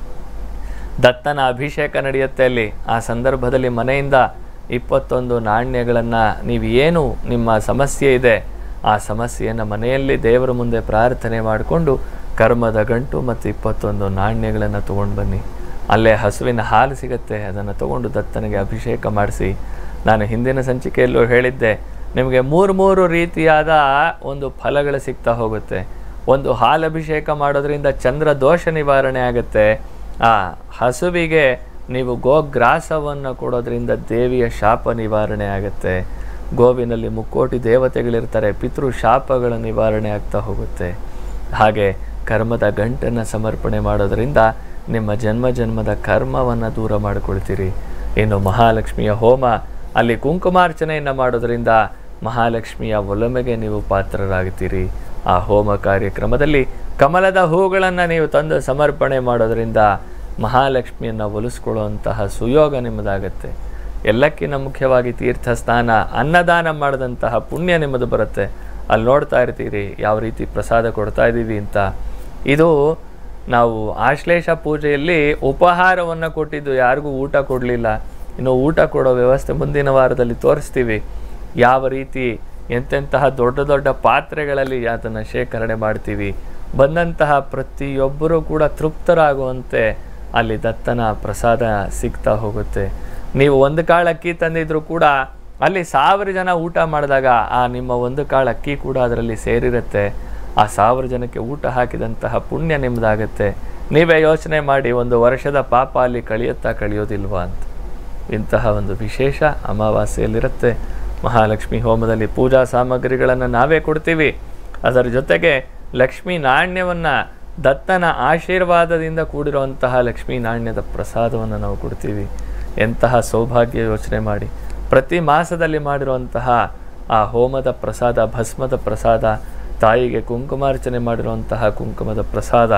B: ದತ್ತನ ಅಭಿಷೇಕ ನಡೆಯುತ್ತೆ ಅಲ್ಲಿ ಆ ಸಂದರ್ಭದಲ್ಲಿ ಮನೆಯಿಂದ ಇಪ್ಪತ್ತೊಂದು ನಾಣ್ಯಗಳನ್ನು ನೀವು ಏನು ನಿಮ್ಮ ಸಮಸ್ಯೆ ಇದೆ ಆ ಸಮಸ್ಯೆಯನ್ನು ಮನೆಯಲ್ಲಿ ದೇವರ ಮುಂದೆ ಪ್ರಾರ್ಥನೆ ಮಾಡಿಕೊಂಡು ಕರ್ಮದ ಗಂಟು ಮತ್ತು ಇಪ್ಪತ್ತೊಂದು ನಾಣ್ಯಗಳನ್ನು ತೊಗೊಂಡು ಬನ್ನಿ ಅಲ್ಲೇ ಹಸುವಿನ ಹಾಲು ಸಿಗುತ್ತೆ ಅದನ್ನು ತಗೊಂಡು ದತ್ತನಿಗೆ ಅಭಿಷೇಕ ಮಾಡಿಸಿ ನಾನು ಹಿಂದಿನ ಸಂಚಿಕೆಯಲ್ಲೂ ಹೇಳಿದ್ದೆ ನಿಮಗೆ ಮೂರು ಮೂರು ರೀತಿಯಾದ ಒಂದು ಫಲಗಳು ಸಿಗ್ತಾ ಹೋಗುತ್ತೆ ಒಂದು ಹಾಲು ಅಭಿಷೇಕ ಮಾಡೋದ್ರಿಂದ ಚಂದ್ರ ದೋಷ ನಿವಾರಣೆ ಆಗುತ್ತೆ ಆ ಹಸುವಿಗೆ ನೀವು ಗೋಗ್ರಾಸವನ್ನು ಕೊಡೋದ್ರಿಂದ ದೇವಿಯ ಶಾಪ ನಿವಾರಣೆ ಆಗುತ್ತೆ ಗೋವಿನಲ್ಲಿ ಮುಕ್ಕೋಟಿ ದೇವತೆಗಳಿರ್ತಾರೆ ಪಿತೃ ಶಾಪಗಳ ನಿವಾರಣೆ ಆಗ್ತಾ ಹೋಗುತ್ತೆ ಹಾಗೆ ಕರ್ಮದ ಗಂಟನ್ನು ಸಮರ್ಪಣೆ ಮಾಡೋದರಿಂದ ನಿಮ್ಮ ಜನ್ಮ ಜನ್ಮದ ಕರ್ಮವನ್ನು ದೂರ ಮಾಡಿಕೊಳ್ತೀರಿ ಇನ್ನು ಮಹಾಲಕ್ಷ್ಮಿಯ ಹೋಮ ಅಲ್ಲಿ ಕುಂಕುಮಾರ್ಚನೆಯನ್ನು ಮಾಡೋದರಿಂದ ಮಹಾಲಕ್ಷ್ಮಿಯ ಒಲಮೆಗೆ ನೀವು ಪಾತ್ರರಾಗ್ತೀರಿ ಆ ಹೋಮ ಕಾರ್ಯಕ್ರಮದಲ್ಲಿ ಕಮಲದ ಹೂಗಳನ್ನು ನೀವು ತಂದು ಸಮರ್ಪಣೆ ಮಾಡೋದರಿಂದ ಮಹಾಲಕ್ಷ್ಮಿಯನ್ನು ಒಲಿಸ್ಕೊಳ್ಳುವಂತಹ ಸುಯೋಗ ನಿಮ್ಮದಾಗತ್ತೆ ಎಲ್ಲಕ್ಕಿಂತ ಮುಖ್ಯವಾಗಿ ತೀರ್ಥ ಸ್ನಾನ ಅನ್ನದಾನ ಮಾಡಿದಂತಹ ಪುಣ್ಯ ನಿಮ್ಮದು ಬರುತ್ತೆ ಅಲ್ಲಿ ನೋಡ್ತಾ ಇರ್ತೀರಿ ಯಾವ ರೀತಿ ಪ್ರಸಾದ ಕೊಡ್ತಾ ಇದ್ದೀವಿ ಅಂತ ಇದು ನಾವು ಆಶ್ಲೇಷ ಪೂಜೆಯಲ್ಲಿ ಉಪಹಾರವನ್ನು ಕೊಟ್ಟಿದ್ದು ಯಾರಿಗೂ ಊಟ ಕೊಡಲಿಲ್ಲ ಇನ್ನು ಊಟ ಕೊಡೋ ವ್ಯವಸ್ಥೆ ಮುಂದಿನ ವಾರದಲ್ಲಿ ತೋರಿಸ್ತೀವಿ ಯಾವ ರೀತಿ ಎಂತೆಂತಹ ದೊಡ್ಡ ದೊಡ್ಡ ಪಾತ್ರೆಗಳಲ್ಲಿ ಅದನ್ನು ಶೇಖರಣೆ ಮಾಡ್ತೀವಿ ಬಂದಂತಹ ಪ್ರತಿಯೊಬ್ಬರೂ ಕೂಡ ತೃಪ್ತರಾಗುವಂತೆ ಅಲ್ಲಿ ದತ್ತನ ಪ್ರಸಾದ ಸಿಗ್ತಾ ಹೋಗುತ್ತೆ ನೀವು ಒಂದು ಕಾಳು ಅಕ್ಕಿ ತಂದಿದ್ರು ಕೂಡ ಅಲ್ಲಿ ಸಾವಿರ ಜನ ಊಟ ಮಾಡಿದಾಗ ಆ ನಿಮ್ಮ ಒಂದು ಕಾಳು ಅಕ್ಕಿ ಕೂಡ ಅದರಲ್ಲಿ ಸೇರಿರುತ್ತೆ ಆ ಸಾವಿರ ಜನಕ್ಕೆ ಊಟ ಹಾಕಿದಂತಹ ಪುಣ್ಯ ನಿಮ್ಮದಾಗತ್ತೆ ನೀವೇ ಯೋಚನೆ ಮಾಡಿ ಒಂದು ವರ್ಷದ ಪಾಪ ಅಲ್ಲಿ ಕಳಿಯುತ್ತಾ ಕಳಿಯೋದಿಲ್ವಾ ಅಂತ ಇಂತಹ ಒಂದು ವಿಶೇಷ ಅಮಾವಾಸ್ಯೆಯಲ್ಲಿರುತ್ತೆ ಮಹಾಲಕ್ಷ್ಮಿ ಹೋಮದಲ್ಲಿ ಪೂಜಾ ಸಾಮಗ್ರಿಗಳನ್ನು ನಾವೇ ಕೊಡ್ತೀವಿ ಅದರ ಜೊತೆಗೆ ಲಕ್ಷ್ಮೀ ನಾಣ್ಯವನ್ನು ದತ್ತನ ಆಶೀರ್ವಾದದಿಂದ ಕೂಡಿರುವಂತಹ ಲಕ್ಷ್ಮೀ ನಾಣ್ಯದ ಪ್ರಸಾದವನ್ನು ನಾವು ಕೊಡ್ತೀವಿ ಎಂತಹ ಸೌಭಾಗ್ಯ ಯೋಚನೆ ಮಾಡಿ ಪ್ರತಿ ಮಾಸದಲ್ಲಿ ಮಾಡಿರುವಂತಹ ಆ ಹೋಮದ ಪ್ರಸಾದ ಭಸ್ಮದ ಪ್ರಸಾದ ತಾಯಿಗೆ ಕುಂಕುಮಾರ್ಚನೆ ಮಾಡಿರುವಂತಹ ಕುಂಕುಮದ ಪ್ರಸಾದ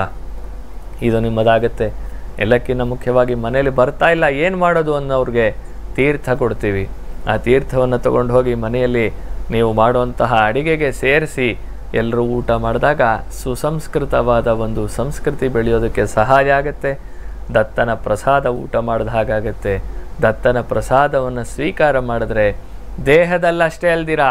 B: ಇದು ನಿಮ್ಮದಾಗತ್ತೆ ಎಲ್ಲಕ್ಕಿಂತ ಮುಖ್ಯವಾಗಿ ಮನೇಲಿ ಬರ್ತಾ ಇಲ್ಲ ಏನು ಮಾಡೋದು ಅನ್ನೋರಿಗೆ ತೀರ್ಥ ಕೊಡ್ತೀವಿ ಆ ತೀರ್ಥವನ್ನು ತಗೊಂಡು ಹೋಗಿ ಮನೆಯಲ್ಲಿ ನೀವು ಮಾಡುವಂತಹ ಅಡಿಗೆಗೆ ಸೇರಿಸಿ ಎಲ್ಲರೂ ಊಟ ಮಾಡಿದಾಗ ಸುಸಂಸ್ಕೃತವಾದ ಒಂದು ಸಂಸ್ಕೃತಿ ಬೆಳೆಯೋದಕ್ಕೆ ಸಹಾಯ ಆಗುತ್ತೆ ದತ್ತನ ಪ್ರಸಾದ ಊಟ ಮಾಡಿದ ಹಾಗಾಗತ್ತೆ ದತ್ತನ ಪ್ರಸಾದವನ್ನು ಸ್ವೀಕಾರ ಮಾಡಿದ್ರೆ ದೇಹದಲ್ಲಷ್ಟೇ ಅಲ್ದಿರ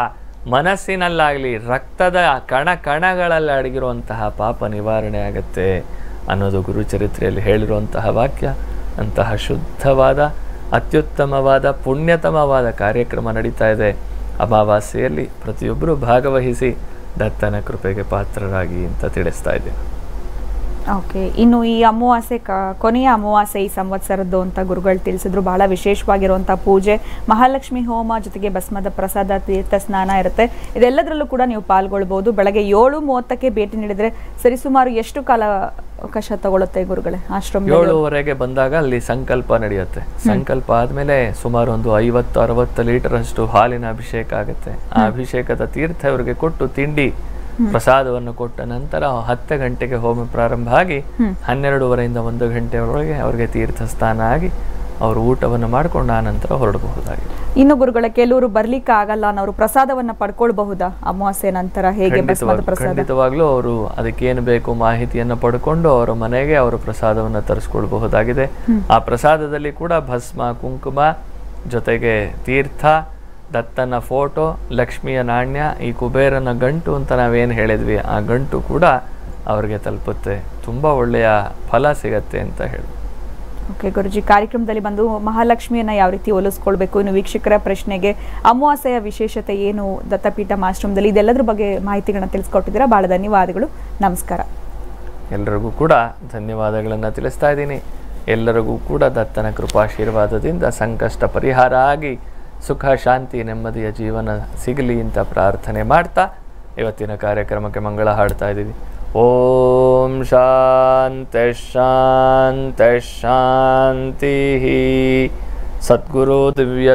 B: ಮನಸ್ಸಿನಲ್ಲಾಗಲಿ ರಕ್ತದ ಕಣ ಕಣಗಳಲ್ಲಿ ಅಡಗಿರುವಂತಹ ಪಾಪ ನಿವಾರಣೆ ಆಗುತ್ತೆ ಅನ್ನೋದು ಗುರುಚರಿತ್ರೆಯಲ್ಲಿ ಹೇಳಿರುವಂತಹ ವಾಕ್ಯ ಅಂತಹ ಶುದ್ಧವಾದ ಅತ್ಯುತ್ತಮವಾದ ಪುಣ್ಯತಮವಾದ ಕಾರ್ಯಕ್ರಮ ನಡೀತಾ ಇದೆ ಅಮಾವಾಸ್ಯೆಯಲ್ಲಿ ಪ್ರತಿಯೊಬ್ಬರೂ ಭಾಗವಹಿಸಿ ದತ್ತನ ಕೃಪೆಗೆ ಪಾತ್ರರಾಗಿ ಅಂತ ತಿಳಿಸ್ತಾ ಇದ್ದೇನೆ
A: ಓಕೆ ಇನ್ನು ಈ ಅಮಾವಾಸ್ಯೆ ಕ ಕೊನೆಯ ಅಮಾವಾಸ್ಯೆ ಈ ಸಂವತ್ಸರದ್ದು ಅಂತ ಗುರುಗಳು ತಿಳಿಸಿದ್ರು ಬಹಳ ವಿಶೇಷವಾಗಿರುವಂಥ ಪೂಜೆ ಮಹಾಲಕ್ಷ್ಮಿ ಹೋಮ ಜೊತೆಗೆ ಭಸ್ಮದ ಪ್ರಸಾದ ತೀರ್ಥ ಸ್ನಾನ ಇರುತ್ತೆ ಇದೆಲ್ಲದರಲ್ಲೂ ಕೂಡ ನೀವು ಪಾಲ್ಗೊಳ್ಬೋದು ಬೆಳಗ್ಗೆ ಏಳು ಮೂವತ್ತಕ್ಕೆ ಭೇಟಿ ನೀಡಿದ್ರೆ ಸರಿಸುಮಾರು ಎಷ್ಟು ಕಾಲ ಅವಕಾಶ ತಗೊಳುತ್ತೆ ಗುರುಗಳೇ ಆಶ್ರಮ
B: ಏಳುವರೆಗೆ ಬಂದಾಗ ಅಲ್ಲಿ ಸಂಕಲ್ಪ ನಡೆಯುತ್ತೆ ಸಂಕಲ್ಪ ಆದ್ಮೇಲೆ ಸುಮಾರು ಒಂದು ಐವತ್ತು ಅರವತ್ತು ಲೀಟರ್ ಅಷ್ಟು ಹಾಲಿನ ಅಭಿಷೇಕ ಆಗುತ್ತೆ ಆ ಅಭಿಷೇಕದ ತೀರ್ಥ ಇವರಿಗೆ ಕೊಟ್ಟು ತಿಂಡಿ ಪ್ರಸಾದವನ್ನು ಕೊಟ್ಟ ನಂತರ ಹತ್ತು ಗಂಟೆಗೆ ಹೋಮ ಪ್ರಾರಂಭ ಆಗಿ ಹನ್ನೆರಡೂವರೆಯಿಂದ ಒಂದು ಗಂಟೆವರೆಗೆ ಅವರಿಗೆ ತೀರ್ಥ ಸ್ನಾನ ಆಗಿ ಅವರು ಊಟವನ್ನು ಮಾಡಿಕೊಂಡು ಆ ನಂತರ ಹೊರಡಬಹುದಾಗಿದೆ
A: ಇನ್ನು ಗುರುಗಳ ಕೆಲವರು ಬರ್ಲಿಕ್ಕೆ ಆಗಲ್ಲ ಅನ್ನೋರು ಪ್ರಸಾದವನ್ನ ಪಡ್ಕೊಳ್ಬಹುದಾ ಅಮಾವಾಸ್ಯೆ ನಂತರ ಹೇಗೆ ಭಸ್ಮದ
B: ಖಂಡಿತವಾಗ್-
A: ಪ್ರಸಾದ
B: ಖಂಡಿತವಾಗ್ಲೂ ಅವರು ಅದಕ್ಕೇನು ಬೇಕು ಮಾಹಿತಿಯನ್ನು ಪಡ್ಕೊಂಡು ಅವರ ಮನೆಗೆ ಅವರು ಪ್ರಸಾದವನ್ನು ತರಿಸ್ಕೊಳ್ಬಹುದಾಗಿದೆ
A: ಹ್ಮ್.
B: ಆ ಪ್ರಸಾದದಲ್ಲಿ ಕೂಡ ಭಸ್ಮ ಕುಂಕುಮ ಜೊತೆಗೆ ತೀರ್ಥ ದತ್ತನ ಫೋಟೋ ಲಕ್ಷ್ಮಿಯ ನಾಣ್ಯ ಈ ಕುಬೇರನ ಗಂಟು ಅಂತ ನಾವೇನು ಹೇಳಿದ್ವಿ ಆ ಗಂಟು ಕೂಡ ಅವ್ರಿಗೆ ತಲುಪುತ್ತೆ ತುಂಬಾ ಒಳ್ಳೆಯ ಫಲ ಸಿಗತ್ತೆ ಅಂತ ಹೇಳಿ
A: ಓಕೆ ಗುರುಜಿ ಕಾರ್ಯಕ್ರಮದಲ್ಲಿ ಬಂದು ಮಹಾಲಕ್ಷ್ಮಿಯನ್ನ ಯಾವ ರೀತಿ ಹೋಲಿಸ್ಕೊಳ್ಬೇಕು ಇನ್ನು ವೀಕ್ಷಕರ ಪ್ರಶ್ನೆಗೆ ಅಮಾವಾಸ್ಯೆಯ ವಿಶೇಷತೆ ಏನು ದತ್ತಪೀಠ ಆಶ್ರಮದಲ್ಲಿ ಇದೆಲ್ಲದ್ರ ಬಗ್ಗೆ ಮಾಹಿತಿಗಳನ್ನ ತಿಳಿಸ್ಕೊಟ್ಟಿದ್ದೀರಾ ಬಹಳ ಧನ್ಯವಾದಗಳು ನಮಸ್ಕಾರ
B: ಎಲ್ಲರಿಗೂ ಕೂಡ ಧನ್ಯವಾದಗಳನ್ನು ತಿಳಿಸ್ತಾ ಇದ್ದೀನಿ ಎಲ್ಲರಿಗೂ ಕೂಡ ದತ್ತನ ಕೃಪಾಶೀರ್ವಾದದಿಂದ ಸಂಕಷ್ಟ ಪರಿಹಾರ ಆಗಿ ಸುಖ ಶಾಂತಿ ನೆಮ್ಮದಿಯ ಜೀವನ ಸಿಗಲಿ ಅಂತ ಪ್ರಾರ್ಥನೆ ಮಾಡ್ತಾ ಇವತ್ತಿನ ಕಾರ್ಯಕ್ರಮಕ್ಕೆ ಮಂಗಳ ಹಾಡ್ತಾ ಇದ್ದೀವಿ ಓಂ ಶಾಂತಿ ಶಾಂತಿ ಶಾಂತಿ ಸದ್ಗುರು ದಿವ್ಯ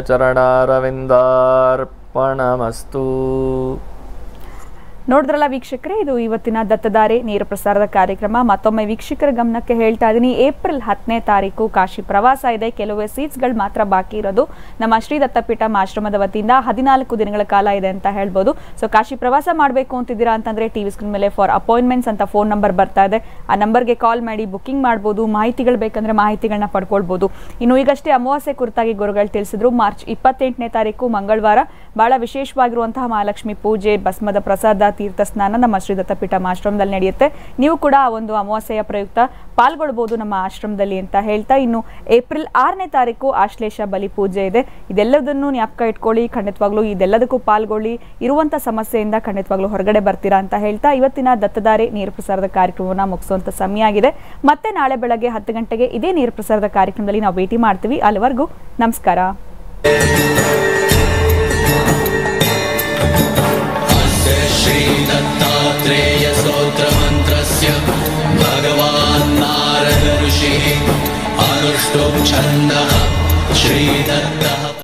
B: ಚರಣಾರವಿಂದಾರ್ಪಣಮಸ್ತು
A: ನೋಡಿದ್ರಲ್ಲ ವೀಕ್ಷಕರೇ ಇದು ಇವತ್ತಿನ ದತ್ತದಾರಿ ನೇರ ಪ್ರಸಾರದ ಕಾರ್ಯಕ್ರಮ ಮತ್ತೊಮ್ಮೆ ವೀಕ್ಷಕರ ಗಮನಕ್ಕೆ ಹೇಳ್ತಾ ಇದ್ದೀನಿ ಏಪ್ರಿಲ್ ಹತ್ತನೇ ತಾರೀಕು ಕಾಶಿ ಪ್ರವಾಸ ಇದೆ ಕೆಲವೇ ಸೀಟ್ಸ್ಗಳು ಮಾತ್ರ ಬಾಕಿ ಇರೋದು ನಮ್ಮ ಶ್ರೀ ದತ್ತಪೀಠ ಆಶ್ರಮದ ವತಿಯಿಂದ ಹದಿನಾಲ್ಕು ದಿನಗಳ ಕಾಲ ಇದೆ ಅಂತ ಹೇಳ್ಬೋದು ಸೊ ಕಾಶಿ ಪ್ರವಾಸ ಮಾಡಬೇಕು ಅಂತಿದ್ದೀರಾ ಅಂತಂದ್ರೆ ಟಿವಿ ಸ್ಕ್ರೀನ್ ಮೇಲೆ ಫಾರ್ ಅಪಾಯಿಂಟ್ಮೆಂಟ್ಸ್ ಅಂತ ಫೋನ್ ನಂಬರ್ ಬರ್ತಾ ಇದೆ ಆ ನಂಬರ್ಗೆ ಕಾಲ್ ಮಾಡಿ ಬುಕಿಂಗ್ ಮಾಡ್ಬೋದು ಮಾಹಿತಿಗಳು ಬೇಕಂದ್ರೆ ಮಾಹಿತಿಗಳನ್ನ ಪಡ್ಕೊಳ್ಬೋದು ಇನ್ನು ಈಗಷ್ಟೇ ಅಮಾವಾಸ್ಯೆ ಕುರಿತಾಗಿ ಗುರುಗಳು ತಿಳಿಸಿದ್ರು ಮಾರ್ಚ್ ಇಪ್ಪತ್ತೆಂಟನೇ ತಾರೀಕು ಮಂಗಳವಾರ ಬಹಳ ವಿಶೇಷವಾಗಿರುವಂತಹ ಮಹಾಲಕ್ಷ್ಮಿ ಪೂಜೆ ಭಸ್ಮದ ಪ್ರಸಾದ ತೀರ್ಥ ಸ್ನಾನ ನಮ್ಮ ಶ್ರೀ ದತ್ತಪೀಠ ಆಶ್ರಮದಲ್ಲಿ ನಡೆಯುತ್ತೆ ನೀವು ಕೂಡ ಆ ಒಂದು ಅಮಾವಾಸ್ಯೆಯ ಪ್ರಯುಕ್ತ ಪಾಲ್ಗೊಳ್ಬಹುದು ನಮ್ಮ ಆಶ್ರಮದಲ್ಲಿ ಅಂತ ಹೇಳ್ತಾ ಇನ್ನು ಏಪ್ರಿಲ್ ಆರನೇ ತಾರೀಕು ಆಶ್ಲೇಷ ಬಲಿ ಪೂಜೆ ಇದೆ ಇದೆಲ್ಲದನ್ನು ಜ್ಞಾಪಕ ಇಟ್ಕೊಳ್ಳಿ ಖಂಡಿತವಾಗ್ಲೂ ಇದೆಲ್ಲದಕ್ಕೂ ಪಾಲ್ಗೊಳ್ಳಿ ಇರುವಂತ ಸಮಸ್ಯೆಯಿಂದ ಖಂಡಿತವಾಗ್ಲೂ ಹೊರಗಡೆ ಬರ್ತೀರಾ ಅಂತ ಹೇಳ್ತಾ ಇವತ್ತಿನ ದತ್ತದಾರಿ ನೇರ ಪ್ರಸಾರದ ಕಾರ್ಯಕ್ರಮವನ್ನು ಮುಗಿಸುವಂತ ಸಮಯ ಆಗಿದೆ ಮತ್ತೆ ನಾಳೆ ಬೆಳಗ್ಗೆ ಹತ್ತು ಗಂಟೆಗೆ ಇದೇ ನೇರ ಪ್ರಸಾರದ ಕಾರ್ಯಕ್ರಮದಲ್ಲಿ ನಾವು ಭೇಟಿ ಮಾಡ್ತೀವಿ ಅಲ್ಲಿವರೆಗೂ ನಮಸ್ಕಾರ
J: अस्य श्रीदत्तात्रेयस्तोत्रमन्त्रस्य भगवान् नारद ऋषिः अनुष्टुप् छन्दः श्रीदत्तः